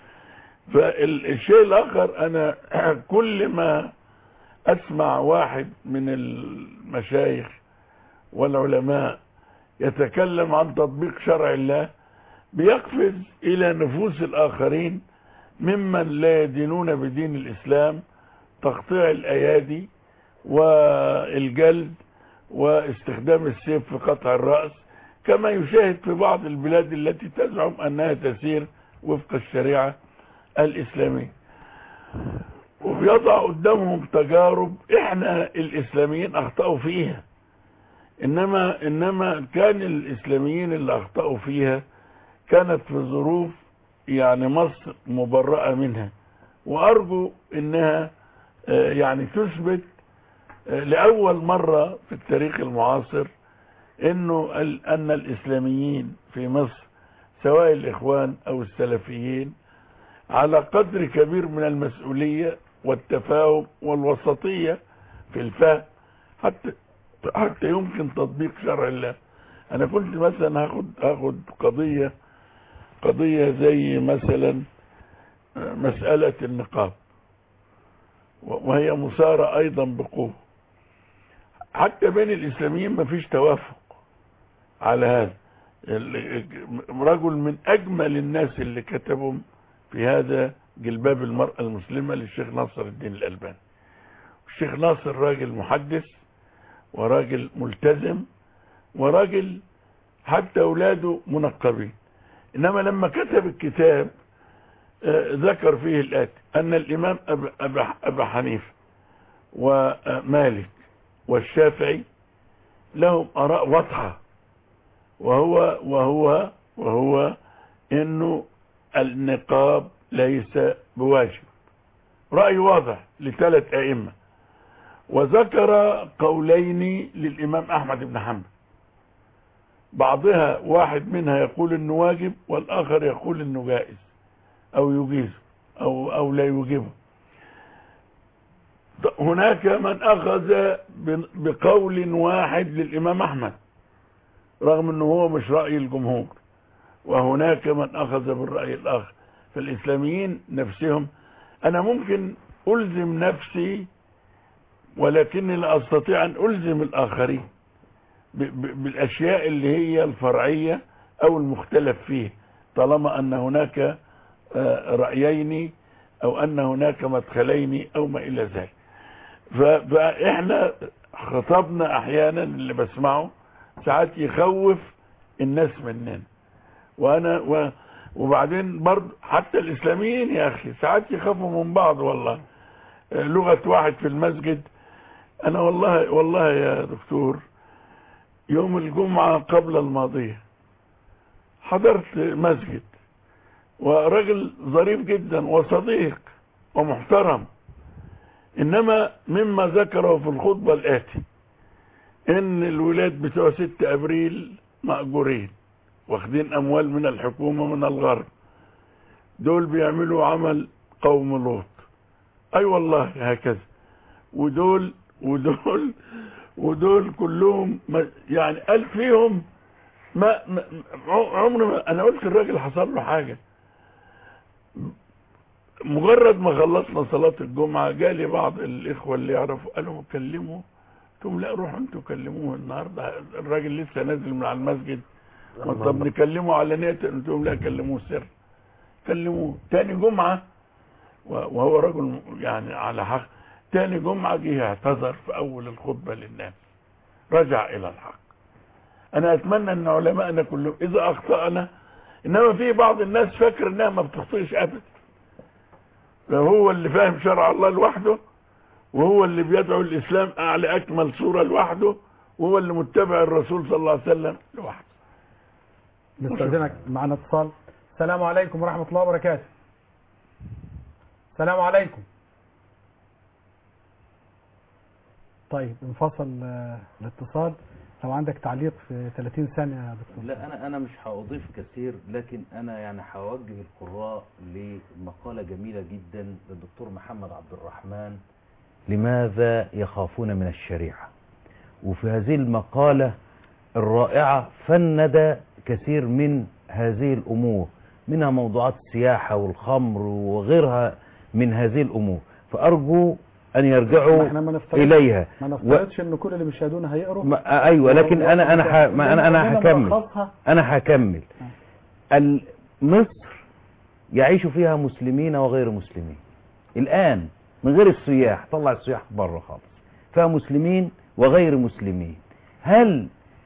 فالشيء الاخر انا كل ما اسمع واحد من المشايخ والعلماء يتكلم عن تطبيق شرع الله بيقفز الى نفوس الاخرين ممن لا يدينون بدين الاسلام تقطيع الايادي والجلد واستخدام السيف في قطع الرأس كما يشاهد في بعض البلاد التي تزعم انها تسير وفق الشريعة الاسلامية وبيضع قدامهم تجارب احنا الاسلاميين اخطأوا فيها انما انما كان الاسلاميين اللي اخطأوا فيها كانت في ظروف يعني مصر مبرأة منها وارجو انها آه، يعني تثبت آه، لأول مرة في التاريخ المعاصر انه ال- ان الاسلاميين في مصر سواء الاخوان او السلفيين على قدر كبير من المسؤولية والتفاهم والوسطية في الفهم حتى حتى يمكن تطبيق شرع الله انا كنت مثلا هاخد هاخد قضية قضية زي مثلا آه، مسألة النقاب وهي مثارة ايضا بقوة حتى بين الاسلاميين مفيش توافق على هذا ال- رجل من اجمل الناس اللي كتبوا في هذا جلباب المرأة المسلمة للشيخ ناصر الدين الالباني الشيخ ناصر راجل محدث وراجل ملتزم وراجل حتى اولاده منقبين انما لما كتب الكتاب آه، ذكر فيه الاتي ان الامام ابا, أبا, أبا حنيفه ومالك والشافعي لهم اراء واضحه وهو وهو وهو انه النقاب ليس بواجب راي واضح لثلاث ائمه وذكر قولين للامام احمد بن حنبل بعضها واحد منها يقول انه واجب والاخر يقول انه جائز او يجيزه او او لا يوجبه هناك من اخذ بقول واحد للامام احمد رغم انه هو مش رأي الجمهور وهناك من اخذ بالرأي الاخر فالإسلاميين نفسهم أنا ممكن ألزم نفسي ولكني لا أستطيع أن ألزم الآخرين ب- ب- بالأشياء اللي هي الفرعية أو المختلف فيه طالما أن هناك آه، رأيين أو أن هناك مدخلين أو ما إلى ذلك ف- فإحنا خطبنا أحيانا اللي بسمعه ساعات يخوف الناس مننا وأنا و وبعدين برضه حتى الإسلاميين يا أخي ساعات يخافوا من بعض والله آه، لغة واحد في المسجد أنا والله والله يا دكتور يوم الجمعة قبل الماضية حضرت مسجد ورجل ظريف جدا وصديق ومحترم انما مما ذكره في الخطبة الاتي ان الولاد بتوع 6 ابريل مأجورين واخدين اموال من الحكومة من الغرب دول بيعملوا عمل قوم لوط اي والله هكذا ودول ودول ودول كلهم ما- يعني قال فيهم ما, ما عمر ما انا قلت الراجل حصل له حاجه مجرد ما خلصنا صلاة الجمعة جالي بعض الإخوة اللي يعرفوا قالوا كلموا قلت لهم لا روحوا انتوا كلموه النهارده الراجل لسه نازل من على المسجد طب نكلمه على نية قلت لهم لا كلموه سر كلموه تاني جمعة و- وهو رجل يعني على حق تاني جمعة جه اعتذر في أول الخطبة للناس رجع إلى الحق أنا أتمنى أن علماءنا كلهم إذا أخطأنا إنما في بعض الناس فاكر إنها ما بتخطئش أبدا هو اللي فاهم شرع الله لوحده وهو اللي بيدعو الإسلام أعلى أكمل صورة لوحده وهو اللي متبع الرسول صلى الله عليه وسلم لوحده نستأذنك معنا اتصال السلام عليكم ورحمة الله وبركاته السلام عليكم طيب انفصل آه، الاتصال لو عندك تعليق في 30 ثانية يا دكتور لا انا انا مش هاضيف كثير لكن انا يعني هوجه القراء لمقاله جميله جدا للدكتور محمد عبد الرحمن لماذا يخافون من الشريعه وفي هذه المقاله الرائعه فند كثير من هذه الامور منها موضوعات السياحه والخمر وغيرها من هذه الامور فارجو ان يرجعوا احنا ما نفترض اليها ما و- نفترضش ان كل اللي بيشاهدونا هيقروا ما ايوه لكن انا انا ح... ما انا انا هكمل ملخصها. انا هكمل ال- مصر يعيش فيها مسلمين وغير مسلمين الان من غير السياح طلع السياح بره خالص فيها مسلمين وغير مسلمين هل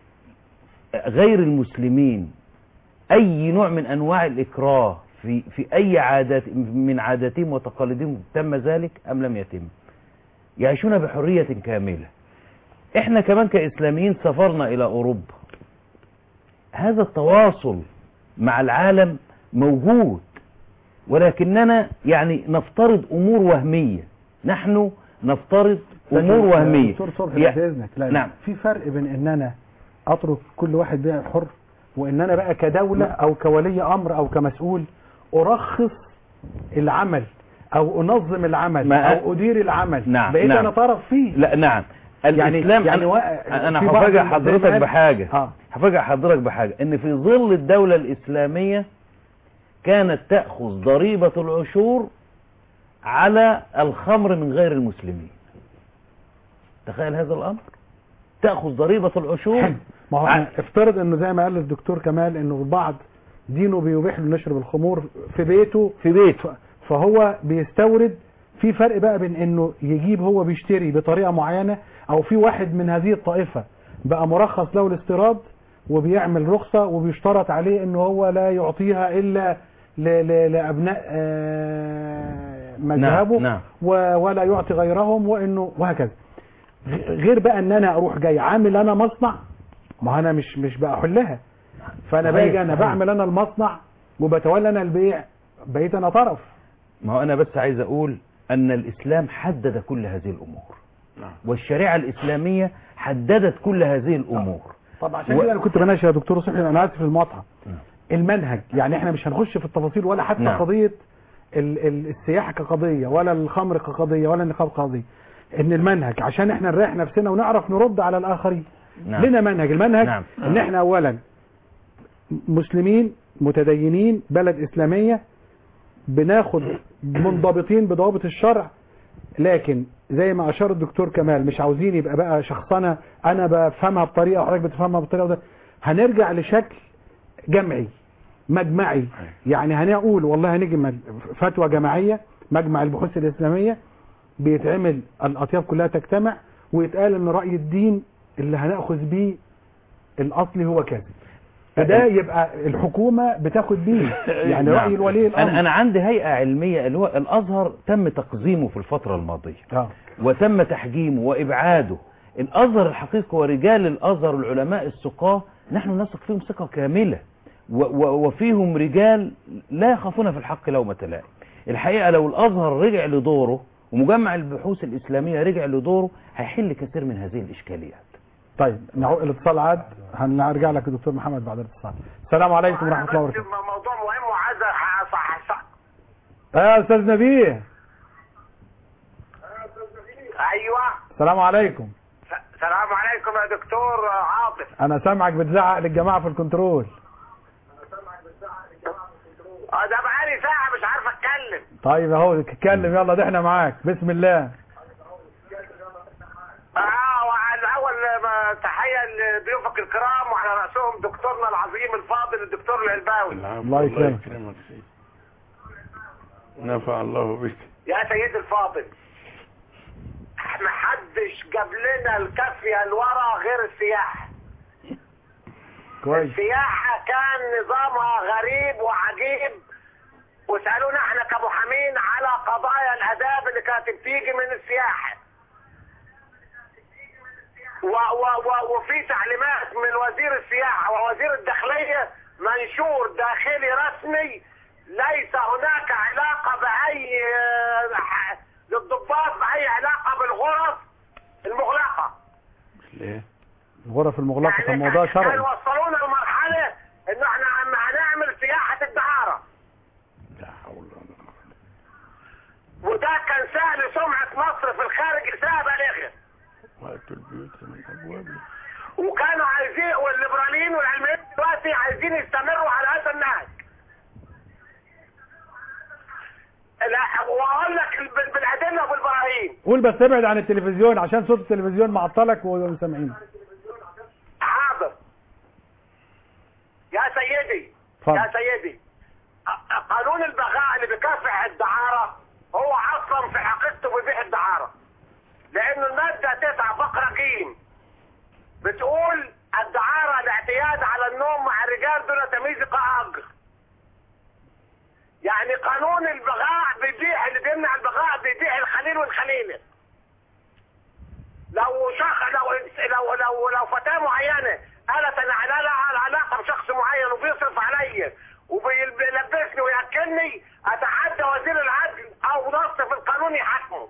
غير المسلمين اي نوع من انواع الاكراه في في اي عادات من عاداتهم وتقاليدهم تم ذلك ام لم يتم يعيشون بحريه كامله احنا كمان كاسلاميين سافرنا الى اوروبا هذا التواصل مع العالم موجود ولكننا يعني نفترض امور وهميه نحن نفترض امور لكن وهميه دكتور صبحي يع- بعد اذنك لا نعم في فرق بين ان انا اترك كل واحد بيع حر وان انا بقى كدولة او كولي امر او كمسؤول ارخص العمل او انظم العمل ما- او ادير العمل نعم بقيت نعم. انا طرف فيه لا نعم يعني- الاسلام يعني انا, وا- أنا في بعض هفاجئ زي حضرتك ما- بحاجه اه هفاجئ حضرتك بحاجه ان في ظل الدوله الاسلاميه كانت تاخذ ضريبه العشور على الخمر من غير المسلمين تخيل هذا الامر تاخذ ضريبه العشور ما هو ع- افترض انه زي ما قال الدكتور كمال انه البعض دينه بيبيح له نشرب الخمور في بيته في بيته فهو بيستورد في فرق بقى بين انه يجيب هو بيشتري بطريقه معينه او في واحد من هذه الطائفه بقى مرخص له الاستيراد وبيعمل رخصه وبيشترط عليه انه هو لا يعطيها الا ل- ل- لابناء آه، مذهبه نعم. و- ولا يعطي غيرهم وانه وهكذا غ- غير بقى ان انا اروح جاي عامل انا مصنع ما انا مش مش بحلها فانا صحيح، باجي انا صحيح. بعمل انا المصنع وبتولى انا البيع بقيت انا طرف ما هو انا بس عايز اقول ان الاسلام حدد كل هذه الامور والشريعه الاسلاميه حددت كل هذه الامور طب عشان و- كده انا كنت بناشي يا دكتور صحي انا اسف المقاطعه المنهج يعني احنا مش هنخش في التفاصيل ولا حتى نعم. قضيه ال- ال- السياحه كقضيه ولا الخمر كقضيه ولا النقاب كقضيه ان المنهج عشان احنا نريح نفسنا ونعرف نرد على الاخرين نعم. لنا منهج المنهج نعم. ان احنا اولا مسلمين متدينين بلد اسلاميه بناخد منضبطين بضوابط الشرع لكن زي ما اشار الدكتور كمال مش عاوزين يبقى بقى شخصنه انا بفهمها بطريقه وحضرتك بتفهمها بطريقه وده. هنرجع لشكل جمعي مجمعي يعني هنقول والله هنيجي مج- فتوى جماعيه مجمع البحوث الاسلاميه بيتعمل الاطياف كلها تجتمع ويتقال ان راي الدين اللي هناخذ بيه الاصلي هو كذا فده يبقى الحكومه بتاخد بيه يعني نعم. راي الولي الامر أنا, أنا عندي هيئة علمية اللي هو الأزهر تم تقزيمه في الفترة الماضية آه. وتم تحجيمه وإبعاده الأزهر الحقيقي ورجال الأزهر العلماء السقاة نحن نثق فيهم ثقة كاملة و و وفيهم رجال لا يخافون في الحق لومة لائم الحقيقة لو الأزهر رجع لدوره ومجمع البحوث الإسلامية رجع لدوره هيحل كثير من هذه الإشكاليات طيب نعود الاتصال عاد هنرجع لك يا دكتور محمد بعد الاتصال السلام عليكم ورحمه الله وبركاته موضوع مهم وعايز أصح صح يا استاذ نبيه ايوه السلام عليكم السلام عليكم يا دكتور عاطف انا سامعك بتزعق للجماعه في الكنترول اه ده بقالي ساعه مش عارف اتكلم طيب اهو اتكلم يلا ده احنا معاك بسم الله اه والاول ما تحيه لضيوفك الكرام وعلى راسهم دكتورنا العظيم الفاضل الدكتور العلباوي الله يكرمك. سيدي. نفع الله بك يا سيدي الفاضل ما حدش جاب لنا الكافيه لورا غير السياحه كويس السياحه كان نظامها غريب وعجيب واسالونا احنا كمحامين على قضايا الاداب اللي كانت بتيجي من السياحه و و و وفي تعليمات من وزير السياحه ووزير الداخليه منشور داخلي رسمي ليس هناك علاقه باي آه، للضباط باي علاقه بالغرف المغلقه ليه الغرف المغلقه في الموضوع شرعي كانوا وصلونا لمرحله انه احنا عم هنعمل سياحه الدعاره وده كان سهل سمعه مصر في الخارج اساءه بالغه واتوا البيوت من ابوابها وكانوا عايزين والليبراليين والعلمانيين دلوقتي عايزين يستمروا على هذا النهج لا واقول لك بال- بالادله وبالبراهين قول بس ابعد عن التلفزيون عشان صوت التلفزيون معطلك وسامعين حاضر يا سيدي اتفضل. يا سيدي ق- قانون البغاء اللي بيكافح الدعارة هو اصلا في حقيقته بيبيح الدعارة لانه المادة 9 فقرة ج بتقول الدعارة الاعتياد على النوم مع الرجال دون تمييز كأجر يعني قانون البغاء بيبيح اللي بيمنع البغاء بيبيح الخليل والخليلة لو شخص لو لو لو لو فتاه معينه قالت انا على لها علاقه بشخص معين وبيصرف عليا وبيلبسني وياكلني اتحدى وزير العدل او نص في القانون يحاكمه.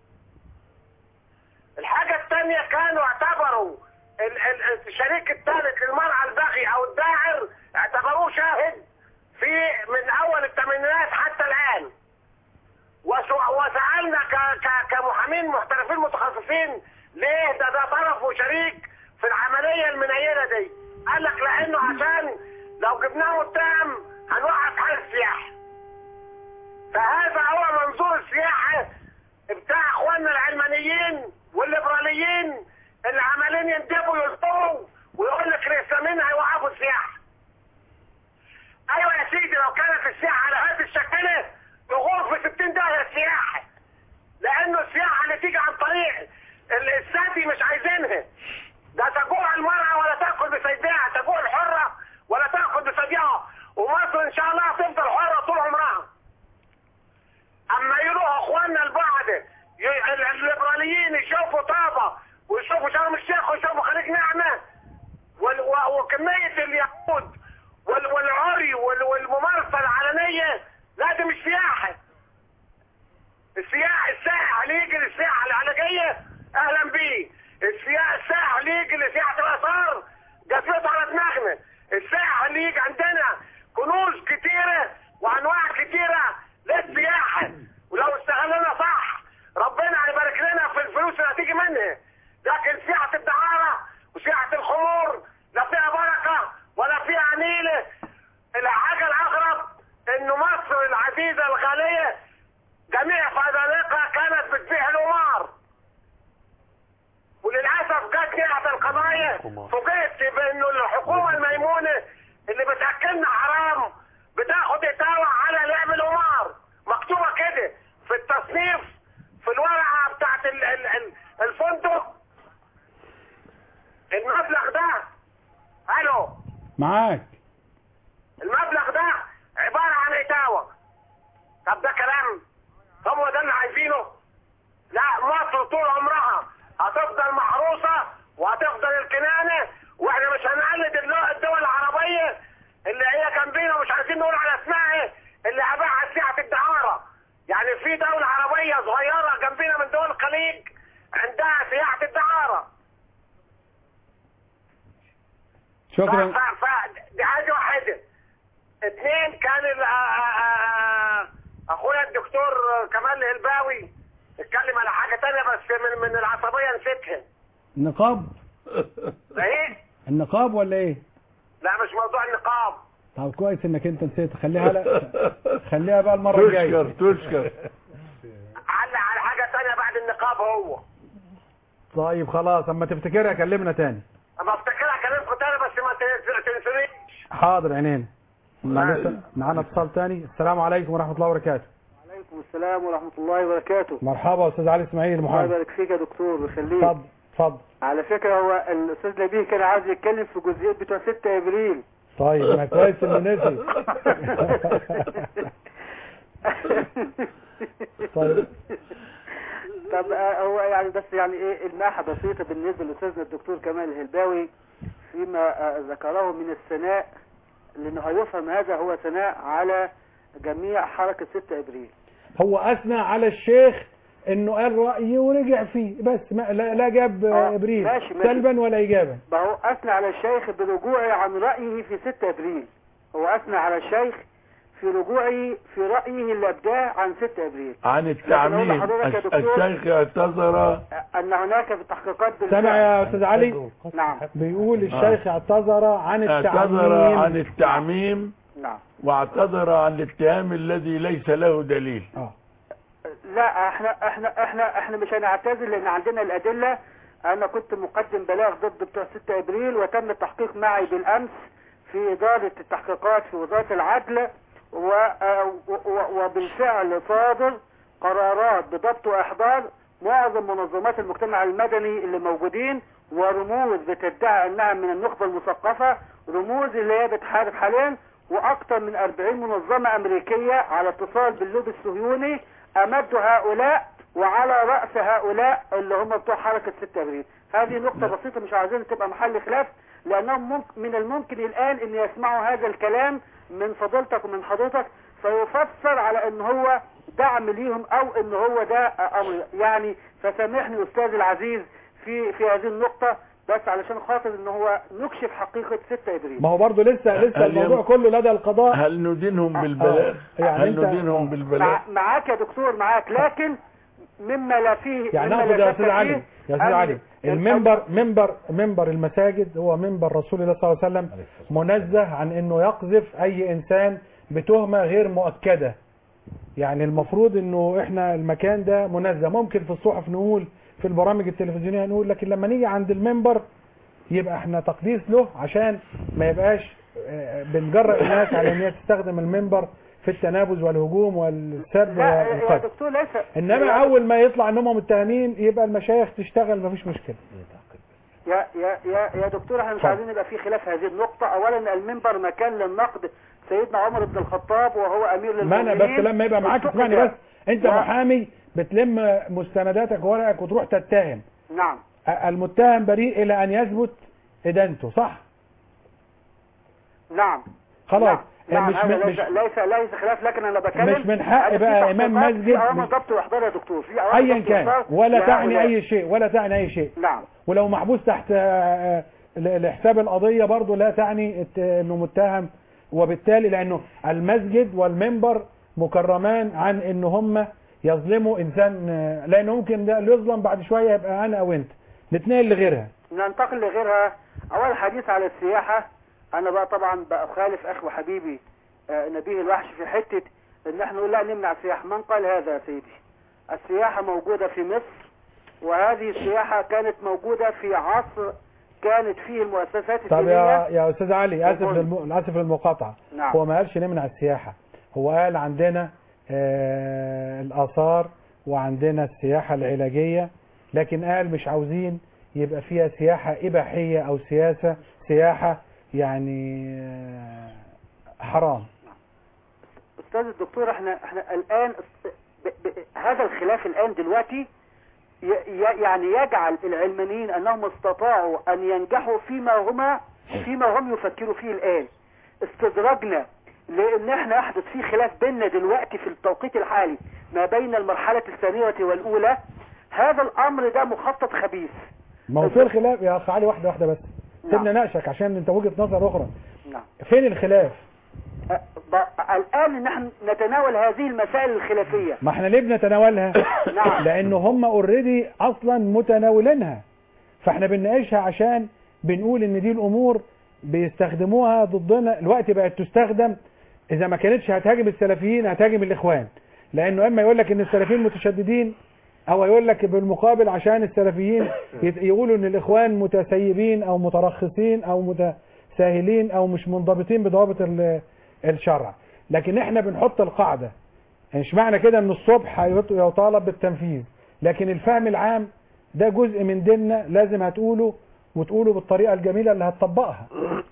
الحاجه الثانيه كانوا اعتبروا ال- ال- الشريك الثالث للمرأة البغي او الداعر اعتبروه شاهد في من اول الثمانينات حتى الان وسو- وسألنا ك- ك- كمحامين محترفين متخصصين ليه ده ده طرف وشريك في العملية المنيلة دي قال لك لانه عشان لو جبناه متهم هنوقف حال السياحة فهذا هو منظور السياحة بتاع اخواننا العلمانيين والليبراليين اللي عمالين يندبوا ويصطروا ويقول لك الاسلاميين هيوقفوا السياحة ايوه يا سيدي لو كانت السياحة على هذه الشكلة تغور في 60 داهية السياحة لانه السياحة اللي تيجي عن طريق ال- السادي مش عايزينها ده تجوع المرأة ولا تاكل بسيدها تجوع الحرة ولا تاكل بسيدها ومصر ان شاء الله هتفضل حرة طول عمرها اما يروحوا اخواننا البعض ي- ال- الليبراليين يشوفوا طابة ويشوفوا شرم الشيخ ويشوفوا خليج نعمة وال- و- وكمية اليهود وال- والعري وال- والممارسة العلنية لا دي مش سياحة السياح السائح اللي يجي للسياحة العلاجية اهلا بيه السياح السائح اللي يجي لسياحة الاثار جسمته على دماغنا السائح اللي يجي عندنا كنوز كتيرة وانواع كتيرة للسياحة ولو استغلنا صح ربنا هيبارك لنا في الفلوس اللي هتيجي منها لكن سياحة الدعارة وسياحة الخمور لا فيها بركة ولا فيها نيلة الحاجة الأغرب إنه مصر العزيزة الغالية معاك المبلغ ده عبارة عن إتاوة طب ده كلام هو ده اللي عايزينه لا مصر طول عمرها هتفضل محروسة وهتفضل الكنانة واحنا مش هنقلد الل- الدول العربية اللي هي جنبينا ومش عايزين نقول على اسمها ايه اللي عباها سياحة الدعارة يعني في دولة عربية صغيرة جنبينا من دول الخليج عندها سياحة الدعارة شكرا ف... ف... دي حاجة واحدة اثنين كان ال... آ- آ- آ- اخويا الدكتور كمال الهلباوي اتكلم على حاجة تانية بس من من العصبية نسيتها النقاب ايه النقاب ولا ايه لا مش موضوع النقاب طب كويس انك انت نسيت خليها لا خليها بقى المره الجايه تشكر تشكر علق على حاجة تانية بعد النقاب هو طيب خلاص اما تفتكرها كلمنا تاني اما افتكرها كلامكم تاني بس ما تنس- تنسونيش حاضر عينينا معلش معانا اتصال تاني السلام عليكم ورحمه الله وبركاته عليكم السلام ورحمة الله وبركاته مرحبا استاذ علي اسماعيل الله محمد يبارك فيك يا دكتور ويخليك اتفضل اتفضل على فكرة هو الأستاذ نبيه كان عايز يتكلم في جزئية بتوع 6 إبريل طيب ما كويس انه نسي طيب طب آه، هو يعني بس يعني ايه الماحة بسيطة بالنسبة لأستاذنا الدكتور كمال الهلباوي فيما آه، ذكره من الثناء لأنه هيفهم هذا هو ثناء على جميع حركة 6 إبريل هو اثنى على الشيخ انه قال رايه ورجع فيه بس ما لا, لا جاب آه، ابريل ماشي، ماشي. سلبا ولا ايجابا ما هو أثنى على الشيخ برجوعه عن رأيه في 6 إبريل هو أثنى على الشيخ في رجوعه في رأيه اللي أبداه عن 6 إبريل عن لكن أقول التعميم لحضرتك يا الش- دكتور الشيخ اعتذر أن هناك في التحقيقات بالفعل سمع يا استاذ علي نعم بيقول الشيخ اعتذر عن اعتذر التعميم عن التعميم نعم واعتذر عن الاتهام الذي ليس له دليل لا احنا احنا احنا احنا مش هنعتذر لان عندنا الادله انا كنت مقدم بلاغ ضد بتوع 6 ابريل وتم التحقيق معي بالامس في اداره التحقيقات في وزاره العدل و آه، و- و- وبالفعل صادر قرارات بضبط واحضار معظم منظمات المجتمع المدني اللي موجودين ورموز بتدعي انها من النخبه المثقفه رموز اللي هي بتحارب حاليا واكثر من 40 منظمه امريكيه على اتصال باللوبي الصهيوني امدوا هؤلاء وعلى راس هؤلاء اللي هم بتوع حركه 6 ابريل هذه نقطه بسيطه مش عايزين تبقى محل خلاف لانهم ممكن من الممكن الان ان يسمعوا هذا الكلام من فضيلتك ومن حضرتك فيفسر على ان هو دعم ليهم او ان هو ده امر يعني فسامحني استاذ العزيز في في هذه النقطه بس علشان خاطر ان هو نكشف حقيقه 6 ابريل ما هو برضه لسه لسه هل الموضوع يم- كله لدى القضاء هل ندينهم بالبلاغ يعني هل أنت- ندينهم بالبلاغ مع معاك يا دكتور معاك لكن مما لا فيه يعني مما اقصد لا يا شك استاذ علي فيه يا استاذ أن علي المنبر منبر منبر المساجد هو منبر رسول الله صلى الله عليه وسلم منزه عن انه يقذف اي انسان بتهمه غير مؤكده يعني المفروض انه احنا المكان ده منزه ممكن في الصحف نقول في البرامج التلفزيونيه نقول لكن لما نيجي عند المنبر يبقى احنا تقديس له عشان ما يبقاش آه، بنجرأ الناس على ان هي تستخدم المنبر في التنابز والهجوم والسب لا يا والقتل دكتور ليس انما يا- اول ما يطلع ان هم متهمين يبقى المشايخ تشتغل مفيش مشكله يا يا يا يا دكتور احنا مش اتفضل. عايزين يبقى في خلاف هذه النقطة أولا المنبر مكان للنقد سيدنا عمر بن الخطاب وهو أمير ما للمؤمنين انا بس لما يبقى معاك والسوق اسمعني ده. بس انت و- محامي بتلم مستنداتك وورقك وتروح تتهم نعم أ- المتهم بريء الى ان يثبت ادانته صح نعم خلاص نعم مش هذا مش ليس ليس ليس خلاف لكن انا بتكلم مش من حق أنا في بقى إمام تحقيقات، مسجد في اوامر مش- ضبط واحضار يا دكتور في اوامر ايا ضبط كان وإحضار ولا تعني لهؤلاء. اي شيء ولا تعني اي شيء نعم ولو محبوس تحت آه، آه، ل- لحساب القضية برضه لا تعني الت- انه متهم وبالتالي لانه المسجد والمنبر مكرمان عن ان هم يظلموا انسان آه، لانه ممكن ده اللي يظلم بعد شوية يبقى انا او انت نتنقل لغيرها ننتقل لغيرها اول حديث على السياحة انا بقى طبعا بخالف اخ وحبيبي آه، نبيه الوحش في حتة ان احنا نقول لا نمنع السياحة من قال هذا يا سيدي السياحة موجودة في مصر وهذه السياحة كانت موجودة في عصر كانت فيه المؤسسات طب الدينية يا يا استاذ علي اسف اتفضل. للم... اسف للمقاطعة نعم. هو ما قالش نمنع السياحة هو قال عندنا آه الاثار وعندنا السياحة العلاجية لكن قال مش عاوزين يبقى فيها سياحة اباحية او سياسة سياحة يعني آه، حرام استاذ الدكتور احنا احنا الان ب ب هذا الخلاف الان دلوقتي ي ي- يعني يجعل العلمانيين انهم استطاعوا ان ينجحوا فيما هما فيما هم يفكروا فيه الان استدراجنا لان احنا يحدث في خلاف بيننا دلوقتي في التوقيت الحالي ما بين المرحلة الثانية والاولى هذا الامر ده مخطط خبيث ما هو في الخلاف يا اخ علي واحده واحده بس سيبنا ناقشك عشان انت وجهه نظر اخرى نعم فين الخلاف ب- الان نحن نتناول هذه المسائل الخلافية ما احنا ليه بنتناولها نعم. لان هم اوريدي اصلا متناولينها فاحنا بنناقشها عشان بنقول ان دي الامور بيستخدموها ضدنا الوقت بقت تستخدم اذا ما كانتش هتهاجم السلفيين هتهاجم الاخوان لانه اما يقول لك ان السلفيين متشددين او يقول لك بالمقابل عشان السلفيين يت- يقولوا ان الاخوان متسيبين او مترخصين او متساهلين او مش منضبطين بضوابط ال- الشرع لكن احنا بنحط القاعده مش معنى كده ان الصبح هيط- يطالب بالتنفيذ لكن الفهم العام ده جزء من ديننا لازم هتقوله وتقوله بالطريقة الجميلة اللي هتطبقها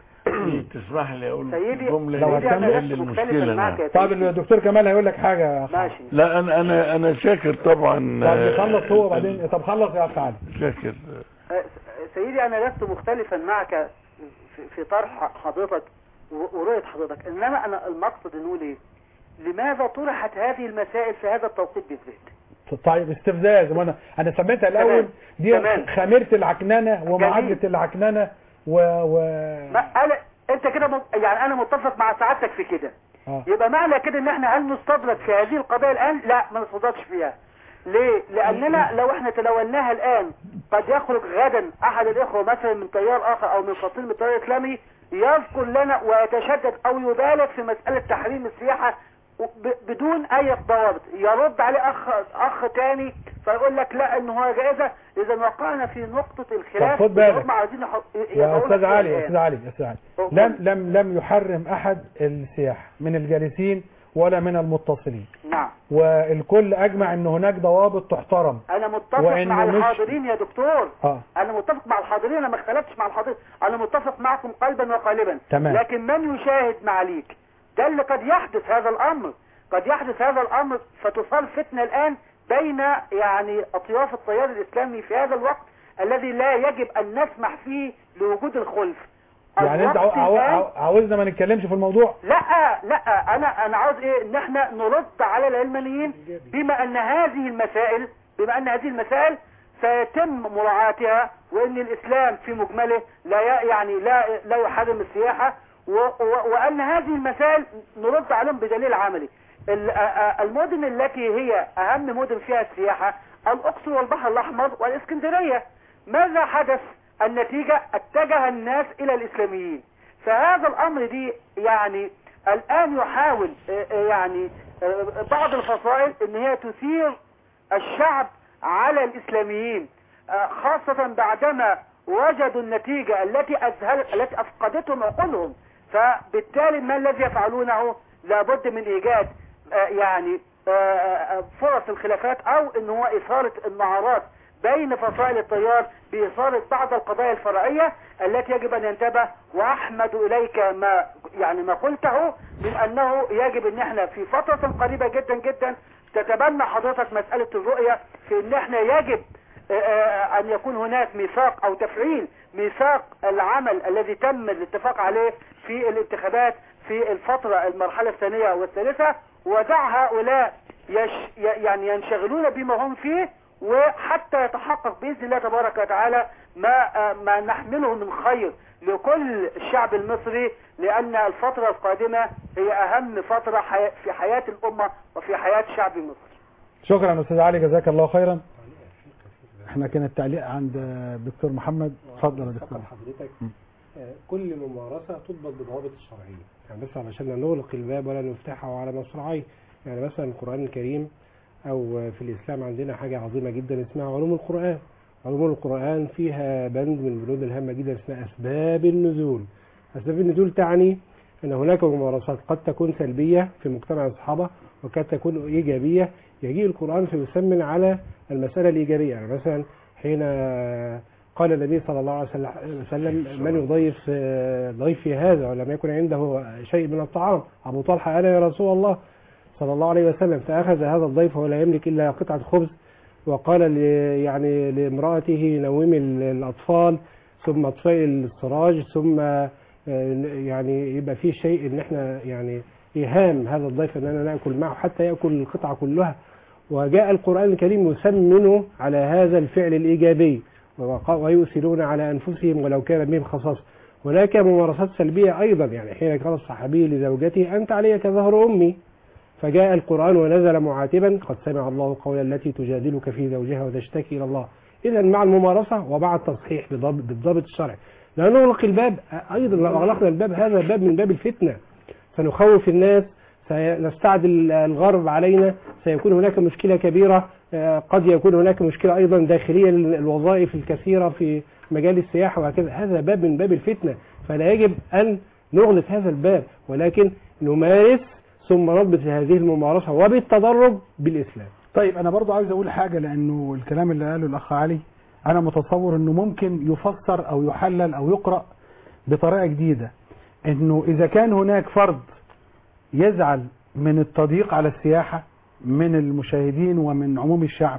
تسمح لي اقول سيدي جمله لو تحل هتكمل المشكله نعم. طب الدكتور كمال هيقول لك حاجة يا أخ علي. لا انا انا انا شاكر طبعا طب يخلص هو بعدين طب خلص يا أخ علي شاكر أه، سيدي انا لست مختلفا معك في- في طرح حضرتك و- ورؤية حضرتك انما انا المقصد نقول ايه لماذا طرحت هذه المسائل في هذا التوقيت بالذات طيب استفزاز وانا انا سميتها الاول تمام. دي تمام. خميرة العكننة ومعادلة العكننة و, و... ما انا انت كده م- يعني انا متفق مع سعادتك في كده آه. يبقى معنى كده ان احنا هل نستدرك في هذه القضايا الان لا ما نستدركش فيها ليه لاننا لو احنا تناولناها الان قد يخرج غدا احد الاخوه مثلا من تيار اخر او من فصيل من التيار الاسلامي يذكر لنا ويتشدد او يبالغ في مساله تحريم السياحه ب- بدون اي ضوابط يرد عليه اخ اخ تاني فيقول لك لا ان هو جائزه اذا وقعنا في نقطه الخلاف طب خد بالك. هم عايزين يحط- يا يدعونا استاذ فيها علي يا الآن. استاذ علي يا استاذ علي اتفضل. لم لم لم يحرم احد السياحة من الجالسين ولا من المتصلين نعم والكل اجمع ان هناك ضوابط تحترم انا متفق وإن مع مش- الحاضرين يا دكتور اه انا متفق مع الحاضرين انا ما اختلفتش مع الحاضرين انا متفق معكم قلبا وقالبا تمام. لكن من يشاهد معاليك ده اللي قد يحدث هذا الامر قد يحدث هذا الامر فتصار فتنة الان بين يعني اطياف التيار الاسلامي في هذا الوقت الذي لا يجب ان نسمح فيه لوجود الخلف يعني انت عاو- الوقت عاو- الآن- عاو- عاوزنا ما نتكلمش في الموضوع لا لا انا انا عاوز ايه ان احنا نرد على العلمانيين بما ان هذه المسائل بما ان هذه المسائل سيتم مراعاتها وان الاسلام في مجمله لا ي- يعني لا لا يحرم السياحه و و وان هذه المسائل نرد عليهم بدليل عملي ال- آ- آ- المدن التي هي اهم مدن فيها السياحه الاقصر والبحر الاحمر والاسكندريه ماذا حدث النتيجه اتجه الناس الى الاسلاميين فهذا الامر دي يعني الان يحاول آه، آه، يعني آه، بعض الفصائل ان هي تثير الشعب على الاسلاميين آه، خاصة بعدما وجدوا النتيجة التي أذهل التي أفقدتهم عقولهم فبالتالي ما الذي يفعلونه لابد من إيجاد آه، يعني آه، آه، فرص الخلافات أو إن هو إثارة النعرات بين فصائل التيار بإثارة بعض القضايا الفرعية التي يجب أن ينتبه وأحمد إليك ما يعني ما قلته من أنه يجب أن احنا في فترة قريبة جدا جدا تتبنى حضرتك مسألة الرؤية في أن احنا يجب آه، آه، أن يكون هناك ميثاق أو تفعيل ميثاق العمل الذي تم الاتفاق عليه في الانتخابات في الفترة المرحلة الثانية والثالثة ودع هؤلاء يش يعني ينشغلون بما هم فيه وحتى يتحقق بإذن الله تبارك وتعالى ما آه، ما نحمله من خير لكل الشعب المصري لأن الفترة القادمة هي أهم فترة حي- في حياة الأمة وفي حياة الشعب المصري شكرا استاذ علي جزاك الله خيرا احنا كان التعليق عند الدكتور محمد اتفضل يا دكتور حضرتك آه، كل ممارسة تضبط بالضوابط الشرعية يعني بس علشان لا نغلق الباب ولا نفتحه على مصراعيه يعني مثلا القرآن الكريم أو آه، في الإسلام عندنا حاجة عظيمة جدا اسمها علوم القرآن علوم القرآن فيها بند من البنود الهامة جدا اسمها أسباب النزول أسباب النزول تعني أن هناك ممارسات قد تكون سلبية في مجتمع الصحابة وقد تكون إيجابية يجيء القرآن فيسمن على المسألة الإيجابية يعني مثلا حين قال النبي صلى الله عليه وسلم من يضيف آه، ضيفي هذا ولم يكن عنده شيء من الطعام أبو طلحة أنا يا رسول الله صلى الله عليه وسلم فأخذ هذا الضيف ولا يملك إلا قطعة خبز وقال ل- يعني لامرأته نومي ال- الأطفال ثم اطفئي السراج ثم آه، يعني يبقى في شيء ان احنا يعني ايهام هذا الضيف اننا ناكل معه حتى ياكل القطعه كلها وجاء القران الكريم يسمن على هذا الفعل الايجابي وق- ويؤثرون على انفسهم ولو كان بهم خصاصه هناك ممارسات سلبيه ايضا يعني حين قال الصحابي لزوجته انت علي كظهر امي فجاء القرآن ونزل معاتبا قد سمع الله قول التي تجادلك في زوجها وتشتكي إلى الله إذا مع الممارسة ومع التصحيح بضبط, بالضبط الشرعي لا نغلق الباب أيضا لو أغلقنا الباب هذا باب من باب الفتنة سنخوف الناس سنستعدل الغرب علينا سيكون هناك مشكلة كبيرة آه، قد يكون هناك مشكلة أيضا داخلية للوظائف الكثيرة في مجال السياحة وهكذا هذا باب من باب الفتنة فلا يجب أن نغلق هذا الباب ولكن نمارس ثم نضبط هذه الممارسة وبالتدرج بالإسلام طيب انا برضو عاوز اقول حاجة لانه الكلام اللي قاله الاخ علي انا متصور انه ممكن يفسر او يحلل او يقرأ بطريقة جديدة انه اذا كان هناك فرد يزعل من التضييق على السياحة من المشاهدين ومن عموم الشعب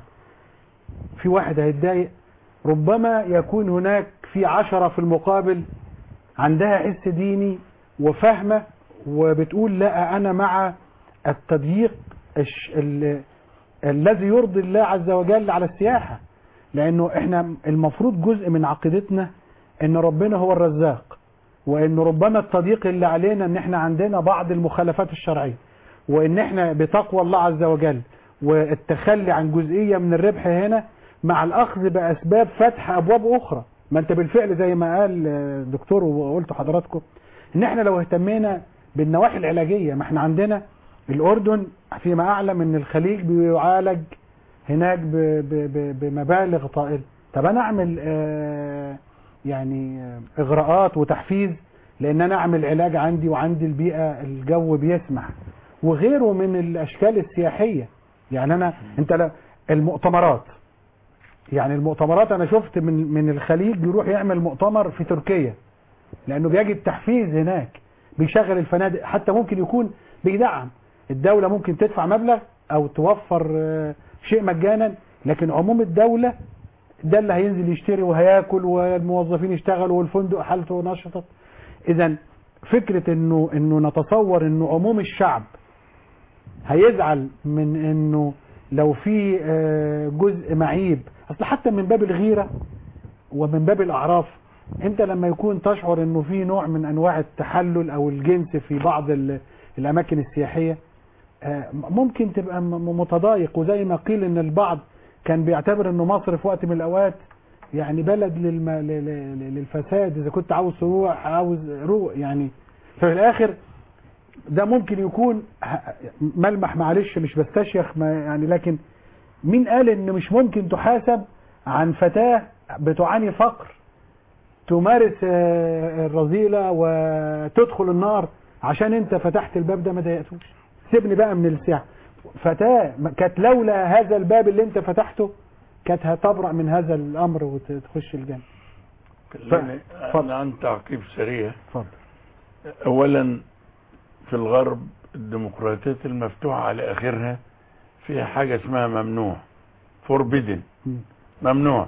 في واحد هيتضايق ربما يكون هناك في عشرة في المقابل عندها حس ديني وفاهمة وبتقول لا أنا مع التضييق الش- ال- الذي يرضي الله عز وجل على السياحة لأنه إحنا المفروض جزء من عقيدتنا إن ربنا هو الرزاق وإن ربما التضييق اللي علينا إن إحنا عندنا بعض المخالفات الشرعية وإن إحنا بتقوى الله عز وجل والتخلي عن جزئية من الربح هنا مع الأخذ بأسباب فتح أبواب أخرى ما أنت بالفعل زي ما قال آه، الدكتور وقلت حضراتكم إن إحنا لو اهتمينا بالنواحي العلاجية ما إحنا عندنا الأردن فيما أعلم إن الخليج بيعالج هناك ب- ب- ب- بمبالغ طائلة طب أنا أعمل آه، يعني آه، إغراءات وتحفيز لأن أنا أعمل علاج عندي وعندي البيئة الجو بيسمح وغيره من الأشكال السياحية يعني أنا أنت لا المؤتمرات يعني المؤتمرات أنا شفت من من الخليج يروح يعمل مؤتمر في تركيا لأنه بيجد تحفيز هناك بيشغل الفنادق حتى ممكن يكون بيدعم الدولة ممكن تدفع مبلغ أو توفر آه، شيء مجانا لكن عموم الدولة ده اللي هينزل يشتري وهياكل والموظفين يشتغلوا والفندق حالته نشطت اذا فكرة انه انه نتصور انه عموم الشعب هيزعل من انه لو في آه، جزء معيب اصل حتى من باب الغيرة ومن باب الاعراف انت لما يكون تشعر انه في نوع من انواع التحلل او الجنس في بعض ال- الاماكن السياحية آه، ممكن تبقى م- متضايق وزي ما قيل ان البعض كان بيعتبر انه مصر في وقت من الاوقات يعني بلد للم... ل- ل- للفساد اذا كنت عاوز تروح عاوز روح يعني ففي الاخر ده ممكن يكون ه- ملمح معلش مش بستشيخ ما يعني لكن مين قال ان مش ممكن تحاسب عن فتاة بتعاني فقر تمارس آه، الرذيلة وتدخل النار عشان انت فتحت الباب ده ما ضايقتوش سيبني بقى من السياحة فتاة ما- كانت لولا هذا الباب اللي انت فتحته كانت هتبرأ من هذا الامر وتخش الجنة خليني أنا عن تعقيب سريع اتفضل اولا في الغرب الديمقراطيات المفتوحة على اخرها فيها حاجة اسمها ممنوع فوربيدن ممنوع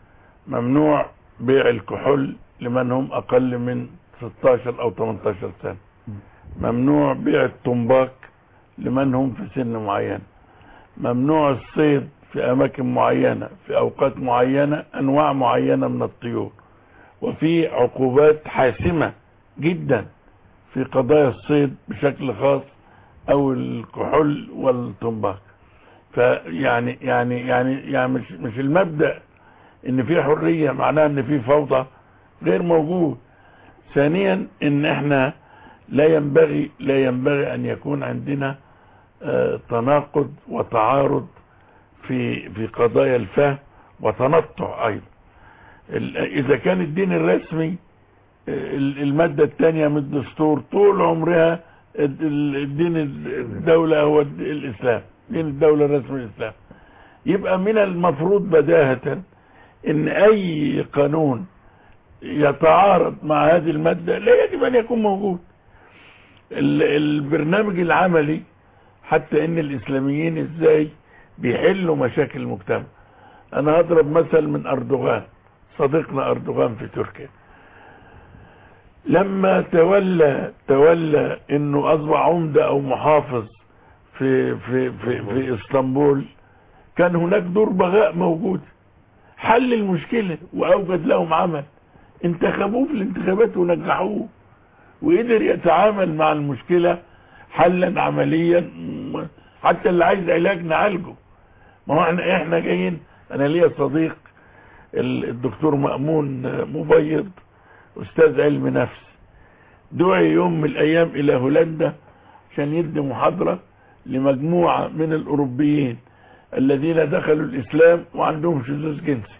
ممنوع بيع الكحول لمن هم اقل من 16 او 18 سنة ممنوع بيع التنباك لمن هم في سن معين ممنوع الصيد في اماكن معينة في اوقات معينة انواع معينة من الطيور وفي عقوبات حاسمة جدا في قضايا الصيد بشكل خاص او الكحول والتنباك فيعني يعني يعني يعني مش مش المبدأ ان في حرية معناها ان في فوضى غير موجود ثانيا ان احنا لا ينبغي لا ينبغي ان يكون عندنا آه، تناقض وتعارض في في قضايا الفهم وتنطع ايضا ال- اذا كان الدين الرسمي ال- المادة الثانية من الدستور طول عمرها ال- ال- الدين الدولة هو الد- الإسلام دين الدولة الرسمي الإسلام يبقى من المفروض بداهة ان اي قانون يتعارض مع هذه المادة لا يجب ان يكون موجود ال- البرنامج العملي حتى ان الاسلاميين ازاي بيحلوا مشاكل المجتمع انا هضرب مثل من اردوغان صديقنا اردوغان في تركيا لما تولى تولى انه اصبح عمدة او محافظ في في في, في اسطنبول كان هناك دور بغاء موجود حل المشكلة واوجد لهم عمل انتخبوه في الانتخابات ونجحوه وقدر يتعامل مع المشكلة حلا عمليا م- حتى اللي عايز علاج نعالجه ما هو احنا احنا جايين انا ليا صديق ال- الدكتور مأمون مبيض استاذ علم نفس دعي يوم من الايام الى هولندا عشان يدي محاضرة لمجموعة من الاوروبيين الذين دخلوا الاسلام وعندهم شذوذ جنسي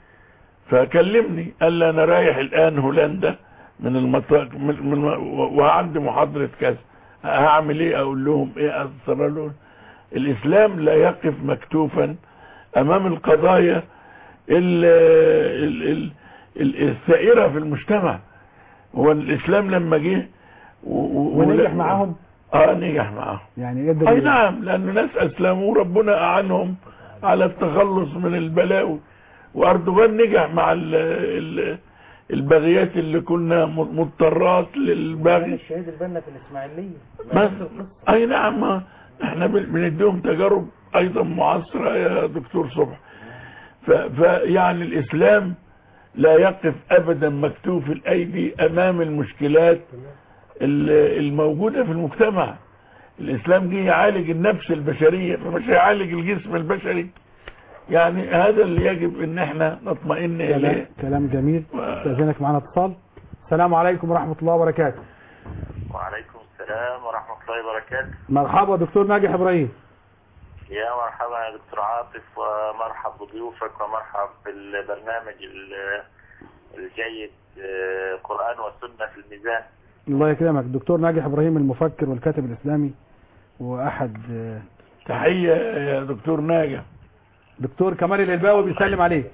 فكلمني قال لي انا رايح الان هولندا من المطار من من وعندي محاضرة كذا هعمل ايه اقول لهم ايه اصر لهم الاسلام لا يقف مكتوفا امام القضايا ال ال ال ال الثائرة في المجتمع هو الاسلام لما جه و- و- ونجح معاهم اه نجح معاهم يعني قدر اي نعم لان ناس اسلموا ربنا اعنهم على التخلص من البلاوي واردوغان نجح مع ال ال البغيات اللي كنا م- مضطرات للبغي الشهيد البنا في الاسماعيليه بس اي نعم ما احنا بن- بنديهم تجارب ايضا معاصرة يا دكتور صبح ف- فيعني الاسلام لا يقف ابدا مكتوف الايدي امام المشكلات ال- الموجودة في المجتمع الاسلام جه يعالج النفس البشرية فمش هيعالج الجسم البشري يعني هذا اللي يجب ان احنا نطمئن كلام, اليه كلام جميل استاذنك معنا اتصال السلام عليكم ورحمة الله وبركاته وعليكم السلام ورحمة الله وبركاته مرحبا دكتور ناجح ابراهيم يا مرحبا يا دكتور عاطف ومرحب بضيوفك ومرحب بالبرنامج ال- الجيد آه، قرآن وسنة في الميزان الله يكرمك دكتور ناجح ابراهيم المفكر والكاتب الاسلامي واحد آه، تحية يا دكتور ناجح دكتور كمال الالباوي بيسلم عليك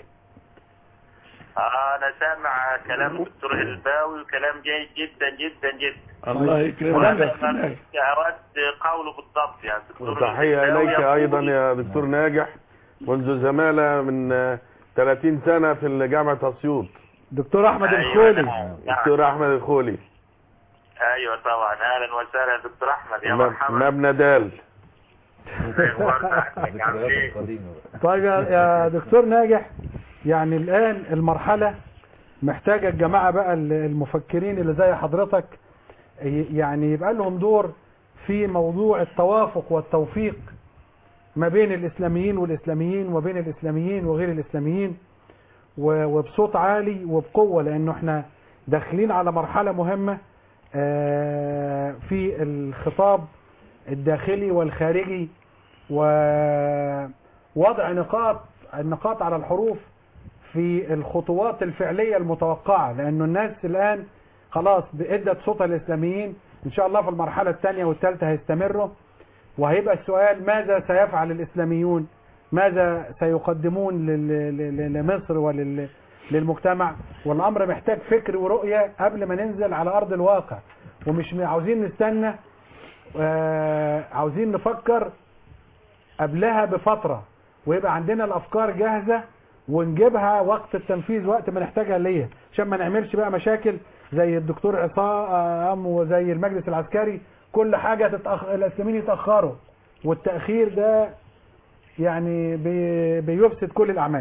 آه، أنا سامع كلام دكتور الباوي وكلام جيد جدا جدا جدا الله يكرمك ولما يا أخي ناجح. أود قوله بالضبط يعني دكتور وتحية الباوي إليك يقول- أيضا يا دكتور ناجح منذ زمالة من آه، 30 سنة في جامعة أسيوط دكتور احمد أيوة، الخولي نعم. دكتور أحمد الخولي ايوه طبعا اهلا وسهلا يا دكتور احمد يا مب- مرحبا مبنى دال عامل ايه طيب يا يا دكتور ناجح يعني الآن المرحلة محتاجة الجماعة بقى المفكرين اللي زي حضرتك ي- يعني يبقى لهم دور في موضوع التوافق والتوفيق ما بين الإسلاميين والإسلاميين وبين الإسلاميين وغير الإسلاميين و- وبصوت عالي وبقوة لأنه احنا داخلين على مرحلة مهمة آه، في الخطاب الداخلي والخارجي ووضع نقاط النقاط على الحروف في الخطوات الفعلية المتوقعة لأنه الناس الآن خلاص ادت صوتها للإسلاميين إن شاء الله في المرحلة الثانية والثالثة هيستمروا وهيبقى السؤال ماذا سيفعل الإسلاميون ماذا سيقدمون لل- لل- لمصر وللمجتمع والأمر محتاج فكر ورؤية قبل ما ننزل على أرض الواقع ومش م- عاوزين نستنى آه، عاوزين نفكر قبلها بفترة ويبقى عندنا الأفكار جاهزة ونجيبها وقت التنفيذ وقت ما نحتاجها ليها عشان ما نعملش بقى مشاكل زي الدكتور عصام وزي المجلس العسكري كل حاجة تتأخ... الإسلاميين يتأخروا والتأخير ده يعني بي... بيفسد كل الأعمال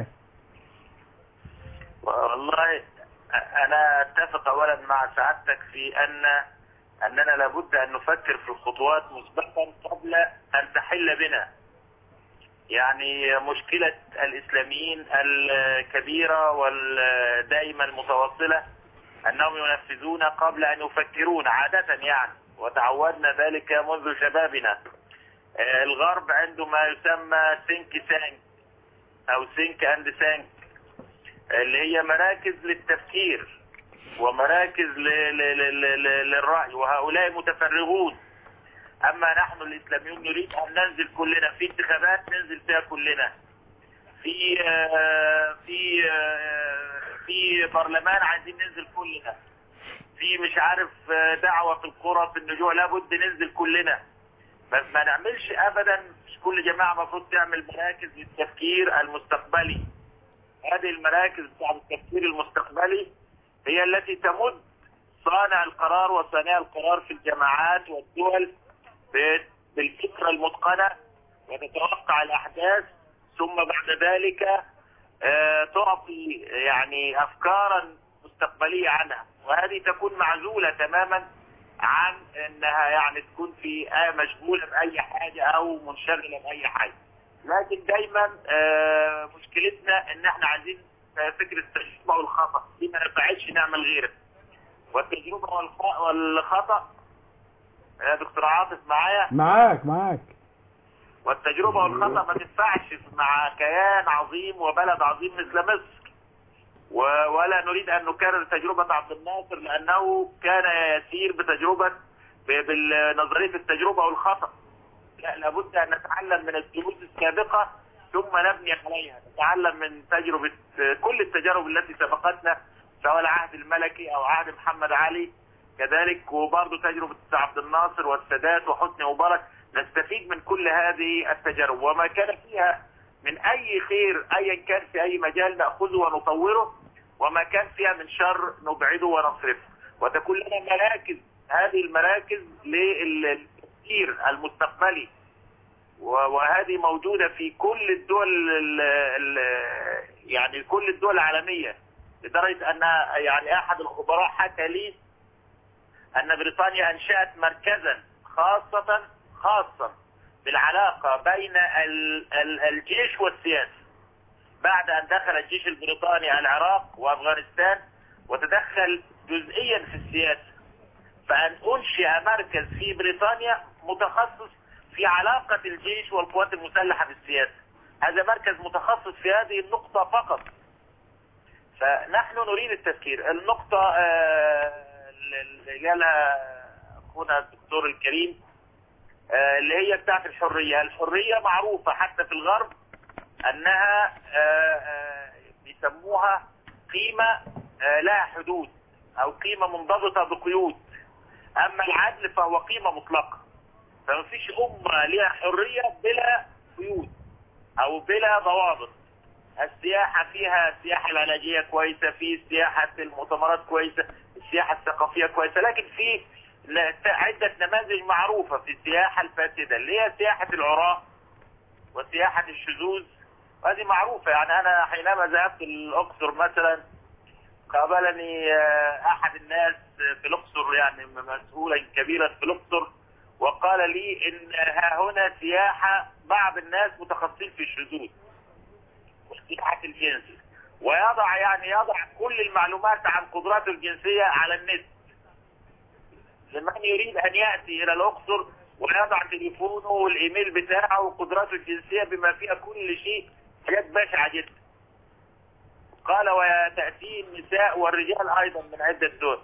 والله انا اتفق اولا مع سعادتك في ان اننا لابد ان نفكر في الخطوات مسبقا قبل ان تحل بنا يعني مشكلة الاسلاميين الكبيرة والدائما المتواصلة انهم ينفذون قبل ان يفكرون عادة يعني وتعودنا ذلك منذ شبابنا آه، الغرب عنده ما يسمى سينك سانك او سينك اند سانك اللي هي مراكز للتفكير ومراكز ل- ل- ل- ل- ل- للرأي وهؤلاء متفرغون أما نحن الإسلاميون نريد أن ننزل كلنا في انتخابات ننزل فيها كلنا في آه، في آه، في برلمان عايزين ننزل كلنا في مش عارف آه، دعوة في القرى في النجوع لابد ننزل كلنا ما, ما نعملش ابدا مش كل جماعة المفروض تعمل مراكز للتفكير المستقبلي هذه المراكز بتاع التفكير المستقبلي هي التي تمد صانع القرار وصانع القرار في الجماعات والدول ب- بالفكرة المتقنة وتتوقع الأحداث ثم بعد ذلك آه، تعطي يعني أفكارا مستقبلية عنها وهذه تكون معزولة تماما عن انها يعني تكون في آه مشغولة بأي حاجة أو منشغلة بأي حاجة لكن دايما آه، مشكلتنا ان احنا عايزين آه، فكرة التجربة والخطأ دي ما نفعتش نعمل غيرها والتجربة والخ- والخطأ يا دكتور عاطف معايا معاك معاك والتجربة والخطأ ما تنفعش مع كيان عظيم وبلد عظيم مثل مصر و- ولا نريد أن نكرر تجربة عبد الناصر لأنه كان يسير بتجربة ب- بنظرية التجربة والخطأ لا لابد أن نتعلم من الدروس السابقة ثم نبني عليها نتعلم من تجربة كل التجارب التي سبقتنا سواء العهد الملكي أو عهد محمد علي كذلك وبرضه تجربة عبد الناصر والسادات وحسني مبارك نستفيد من كل هذه التجارب وما كان فيها من أي خير أيا كان في أي مجال نأخذه ونطوره وما كان فيها من شر نبعده ونصرفه وتكون لنا مراكز هذه المراكز للتفكير المستقبلي و- وهذه موجودة في كل الدول ال- ال- يعني كل الدول العالمية لدرجة أن يعني أحد الخبراء حكى لي أن بريطانيا أنشأت مركزا خاصة خاصا بالعلاقة بين ال- ال- الجيش والسياسة بعد أن دخل الجيش البريطاني العراق وأفغانستان وتدخل جزئيا في السياسة فأن أنشئ مركز في بريطانيا متخصص في علاقة الجيش والقوات المسلحة بالسياسة هذا مركز متخصص في هذه النقطة فقط فنحن نريد التفكير النقطة آه، اللي قالها أخونا الدكتور الكريم آه، اللي هي بتاعت الحرية الحرية معروفة حتى في الغرب أنها آه، آه، بيسموها قيمة آه، لها حدود أو قيمة منضبطة بقيود أما العدل فهو قيمة مطلقة فما فيش أمة لها حرية بلا قيود أو بلا ضوابط السياحة فيها السياحة العلاجية كويسة في سياحة المؤتمرات كويسة السياحة الثقافية كويسة لكن في ل- عدة نماذج معروفة في السياحة الفاسدة اللي هي سياحة العراة وسياحة الشذوذ هذه معروفة يعني أنا حينما ذهبت الأقصر مثلا قابلني آه، أحد الناس في الأقصر يعني مسؤولا كبيرا في الأقصر وقال لي إن ها هنا سياحة بعض الناس متخصصين في الشذوذ وسياحة الجنس ويضع يعني يضع كل المعلومات عن قدراته الجنسية على النت لمن يريد أن يأتي إلى الأقصر ويضع تليفونه والإيميل بتاعه وقدراته الجنسية بما فيها كل شيء حاجات بشعة جدا قال وتأتي النساء والرجال أيضا من عدة دول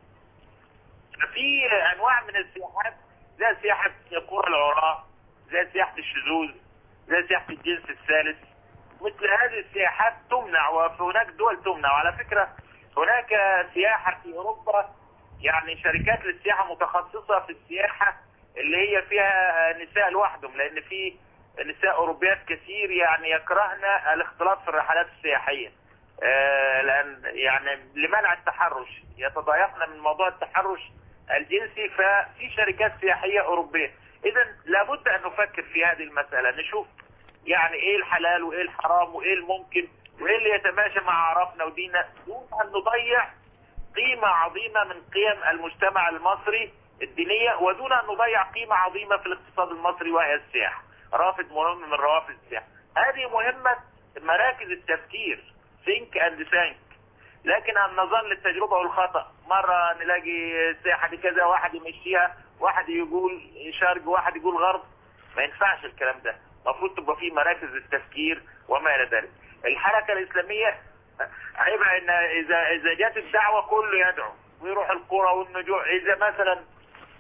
في أنواع من السياحات زي سياحة قرى العراة زي سياحة الشذوذ زي سياحة الجنس الثالث مثل هذه السياحات تمنع وهناك دول تمنع وعلى فكرة هناك سياحة في أوروبا يعني شركات للسياحة متخصصة في السياحة اللي هي فيها نساء لوحدهم لأن في نساء أوروبيات كثير يعني يكرهن الاختلاط في الرحلات السياحية آه، لأن يعني لمنع التحرش يتضايقن من موضوع التحرش الجنسي ففي شركات سياحية أوروبية إذا لابد أن نفكر في هذه المسألة نشوف يعني إيه الحلال وإيه الحرام وإيه الممكن وإيه اللي يتماشى مع عرفنا وديننا دون أن نضيع قيمة عظيمة من قيم المجتمع المصري الدينية ودون أن نضيع قيمة عظيمة في الاقتصاد المصري وهي السياحة رافد مهم من روافد السياحة هذه مهمة مراكز التفكير think and think لكن أن نظل التجربة والخطأ مرة نلاقي السياحة دي كذا واحد يمشيها واحد يقول شرق واحد يقول غرب ما ينفعش الكلام ده المفروض تبقى في مراكز التفكير وما إلى ذلك الحركة الإسلامية عيبها ان اذا اذا جت الدعوه كله يدعو ويروح القرى والنجوع اذا مثلا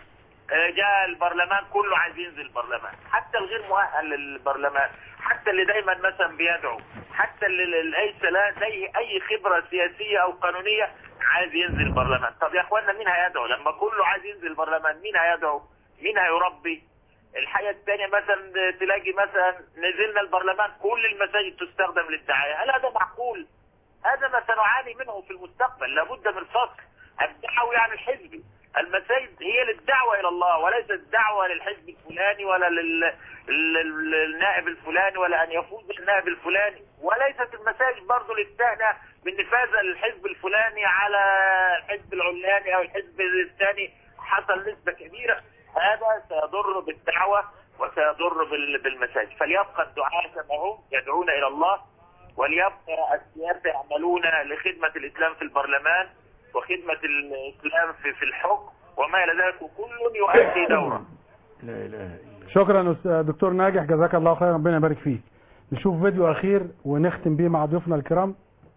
آه، جاء البرلمان كله عايز ينزل البرلمان حتى الغير مؤهل للبرلمان حتى اللي دايما مثلا بيدعو حتى اللي اللي ليس لا زي اي خبره سياسيه او قانونيه عايز ينزل البرلمان طب يا اخوانا مين هيدعو لما كله عايز ينزل البرلمان مين هيدعو مين هيربي الحاجة الثانية مثلا تلاقي مثلا نزلنا البرلمان كل المساجد تستخدم للدعاية هل هذا معقول هذا ما سنعاني منه في المستقبل لابد من فصل الدعوة يعني الحزبي المساجد هي للدعوة إلى الله وليست دعوة للحزب الفلاني ولا لل... لل- للنائب الفلاني ولا أن يفوز النائب الفلاني وليست المساجد برضه للتهنئة بأن فاز الحزب الفلاني على الحزب العلاني أو الحزب الثاني حصل نسبة كبيرة هذا سيضر بالدعوة وسيضر بال- بالمساجد فليبقى الدعاة كما هم يدعون إلى الله وليبقى السياسة يعملون لخدمة الإسلام في البرلمان وخدمة الإسلام في, في الحكم وما إلى ذلك وكل يؤدي دوره لا اله الا شكرا أستاذ دكتور ناجح جزاك الله خيرا ربنا يبارك فيك نشوف فيديو اخير ونختم بيه مع ضيوفنا الكرام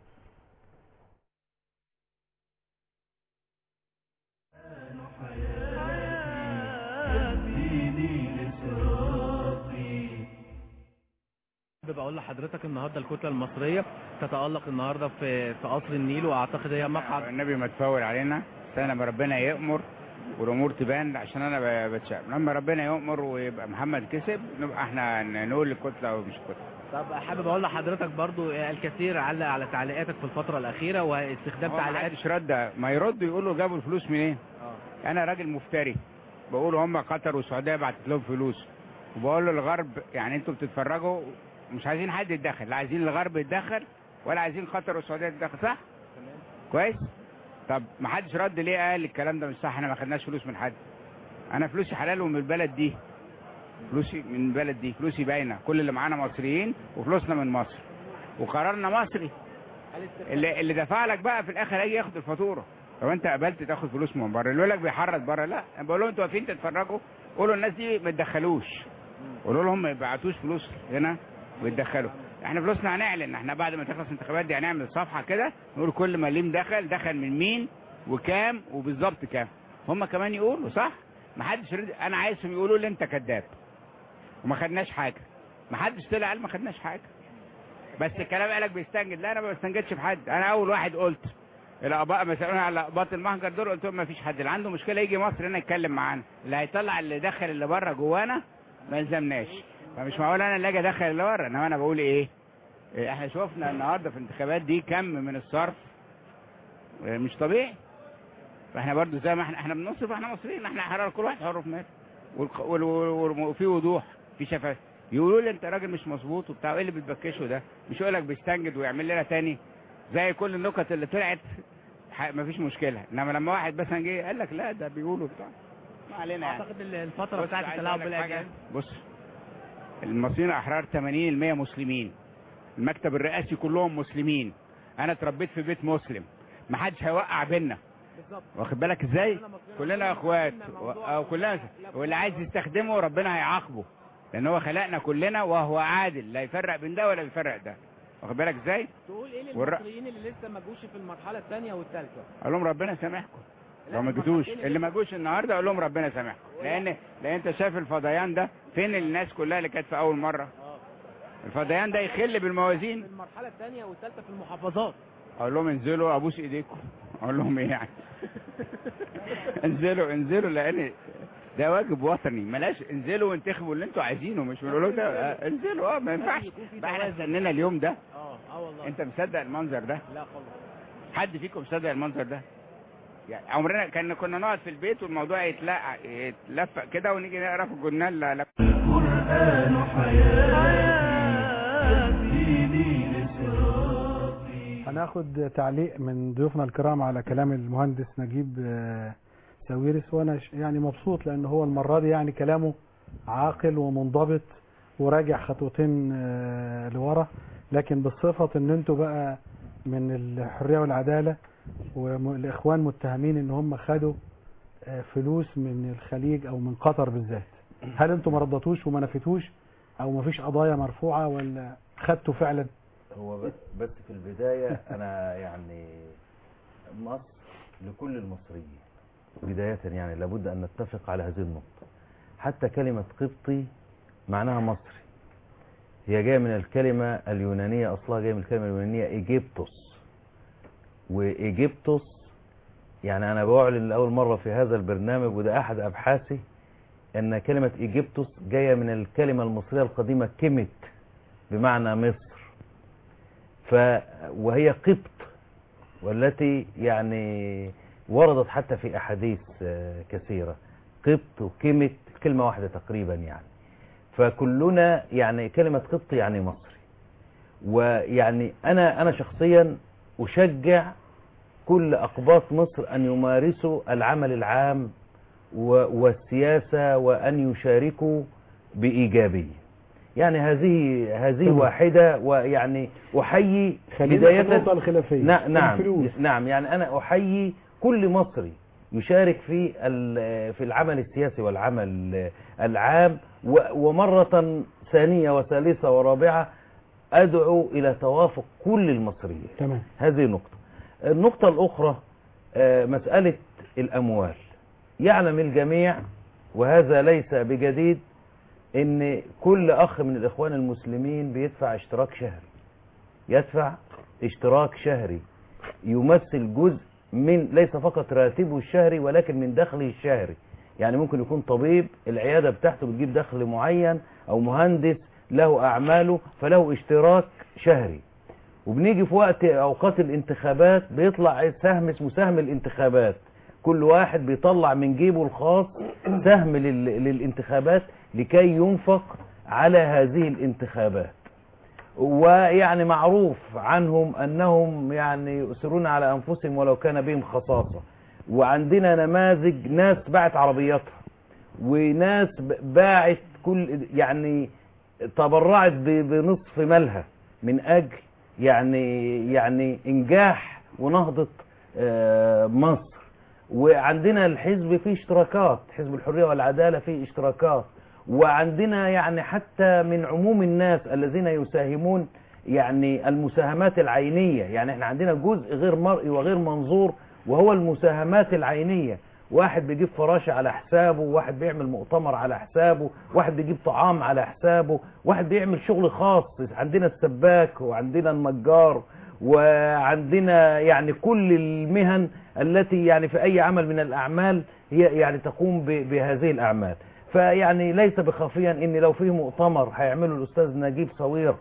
بقول لحضرتك النهارده الكتله المصريه تتالق النهارده في في قصر النيل واعتقد هي مقعد النبي ما تفول علينا استنى ما ربنا يأمر والامور تبان عشان انا ب- بتشائم لما ربنا يأمر ويبقى محمد كسب نبقى احنا نقول الكتله ومش كتله طب حابب اقول لحضرتك برضو الكثير علق على تعليقاتك في الفتره الاخيره واستخدام هو تعليقات محدش رد ما يردوا يقولوا جابوا الفلوس منين انا راجل مفتري بقول هم قطر والسعوديه بعتت لهم فلوس وبقول له الغرب يعني انتوا بتتفرجوا مش عايزين حد يتدخل لا عايزين الغرب يتدخل ولا عايزين قطر والسعوديه تتدخل صح كويس طب ما حدش رد ليه قال الكلام ده مش صح احنا ما خدناش فلوس من حد انا فلوسي حلال ومن البلد دي فلوسي من البلد دي فلوسي باينه كل اللي معانا مصريين وفلوسنا من مصر وقرارنا مصري اللي اللي دفع لك بقى في الاخر هيجي ياخد الفاتوره لو انت قبلت تاخد فلوس من بره اللي يقول لك بيحرض بره لا انا بقول لهم انتوا واقفين تتفرجوا قولوا الناس دي ما تدخلوش قولوا لهم ما يبعتوش فلوس هنا ويتدخلوا احنا فلوسنا هنعلن احنا بعد ما تخلص الانتخابات دي هنعمل صفحه كده نقول كل مليم دخل دخل من مين وكام وبالظبط كام هم كمان يقولوا صح ما حدش رد... انا عايزهم يقولوا لي انت كذاب وما خدناش حاجه ما حدش طلع قال ما خدناش حاجه بس الكلام قالك بيستنجد لا انا ما بستنجدش بحد انا اول واحد قلت الاباء مسؤولين على اقباط المهجر دول قلت لهم ما فيش حد اللي عنده مشكله يجي مصر هنا يتكلم معانا اللي هيطلع اللي دخل اللي بره جوانا ما يلزمناش فمش معقول انا اللي اجي ادخل اللي بره انما انا بقول ايه إيه، احنا شفنا النهارده في الانتخابات دي كم من الصرف إيه، مش طبيعي فاحنا برضو زي ما احنا احنا بنصرف احنا مصريين احنا حرار كل واحد حر في ماله والق- وال- وال- وفي وضوح في شفاف يقولوا لي انت راجل مش مظبوط وبتاع ايه اللي بتبكشه ده مش يقول لك بيستنجد ويعمل لنا تاني زي كل النكت اللي طلعت ح- مفيش مشكله انما لما واحد مثلا جه قال لك لا ده بيقولوا بتاع ما علينا يعني اعتقد ال- الفتره بص، بتاعت عايز التلاعب أقول لك حاجة. بالاجانب بص المصريين احرار 80% مسلمين المكتب الرئاسي كلهم مسلمين انا اتربيت في بيت مسلم ما حدش هيوقع بينا بالظبط واخد بالك ازاي كلنا اخوات و- او كلنا واللي عايز يستخدمه ربنا هيعاقبه لان هو خلقنا كلنا وهو عادل لا يفرق بين ده ولا يفرق ده واخد بالك ازاي تقول ايه والر- للمصريين اللي لسه ما جوش في المرحله الثانيه والثالثه اقول لهم ربنا يسامحكم لو ما جيتوش اللي ما جوش النهارده اقول لهم ربنا يسامحكم لان لان انت شايف الفضيان ده فين الناس كلها اللي كانت في اول مره الفضيان ده يخل بالموازين المرحله الثانيه والثالثه في المحافظات اقول لهم انزلوا ابوس ايديكم اقول لهم ايه يعني انزلوا انزلوا لان ده واجب وطني ملاش انزلوا وانتخبوا اللي انتوا عايزينه مش بنقول ده آه، انزلوا اه ما ينفعش بقى احنا استنينا اليوم ده اه اه والله انت مصدق المنظر ده لا خالص حد فيكم مصدق المنظر ده يعني عمرنا كان كنا نقعد في البيت والموضوع يتلقى يتلفق كده ونيجي نقرا في الجورنال لا لا القرآن حياتي ديني لصراطي هناخد تعليق من ضيوفنا الكرام على كلام المهندس نجيب آه، ساويرس وانا ش- يعني مبسوط لان هو المره دي يعني كلامه عاقل ومنضبط وراجع خطوتين آه، لورا لكن بالصفه ان انتوا بقى من الحريه والعداله والاخوان متهمين ان هم خدوا آه، فلوس من الخليج او من قطر بالذات هل انتوا ما ردتوش وما نفيتوش او ما فيش قضايا مرفوعه ولا خدتوا فعلا هو بس بس في البداية أنا يعني مصر لكل المصريين بداية يعني لابد أن نتفق على هذه النقطة حتى كلمة قبطي معناها مصري هي جاية من الكلمة اليونانية أصلها جاية من الكلمة اليونانية إيجيبتوس وإيجيبتوس يعني أنا بعلن لأول مرة في هذا البرنامج وده أحد أبحاثي أن كلمة إيجيبتوس جاية من الكلمة المصرية القديمة كيمت بمعنى مصر ف وهي قبط والتي يعني وردت حتى في أحاديث آه، كثيرة قبط وكيمت كلمة واحدة تقريبا يعني فكلنا يعني كلمة قبط يعني مصري ويعني أنا أنا شخصيا أشجع كل أقباط مصر أن يمارسوا العمل العام و- والسياسة وأن يشاركوا بإيجابية يعني هذه هذه تمام. واحدة ويعني أحيي خلينا بداية في النقطة الخلافية نعم نعم الفلوس. نعم يعني أنا أحيي كل مصري يشارك في ال- في العمل السياسي والعمل العام و- ومرة ثانية وثالثة ورابعة أدعو إلى توافق كل المصريين تمام هذه نقطة النقطة الأخرى آه، مسألة الأموال يعلم الجميع وهذا ليس بجديد ان كل اخ من الاخوان المسلمين بيدفع اشتراك شهري يدفع اشتراك شهري يمثل جزء من ليس فقط راتبه الشهري ولكن من دخله الشهري يعني ممكن يكون طبيب العيادة بتاعته بتجيب دخل معين او مهندس له اعماله فله اشتراك شهري وبنيجي في وقت اوقات الانتخابات بيطلع سهم اسمه سهم الانتخابات كل واحد بيطلع من جيبه الخاص سهم لل- للانتخابات لكي ينفق على هذه الانتخابات ويعني معروف عنهم انهم يعني يؤثرون على انفسهم ولو كان بهم خصاصة وعندنا نماذج ناس باعت عربياتها وناس ب- باعت كل يعني تبرعت ب- بنصف مالها من اجل يعني يعني انجاح ونهضة آه، مصر وعندنا الحزب فيه اشتراكات حزب الحرية والعدالة فيه اشتراكات وعندنا يعني حتى من عموم الناس الذين يساهمون يعني المساهمات العينية يعني احنا عندنا جزء غير مرئي وغير منظور وهو المساهمات العينية واحد بيجيب فراشة على حسابه واحد بيعمل مؤتمر على حسابه واحد بيجيب طعام على حسابه واحد بيعمل شغل خاص عندنا السباك وعندنا النجار وعندنا يعني كل المهن التي يعني في أي عمل من الأعمال هي يعني تقوم ب- بهذه الأعمال فيعني ليس بخافيا ان لو فيه مؤتمر هيعمله الأستاذ نجيب صوير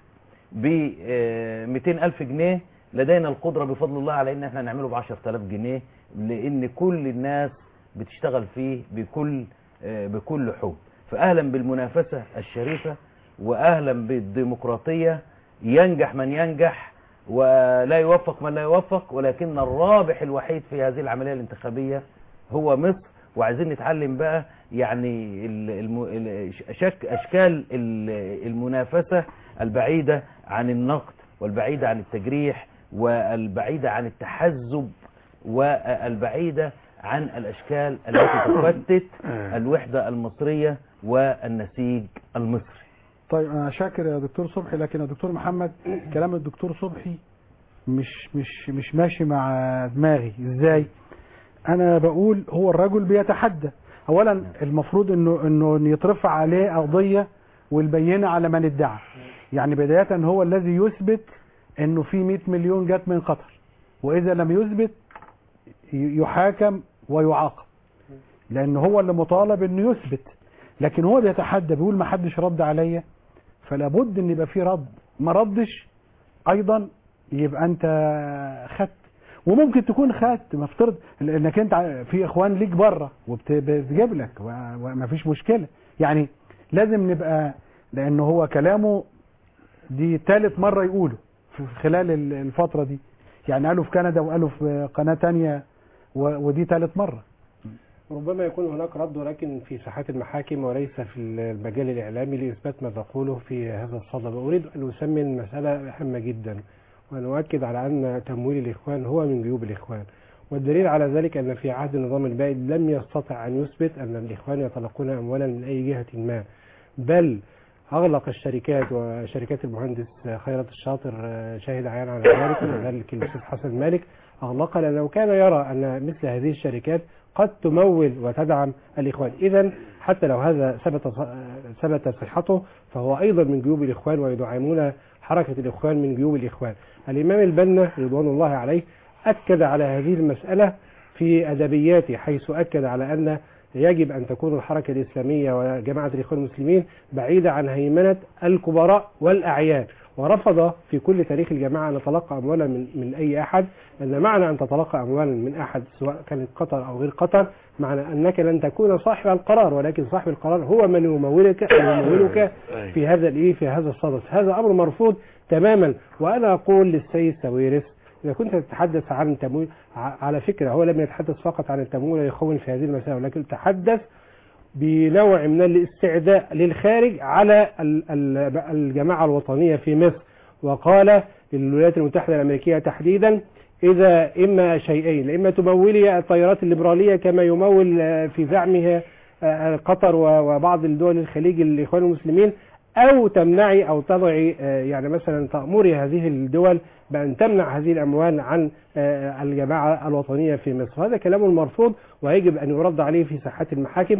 ب 200 ألف جنيه لدينا القدرة بفضل الله على ان احنا نعمله ب 10000 جنيه لان كل الناس بتشتغل فيه بكل آه، بكل حب فأهلا بالمنافسة الشريفة وأهلا بالديمقراطية ينجح من ينجح ولا يوفق من لا يوفق ولكن الرابح الوحيد في هذه العملية الانتخابية هو مصر وعايزين نتعلم بقى يعني ال- الم- ال- شك أشكال ال- المنافسة البعيدة عن النقد والبعيدة عن التجريح والبعيدة عن التحزب والبعيدة عن الأشكال التي تفتت الوحدة المصرية والنسيج المصري طيب انا شاكر يا دكتور صبحي لكن يا دكتور محمد كلام الدكتور صبحي مش مش مش ماشي مع دماغي ازاي انا بقول هو الرجل بيتحدى اولا المفروض انه انه يترفع عليه قضيه والبينه على من ادعى يعني بدايه هو الذي يثبت انه في 100 مليون جت من قطر واذا لم يثبت ي- يحاكم ويعاقب لان هو اللي مطالب انه يثبت لكن هو بيتحدى بيقول ما حدش رد عليا فلا بد ان يبقى في رد ما ردش ايضا يبقى انت خدت وممكن تكون خدت مفترض انك انت ع- في اخوان ليك بره وبتجيب لك و- وما فيش مشكله يعني لازم نبقى لان هو كلامه دي ثالث مره يقوله في خلال ال- الفتره دي يعني قالوا في كندا وقالوا في قناه تانية و- ودي ثالث مره ربما يكون هناك رد ولكن في ساحات المحاكم وليس في المجال الإعلامي لإثبات ما تقوله في هذا الصدد أريد أن أسمن مسألة هامة جدا وأن أؤكد على أن تمويل الإخوان هو من جيوب الإخوان والدليل على ذلك أن في عهد النظام البائد لم يستطع أن يثبت أن الإخوان يتلقون أموالا من أي جهة ما بل أغلق الشركات وشركات المهندس خيرت الشاطر شاهد عيان على ذلك وكذلك الأستاذ حسن مالك أغلقها لأنه كان يرى أن مثل هذه الشركات قد تمول وتدعم الإخوان إذا حتى لو هذا ثبت ثبت صحته فهو أيضا من جيوب الإخوان ويدعمون حركة الإخوان من جيوب الإخوان الإمام البنا رضوان الله عليه أكد على هذه المسألة في أدبياته حيث أكد على أن يجب أن تكون الحركة الإسلامية وجماعة الإخوان المسلمين بعيدة عن هيمنة الكبراء والأعيان ورفض في كل تاريخ الجماعة أن تتلقى أموالا من, من أي أحد أن معنى أن تتلقى أموالا من أحد سواء كانت قطر أو غير قطر معنى أنك لن تكون صاحب القرار ولكن صاحب القرار هو من يمولك يمولك في هذا الإيه في هذا الصدد هذا أمر مرفوض تماما وأنا أقول للسيد سويرس إذا كنت تتحدث عن تمويل ع- على فكرة هو لم يتحدث فقط عن التمويل ويخون في هذه المسائل ولكن تحدث بنوع من الاستعداء للخارج على ال- ال- الجماعة الوطنية في مصر وقال للولايات المتحدة الأمريكية تحديدا إذا إما شيئين إما تمولي الطيارات الليبرالية كما يمول آه، في زعمها آه، قطر و- وبعض الدول الخليج الإخوان المسلمين أو تمنعي أو تضعي آه، يعني مثلا تأمري هذه الدول بأن تمنع هذه الأموال عن آه، الجماعة الوطنية في مصر هذا كلام مرفوض ويجب أن يرد عليه في ساحات المحاكم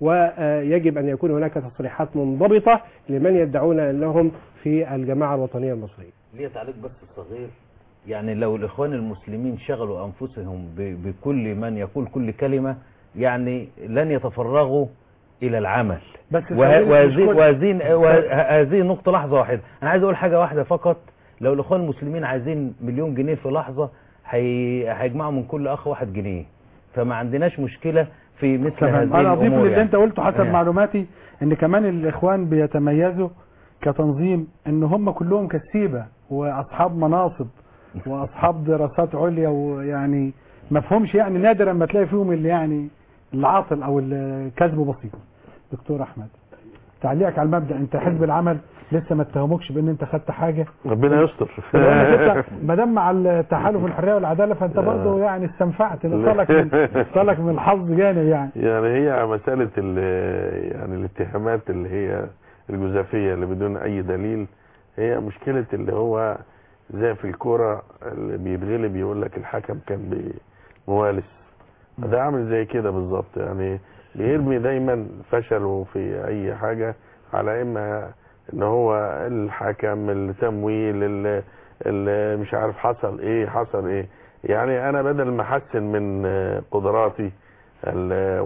ويجب أن يكون هناك تصريحات منضبطة لمن يدعون أنهم في الجماعة الوطنية المصرية ليه تعليق بس صغير يعني لو الإخوان المسلمين شغلوا أنفسهم ب- بكل من يقول كل كلمة يعني لن يتفرغوا إلى العمل بس وه- التغيير مش وهذه كل- وهذه وهذه نقطة لحظة واحدة أنا عايز أقول حاجة واحدة فقط لو الإخوان المسلمين عايزين مليون جنيه في لحظة هي- هيجمعوا من كل أخ واحد جنيه فما عندناش مشكلة في مثل هذه تمام انا اضيف الأمور للي يعني. انت قلته حسب آه. معلوماتي ان كمان الاخوان بيتميزوا كتنظيم ان هم كلهم كسيبه واصحاب مناصب واصحاب دراسات عليا ويعني ما فهمش يعني نادرا ما تلاقي فيهم اللي يعني العاطل او الكذب بسيط دكتور احمد تعليقك على المبدا انت حزب العمل لسه ما اتهموكش بان انت خدت حاجه ربنا يستر ما دام مع التحالف والحريه والعداله فانت برضه يعني استنفعت وصلك من وصلك من الحظ جانب يعني يعني هي مسألة ال- يعني الاتهامات اللي هي الجزافية اللي بدون أي دليل هي مشكلة اللي هو زي في الكورة اللي بيتغلب يقول لك الحكم كان موالس ده عامل زي كده بالظبط يعني بيرمي دايما فشله في أي حاجة على إما إن هو الحكم التمويل ال- ال- مش عارف حصل إيه حصل إيه يعني أنا بدل ما أحسن من قدراتي ال-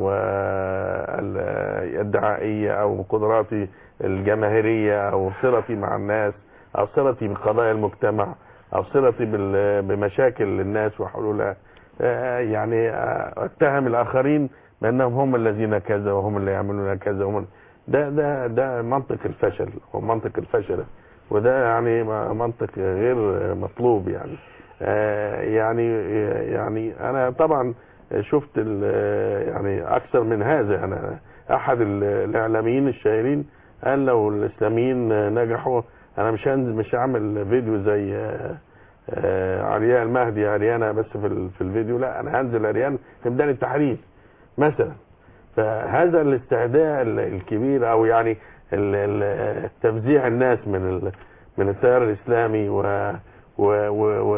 وال- الدعائية أو قدراتي الجماهيرية أو صلتي مع الناس أو صلتي بقضايا المجتمع أو صلتي بال- بمشاكل الناس وحلولها آه، يعني آه، اتهم الآخرين بأنهم هم الذين كذا وهم اللي يعملون كذا وهم ده ده ده منطق الفشل هو منطق الفشل وده يعني م- منطق غير مطلوب يعني آه، يعني يعني أنا طبعا شفت ال- يعني اكثر من هذا انا احد ال- الاعلاميين الشهيرين قال لو الاسلاميين نجحوا انا مش هنزل مش هعمل فيديو زي آه، آه، علياء المهدي عريانه بس في ال- في الفيديو لا انا هنزل عريان في ميدان التحرير مثلا فهذا الاستعداء ال- الكبير او يعني ال- ال- تفزيع الناس من ال- من التيار الاسلامي و و و و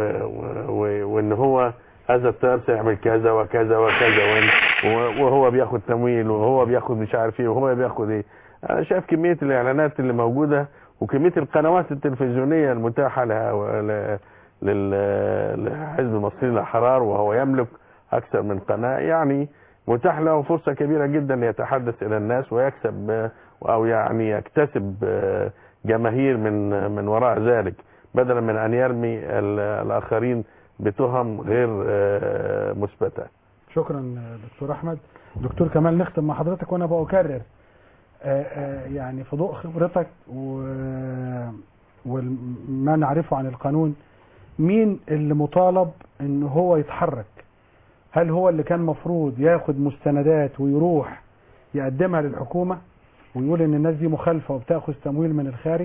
و وان هو هذا التيار سيعمل كذا وكذا وكذا وإن- و- وهو بياخد تمويل وهو بياخد مش عارف ايه وهو بياخد ايه انا شايف كميه الاعلانات اللي موجوده وكميه القنوات التلفزيونيه المتاحه لها ول- لل- لحزب المصريين الاحرار وهو يملك اكثر من قناه يعني متاح له فرصه كبيره جدا ليتحدث الى الناس ويكسب آه، او يعني يكتسب آه، جماهير من من وراء ذلك بدلا من ان يرمي ال- الاخرين بتهم غير آه، مثبته شكرا دكتور احمد دكتور كمال نختم مع حضرتك وانا بكرر آه، آه، يعني في ضوء خبرتك و- وما نعرفه عن القانون مين اللي مطالب ان هو يتحرك هل هو اللي كان مفروض ياخد مستندات ويروح يقدمها للحكومة ويقول ان الناس دي مخالفة وبتاخذ تمويل من الخارج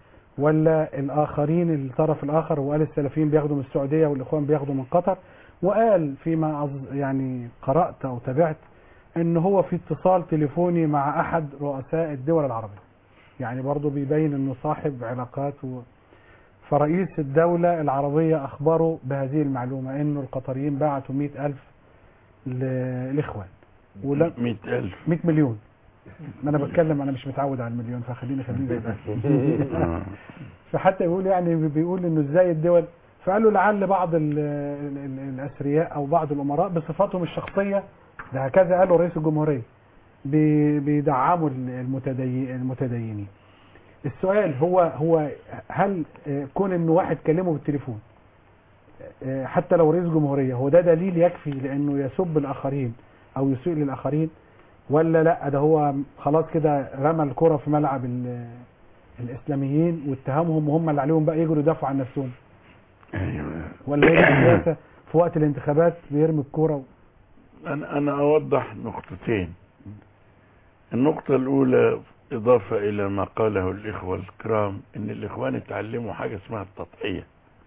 ولا الاخرين الطرف الاخر وقال السلفيين بياخدوا من السعودية والاخوان بياخدوا من قطر وقال فيما أظ- يعني قرأت او تابعت ان هو في اتصال تليفوني مع احد رؤساء الدول العربية يعني برضه بيبين انه صاحب علاقات و... فرئيس الدولة العربية اخبره بهذه المعلومة انه القطريين بعتوا مئة الف للاخوان ولا 100000 100 مليون ما انا بتكلم انا مش متعود على المليون فخليني خليني زي ده. فحتى يقول يعني بيقول انه ازاي الدول فقالوا لعل بعض ال ال ال الاثرياء او بعض الامراء بصفاتهم الشخصيه ده هكذا قالوا رئيس الجمهوريه بي- بيدعموا المتدي- المتدينين السؤال هو هو هل آه، كون انه واحد كلمه بالتليفون آه، حتى لو رئيس جمهوريه هو ده دليل يكفي لانه يسب الاخرين او يسيء للاخرين ولا لا ده هو خلاص كده رمى الكرة في ملعب ال- الاسلاميين واتهمهم وهم اللي عليهم بقى يجروا يدافعوا عن نفسهم ولا هي دي السياسه في وقت الانتخابات بيرمي الكوره و... أنا أنا أوضح نقطتين النقطة الأولى إضافة إلى ما قاله الإخوة الكرام إن الإخوان اتعلموا حاجة اسمها التضحية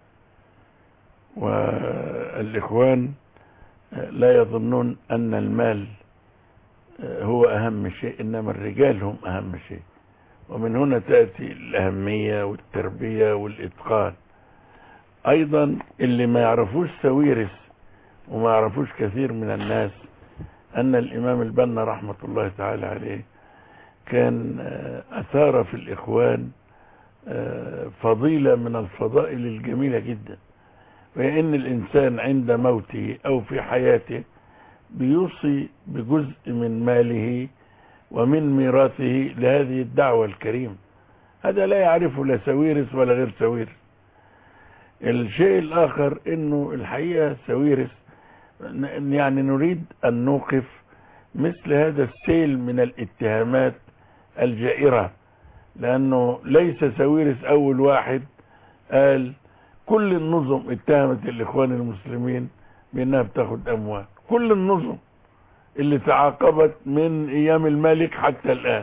والإخوان لا يظنون أن المال هو أهم شيء إنما الرجال هم أهم شيء ومن هنا تأتي الأهمية والتربية والإتقان أيضا اللي ما يعرفوش سويرس وما يعرفوش كثير من الناس أن الإمام البنا رحمة الله تعالى عليه كان آه، أثار في الإخوان آه، فضيلة من الفضائل الجميلة جدا وهي أن الإنسان عند موته أو في حياته بيوصي بجزء من ماله ومن ميراثه لهذه الدعوة الكريمة هذا لا يعرفه لا سويرس ولا غير سويرس الشيء الآخر أنه الحقيقة سويرس ن- يعني نريد أن نوقف مثل هذا السيل من الاتهامات الجائرة لأنه ليس سويرس أول واحد قال كل النظم اتهمت الإخوان المسلمين بأنها بتاخد أموال كل النظم اللي تعاقبت من أيام الملك حتى الآن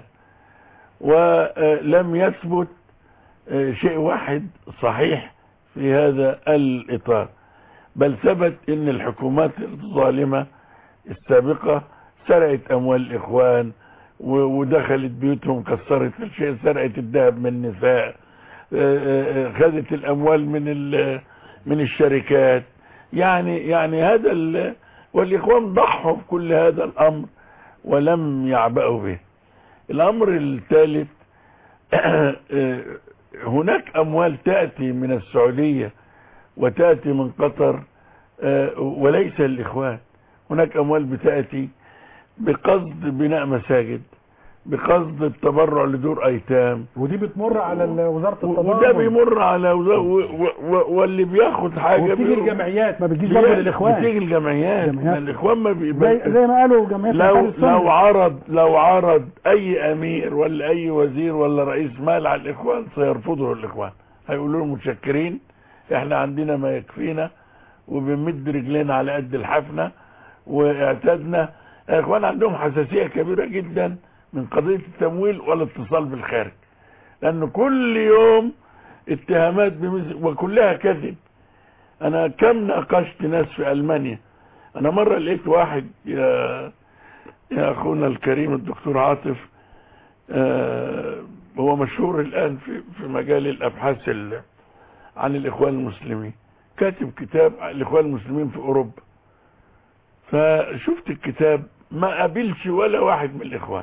ولم يثبت آه، شيء واحد صحيح في هذا الإطار بل ثبت ان الحكومات الظالمة السابقة سرقت اموال الاخوان و- ودخلت بيوتهم كسرت الشيء سرقت الذهب من النساء آه، آه، خدت الاموال من ال- من الشركات يعني يعني هذا ال- والاخوان ضحوا بكل هذا الامر ولم يعبأوا به الامر الثالث هناك اموال تأتي من السعودية وتأتي من قطر آه، وليس الإخوان هناك أموال بتأتي بقصد بناء مساجد بقصد التبرع لدور أيتام ودي بتمر على ال- وزاره التضامن وده بيمر على وزا- و- و- و- واللي بياخد حاجة وبتيجي بيروح- الجمعيات ما بتجيش برضه بي- للاخوان بتيجي الجمعيات جمعيات. ما الإخوان ما بي... زي, زي ما قالوا جمعيات لو أنصار السنة. لو عرض لو عرض اي امير ولا اي وزير ولا رئيس مال على الاخوان سيرفضه الاخوان هيقولوا له متشكرين احنا عندنا ما يكفينا وبنمد رجلينا على قد الحفنه واعتدنا الاخوان عندهم حساسيه كبيره جدا من قضيه التمويل والاتصال بالخارج لان كل يوم اتهامات بمثل وكلها كذب انا كم ناقشت ناس في المانيا انا مره لقيت واحد يا يا اخونا الكريم الدكتور عاطف آه، هو مشهور الان في في مجال الابحاث ال- عن الاخوان المسلمين كاتب كتاب عن الاخوان المسلمين في اوروبا فشفت الكتاب ما قابلش ولا واحد من الاخوان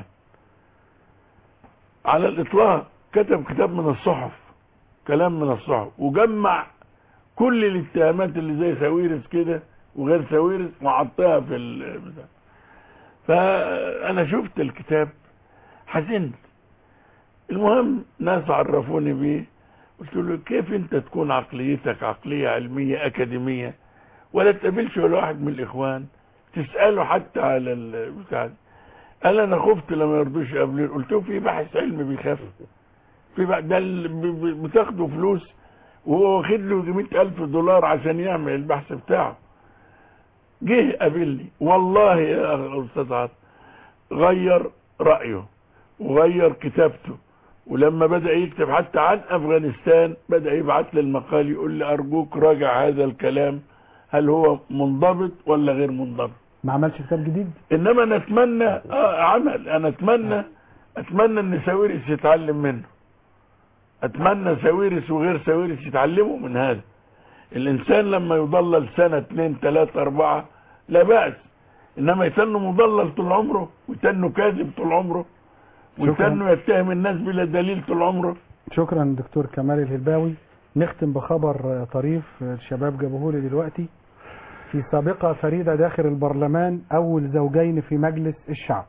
على الاطلاق كتب كتاب من الصحف كلام من الصحف وجمع كل الاتهامات اللي زي ساويرس كده وغير ساويرس وحطها في ال بتاع. فانا شفت الكتاب حزنت المهم ناس عرفوني بيه قلت له كيف انت تكون عقليتك عقلية علمية اكاديمية ولا تقابلش ولا واحد من الاخوان تسأله حتى على البتاع ده. قال انا خفت لما يرضوش يقابلوني قلت له في باحث علمي بيخاف في بقى ده اللي ب- ب- بتاخده فلوس وهو واخد له 100000 دولار عشان يعمل البحث بتاعه جه قابلني والله يا استاذ عاطف غير رايه وغير كتابته ولما بدا يكتب حتى عن افغانستان بدا يبعت لي المقال يقول لي ارجوك راجع هذا الكلام هل هو منضبط ولا غير منضبط ما عملش كتاب جديد انما انا اتمنى اه عمل انا اتمنى اتمنى ان ساويرس يتعلم منه اتمنى ساويرس وغير ساويرس يتعلموا من هذا الانسان لما يضلل سنة اتنين تلاتة اربعة لا بأس انما يتنه مضلل طول عمره ويتنه كاذب طول عمره ويتنه يتهم الناس بلا دليل طول عمره شكرا دكتور كمال الهلباوي نختم بخبر آه، طريف آه، الشباب جابوه لي دلوقتي في سابقة فريدة داخل البرلمان أول زوجين في مجلس الشعب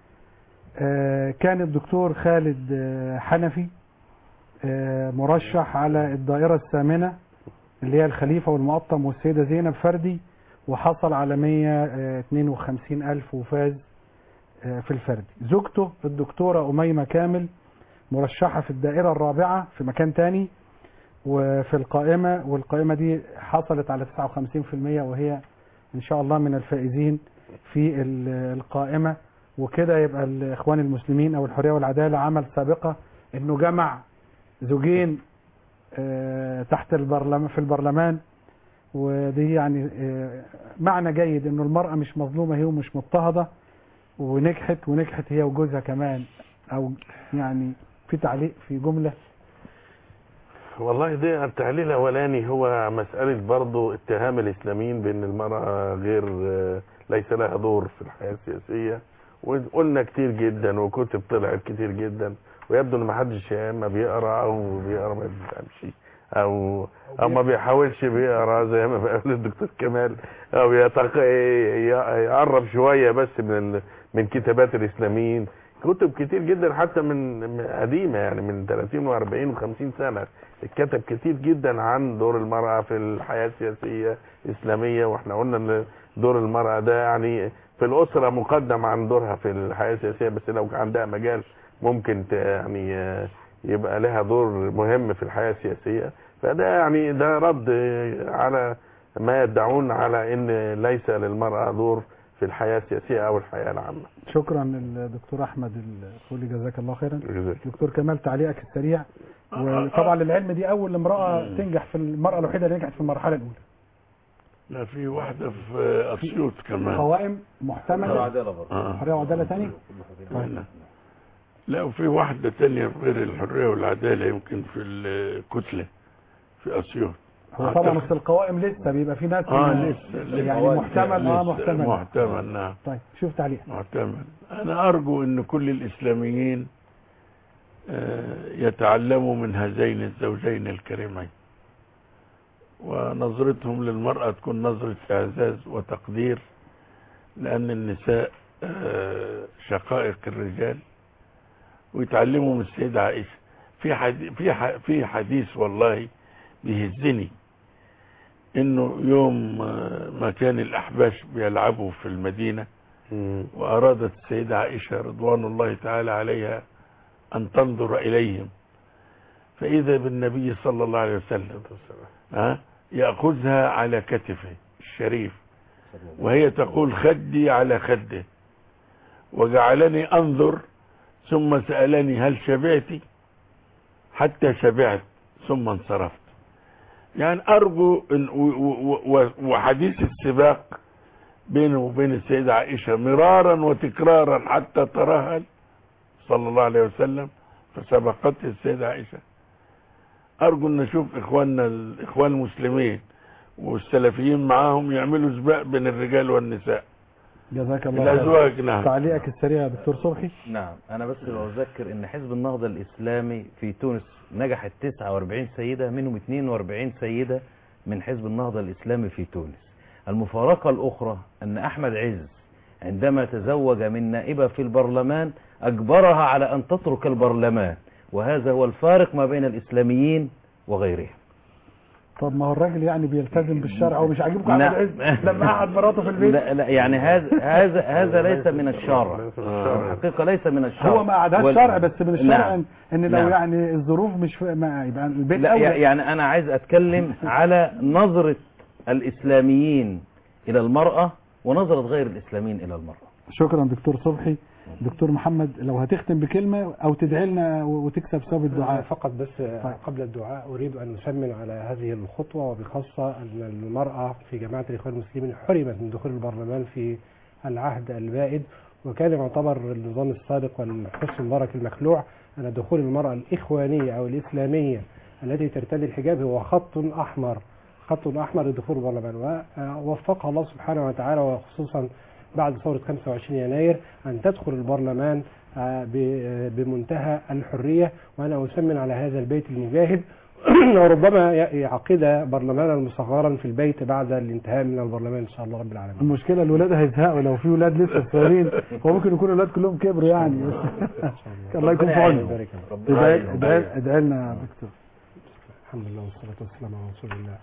آه، كان الدكتور خالد آه، حنفي آه، مرشح على الدائرة الثامنة اللي هي الخليفة والمقطم والسيدة زينب فردي وحصل على 152 ألف وفاز آه، في الفردي زوجته الدكتورة أميمة كامل مرشحة في الدائرة الرابعة في مكان تاني وفي القائمة والقائمة دي حصلت على 59% وهي إن شاء الله من الفائزين في ال- القائمة وكده يبقى الإخوان المسلمين أو الحرية والعدالة عمل سابقة إنه جمع زوجين آه، تحت البرلمان في البرلمان ودي يعني آه، معنى جيد إنه المرأة مش مظلومة هي ومش مضطهدة ونجحت ونجحت هي وجوزها كمان أو يعني في تعليق في جملة والله ده التعليل الاولاني هو مساله برضه اتهام الاسلاميين بان المراه غير ليس لها دور في الحياه السياسيه وقلنا كتير جدا وكتب طلعت كتير جدا ويبدو ان ما حدش يا اما بيقرا او بيقرا ما بيفهمش او او ما بيحاولش بيقرا زي ما بيقول الدكتور كمال او يتق... يقرب شويه بس من ال... من كتابات الاسلاميين كتب كتير جدا حتى من من قديمه يعني من 30 و40 و50 سنه اتكتب كتير جدا عن دور المراه في الحياه السياسيه الاسلاميه واحنا قلنا ان دور المراه ده يعني في الاسره مقدم عن دورها في الحياه السياسيه بس لو عندها مجال ممكن ت- يعني آه، يبقى لها دور مهم في الحياه السياسيه فده يعني ده رد على ما يدعون على ان ليس للمراه دور في الحياه السياسيه او الحياه العامه شكرا للدكتور احمد الخولي جزاك الله خيرا دكتور كمال تعليقك السريع وطبعا للعلم دي اول امراه تنجح في المراه الوحيده اللي نجحت في المرحله الاولى لا في واحدة في أسيوط كمان قوائم محتمله آه. حريه وعداله ثاني لا. لا وفي واحدة تانية غير الحرية والعدالة يمكن في الكتلة في أسيوط هو طبعا في القوائم لسه بيبقى في ناس اه من- لسه لسه يعني محتمل اه لسه محتمل محتمل نعم طيب شوف تعليق محتمل أنا أرجو أن كل الإسلاميين آه، يتعلموا من هذين الزوجين الكريمين ونظرتهم للمرأة تكون نظرة إعزاز وتقدير لأن النساء آه، شقائق الرجال ويتعلموا من السيدة عائشة في حديث في ح- في حديث والله بيهزني انه يوم آه، ما كان الاحباش بيلعبوا في المدينه وارادت السيده عائشه رضوان الله تعالى عليها ان تنظر اليهم فاذا بالنبي صلى الله عليه وسلم ها ياخذها على كتفه الشريف وهي تقول خدي على خده وجعلني انظر ثم سالني هل شبعت حتى شبعت ثم انصرفت يعني ارجو إن و- و- و- وحديث السباق بينه وبين السيدة عائشة مرارا وتكرارا حتى ترهل صلى الله عليه وسلم فسبقته السيدة عائشة ارجو ان نشوف اخواننا الاخوان المسلمين والسلفيين معاهم يعملوا سباق بين الرجال والنساء جزاك الله خير. الازواج نعم تعليقك السريع يا دكتور صبحي نعم أنا بس بذكر إن حزب النهضة الإسلامي في تونس نجحت 49 سيدة منهم 42 سيدة من حزب النهضة الإسلامي في تونس المفارقة الأخرى أن أحمد عز عندما تزوج من نائبة في البرلمان أجبرها على أن تترك البرلمان وهذا هو الفارق ما بين الإسلاميين وغيرهم طب ما هو الراجل يعني بيلتزم بالشرع ومش عاجبكم لا. احمد عز لما قعد مراته في البيت لا لا يعني هذا هذا هذا ليس من الشرع الحقيقة ليس من الشرع هو ما قعدهاش وال- شرع بس من الشرع نعم. ان, إن لو نعم. يعني الظروف مش في ما يبقى البيت لا اولى يعني انا عايز اتكلم على نظرة الاسلاميين الى المرأة ونظرة غير الاسلاميين الى المرأة شكرا دكتور صبحي دكتور محمد لو هتختم بكلمة او تدعي لنا وتكسب ثواب الدعاء فقط بس قبل الدعاء أريد أن نسمن على هذه الخطوة وبخاصة أن المرأة في جماعة الإخوان المسلمين حرمت من دخول البرلمان في العهد البائد وكان يعتبر النظام السابق والحسن مبارك المخلوع أن دخول المرأة الإخوانية أو الإسلامية التي ترتدي الحجاب هو خط أحمر خط أحمر لدخول البرلمان ووفقها الله سبحانه وتعالى وخصوصا بعد ثورة 25 يناير أن تدخل البرلمان آه، ب- بمنتهى الحرية وأنا أسمن على هذا البيت المجاهد وربما ي- يعقد برلمانا مصغرا في البيت بعد الانتهاء من البرلمان إن شاء الله رب العالمين المشكلة الولاد هيزهقوا لو في ولاد لسه صغيرين هو ممكن يكون الولاد كلهم كبروا يعني بس الله يكون في ربنا عونهم يبارك لك. ادعي- ادعي ادعي لنا يا دكتور الحمد لله والصلاة والسلام على رسول الله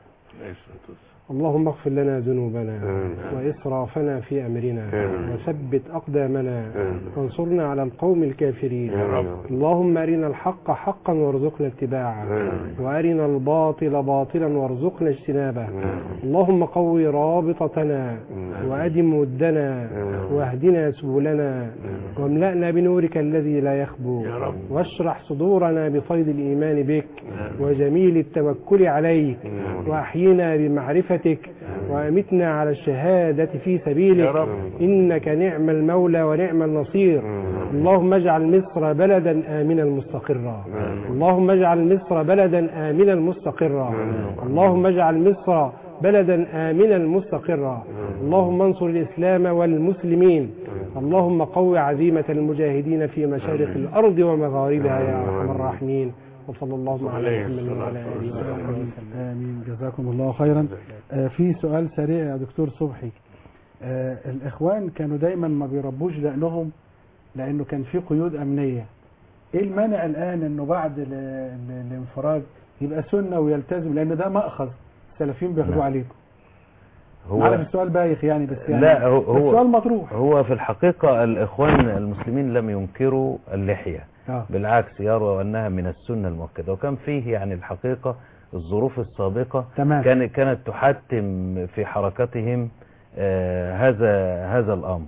اللهم اغفر لنا ذنوبنا وإسرافنا في أمرنا آمين. وثبت أقدامنا آمين. وانصرنا على القوم الكافرين يا رب. اللهم أرنا الحق حقا وارزقنا اتباعه آمين. وأرنا الباطل باطلا وارزقنا اجتنابه اللهم قوي رابطتنا وأدم ودنا واهدنا سبلنا واملأنا بنورك الذي لا يخبو يا رب. واشرح صدورنا بفيض الإيمان بك وجميل التوكل عليك وأحينا بمعرفتك وأمتنا على الشهادة في سبيلك يا رب. إنك نعم المولى ونعم النصير اللهم اجعل مصر بلدا آمنا مستقرا اللهم اجعل مصر بلدا آمنا مستقرا اللهم اجعل مصر بلدا آمنا مستقرا اللهم انصر الإسلام والمسلمين اللهم قو عزيمة المجاهدين في مشارق الأرض ومغاربها يا أرحم الراحمين وصلى الله على محمد وعلى آله وصحبه وسلم آمين جزاكم الله خيرا آه، في سؤال سريع يا دكتور صبحي آه، الإخوان كانوا دايما ما بيربوش دقنهم لأنه كان في قيود أمنية إيه المانع الآن أنه بعد ال- ال- الانفراج يبقى سنة ويلتزم لأن ده مأخذ السلفيين بياخدوه نعم. عليكم هو عارف السؤال بايخ يعني بس يعني لا هو بس هو سؤال مطروح هو في الحقيقة الإخوان المسلمين لم ينكروا اللحية آه. بالعكس يروا أنها من السنة المؤكدة وكان فيه يعني الحقيقة الظروف السابقة تمام. كانت كانت تحتم في حركتهم آه هذا هذا الأمر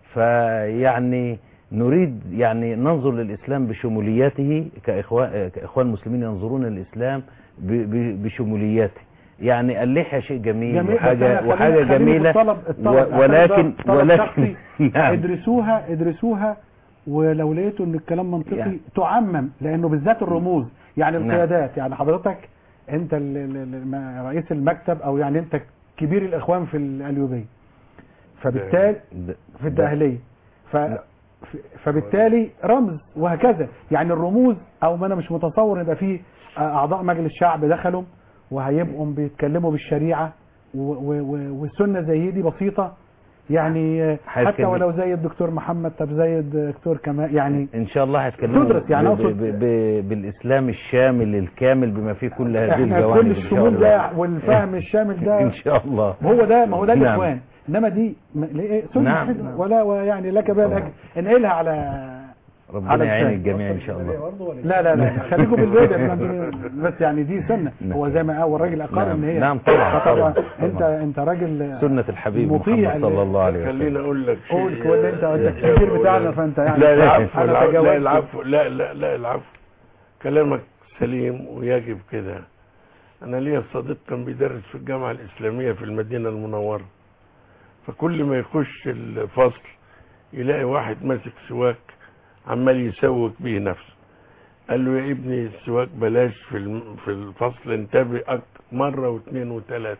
فيعني نريد يعني ننظر للإسلام بشموليته كإخوان, كإخوان مسلمين ينظرون للإسلام ب- ب- بشموليته يعني اللحية شيء جميل, جميل، بس وحاجة, أنا وحاجة خليني- خليني جميلة في الطلب- الطلب، و- عشان ولكن ده طلب ولكن شخصي. نعم ادرسوها ادرسوها ولو لقيتوا ان الكلام منطقي يعني. تعمم لانه بالذات الرموز يعني نعم. القيادات يعني حضرتك انت ال- ال- ال- الم- رئيس المكتب او يعني انت كبير الاخوان في القليوبيه فبالتالي في الدقهليه ف ف- فبالتالي رمز وهكذا يعني الرموز او ما انا مش متصور يبقى في اعضاء مجلس شعب دخلوا وهيبقوا بيتكلموا بالشريعه و- و- و- والسنه زي دي بسيطه يعني حتى هيتكلم- ولو زي الدكتور محمد طب زي الدكتور كمال يعني ان شاء الله هيتكلموا تدرس يعني ب- أقصد- ب- ب- بالاسلام الشامل الكامل بما فيه كل هذه احنا الجوانب كل إن شاء الشمول الله. ده والفهم الشامل ده ان شاء الله هو ده ما هو ده نعم. الاخوان انما دي م- ليه- سنه نعم. حلوة ولا ويعني لك بها الاجر انقلها على ربنا على يعين لسان. الجميع ان شاء الله لا لا لا خليكم بالبيت إحنا عندنا- بس يعني دي سنه هو زي ما هو الراجل اقر نعم. ان هي نعم طبعا. فطبعا طبعا. انت انت راجل سنة الحبيب مطيع محمد صلى الله عليه وسلم خليني اقول لك شيء قول كل انت انت الكبير بتاعنا فانت يعني لا لا العفو انا العفو لا تجاوزت العفو لا لا لا العفو كلامك سليم ويجب كده انا ليا صديق كان بيدرس في الجامعه الاسلاميه في المدينه المنوره فكل ما يخش الفصل يلاقي واحد ماسك سواك عمال يسوق بيه نفسه قال له يا ابني السواك بلاش في الم- في الفصل انتبه أكتر مره واثنين وثلاثه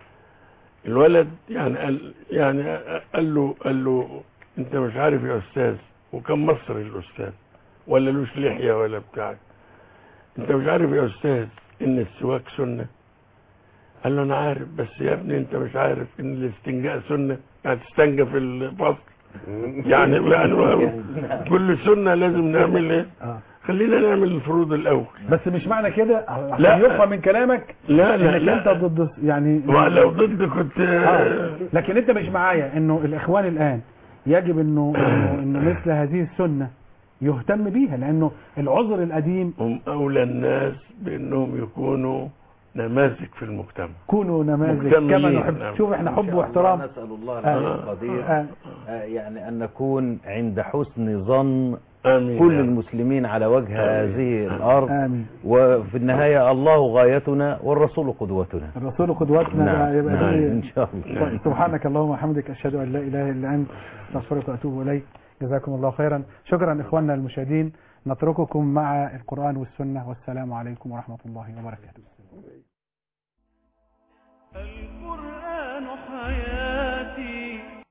الولد يعني قال يعني قال له قال له انت مش عارف يا استاذ وكان مصري الاستاذ ولا لوش لحيه ولا بتاع انت مش عارف يا استاذ ان السواك سنه قال له انا عارف بس يا ابني انت مش عارف ان الاستنجاء سنه يعني تستنجى في الفصل يعني يعني كل سنه لازم نعمل ايه خلينا نعمل الفروض الاول بس مش معنى كده لا. لا يفهم من كلامك لا لا انك لا انت ضد يعني ولو ضد كنت آه. لكن انت مش معايا انه الاخوان الان يجب انه انه, إنه مثل هذه السنه يهتم بيها لانه العذر القديم هم اولى الناس بانهم يكونوا نماذج في المجتمع كونوا نماذج كما مكتملين. نحب نعم. شوف احنا إن حب شاء واحترام الله نسأل الله آه. العلي القدير آه. آه، يعني أن نكون عند حسن ظن آمين كل يا رب. المسلمين على وجه آمين. هذه الأرض امين وفي النهاية الله غايتنا والرسول قدوتنا الرسول قدوتنا نعم بقى يبقى نعم دي- إن شاء الله طيب، سبحانك اللهم وبحمدك اشهد ان لا اله الا انت استغفرك واتوب اليك جزاكم الله خيرا شكرا اخواننا المشاهدين نترككم مع القران والسنه والسلام عليكم ورحمه الله وبركاته القرآن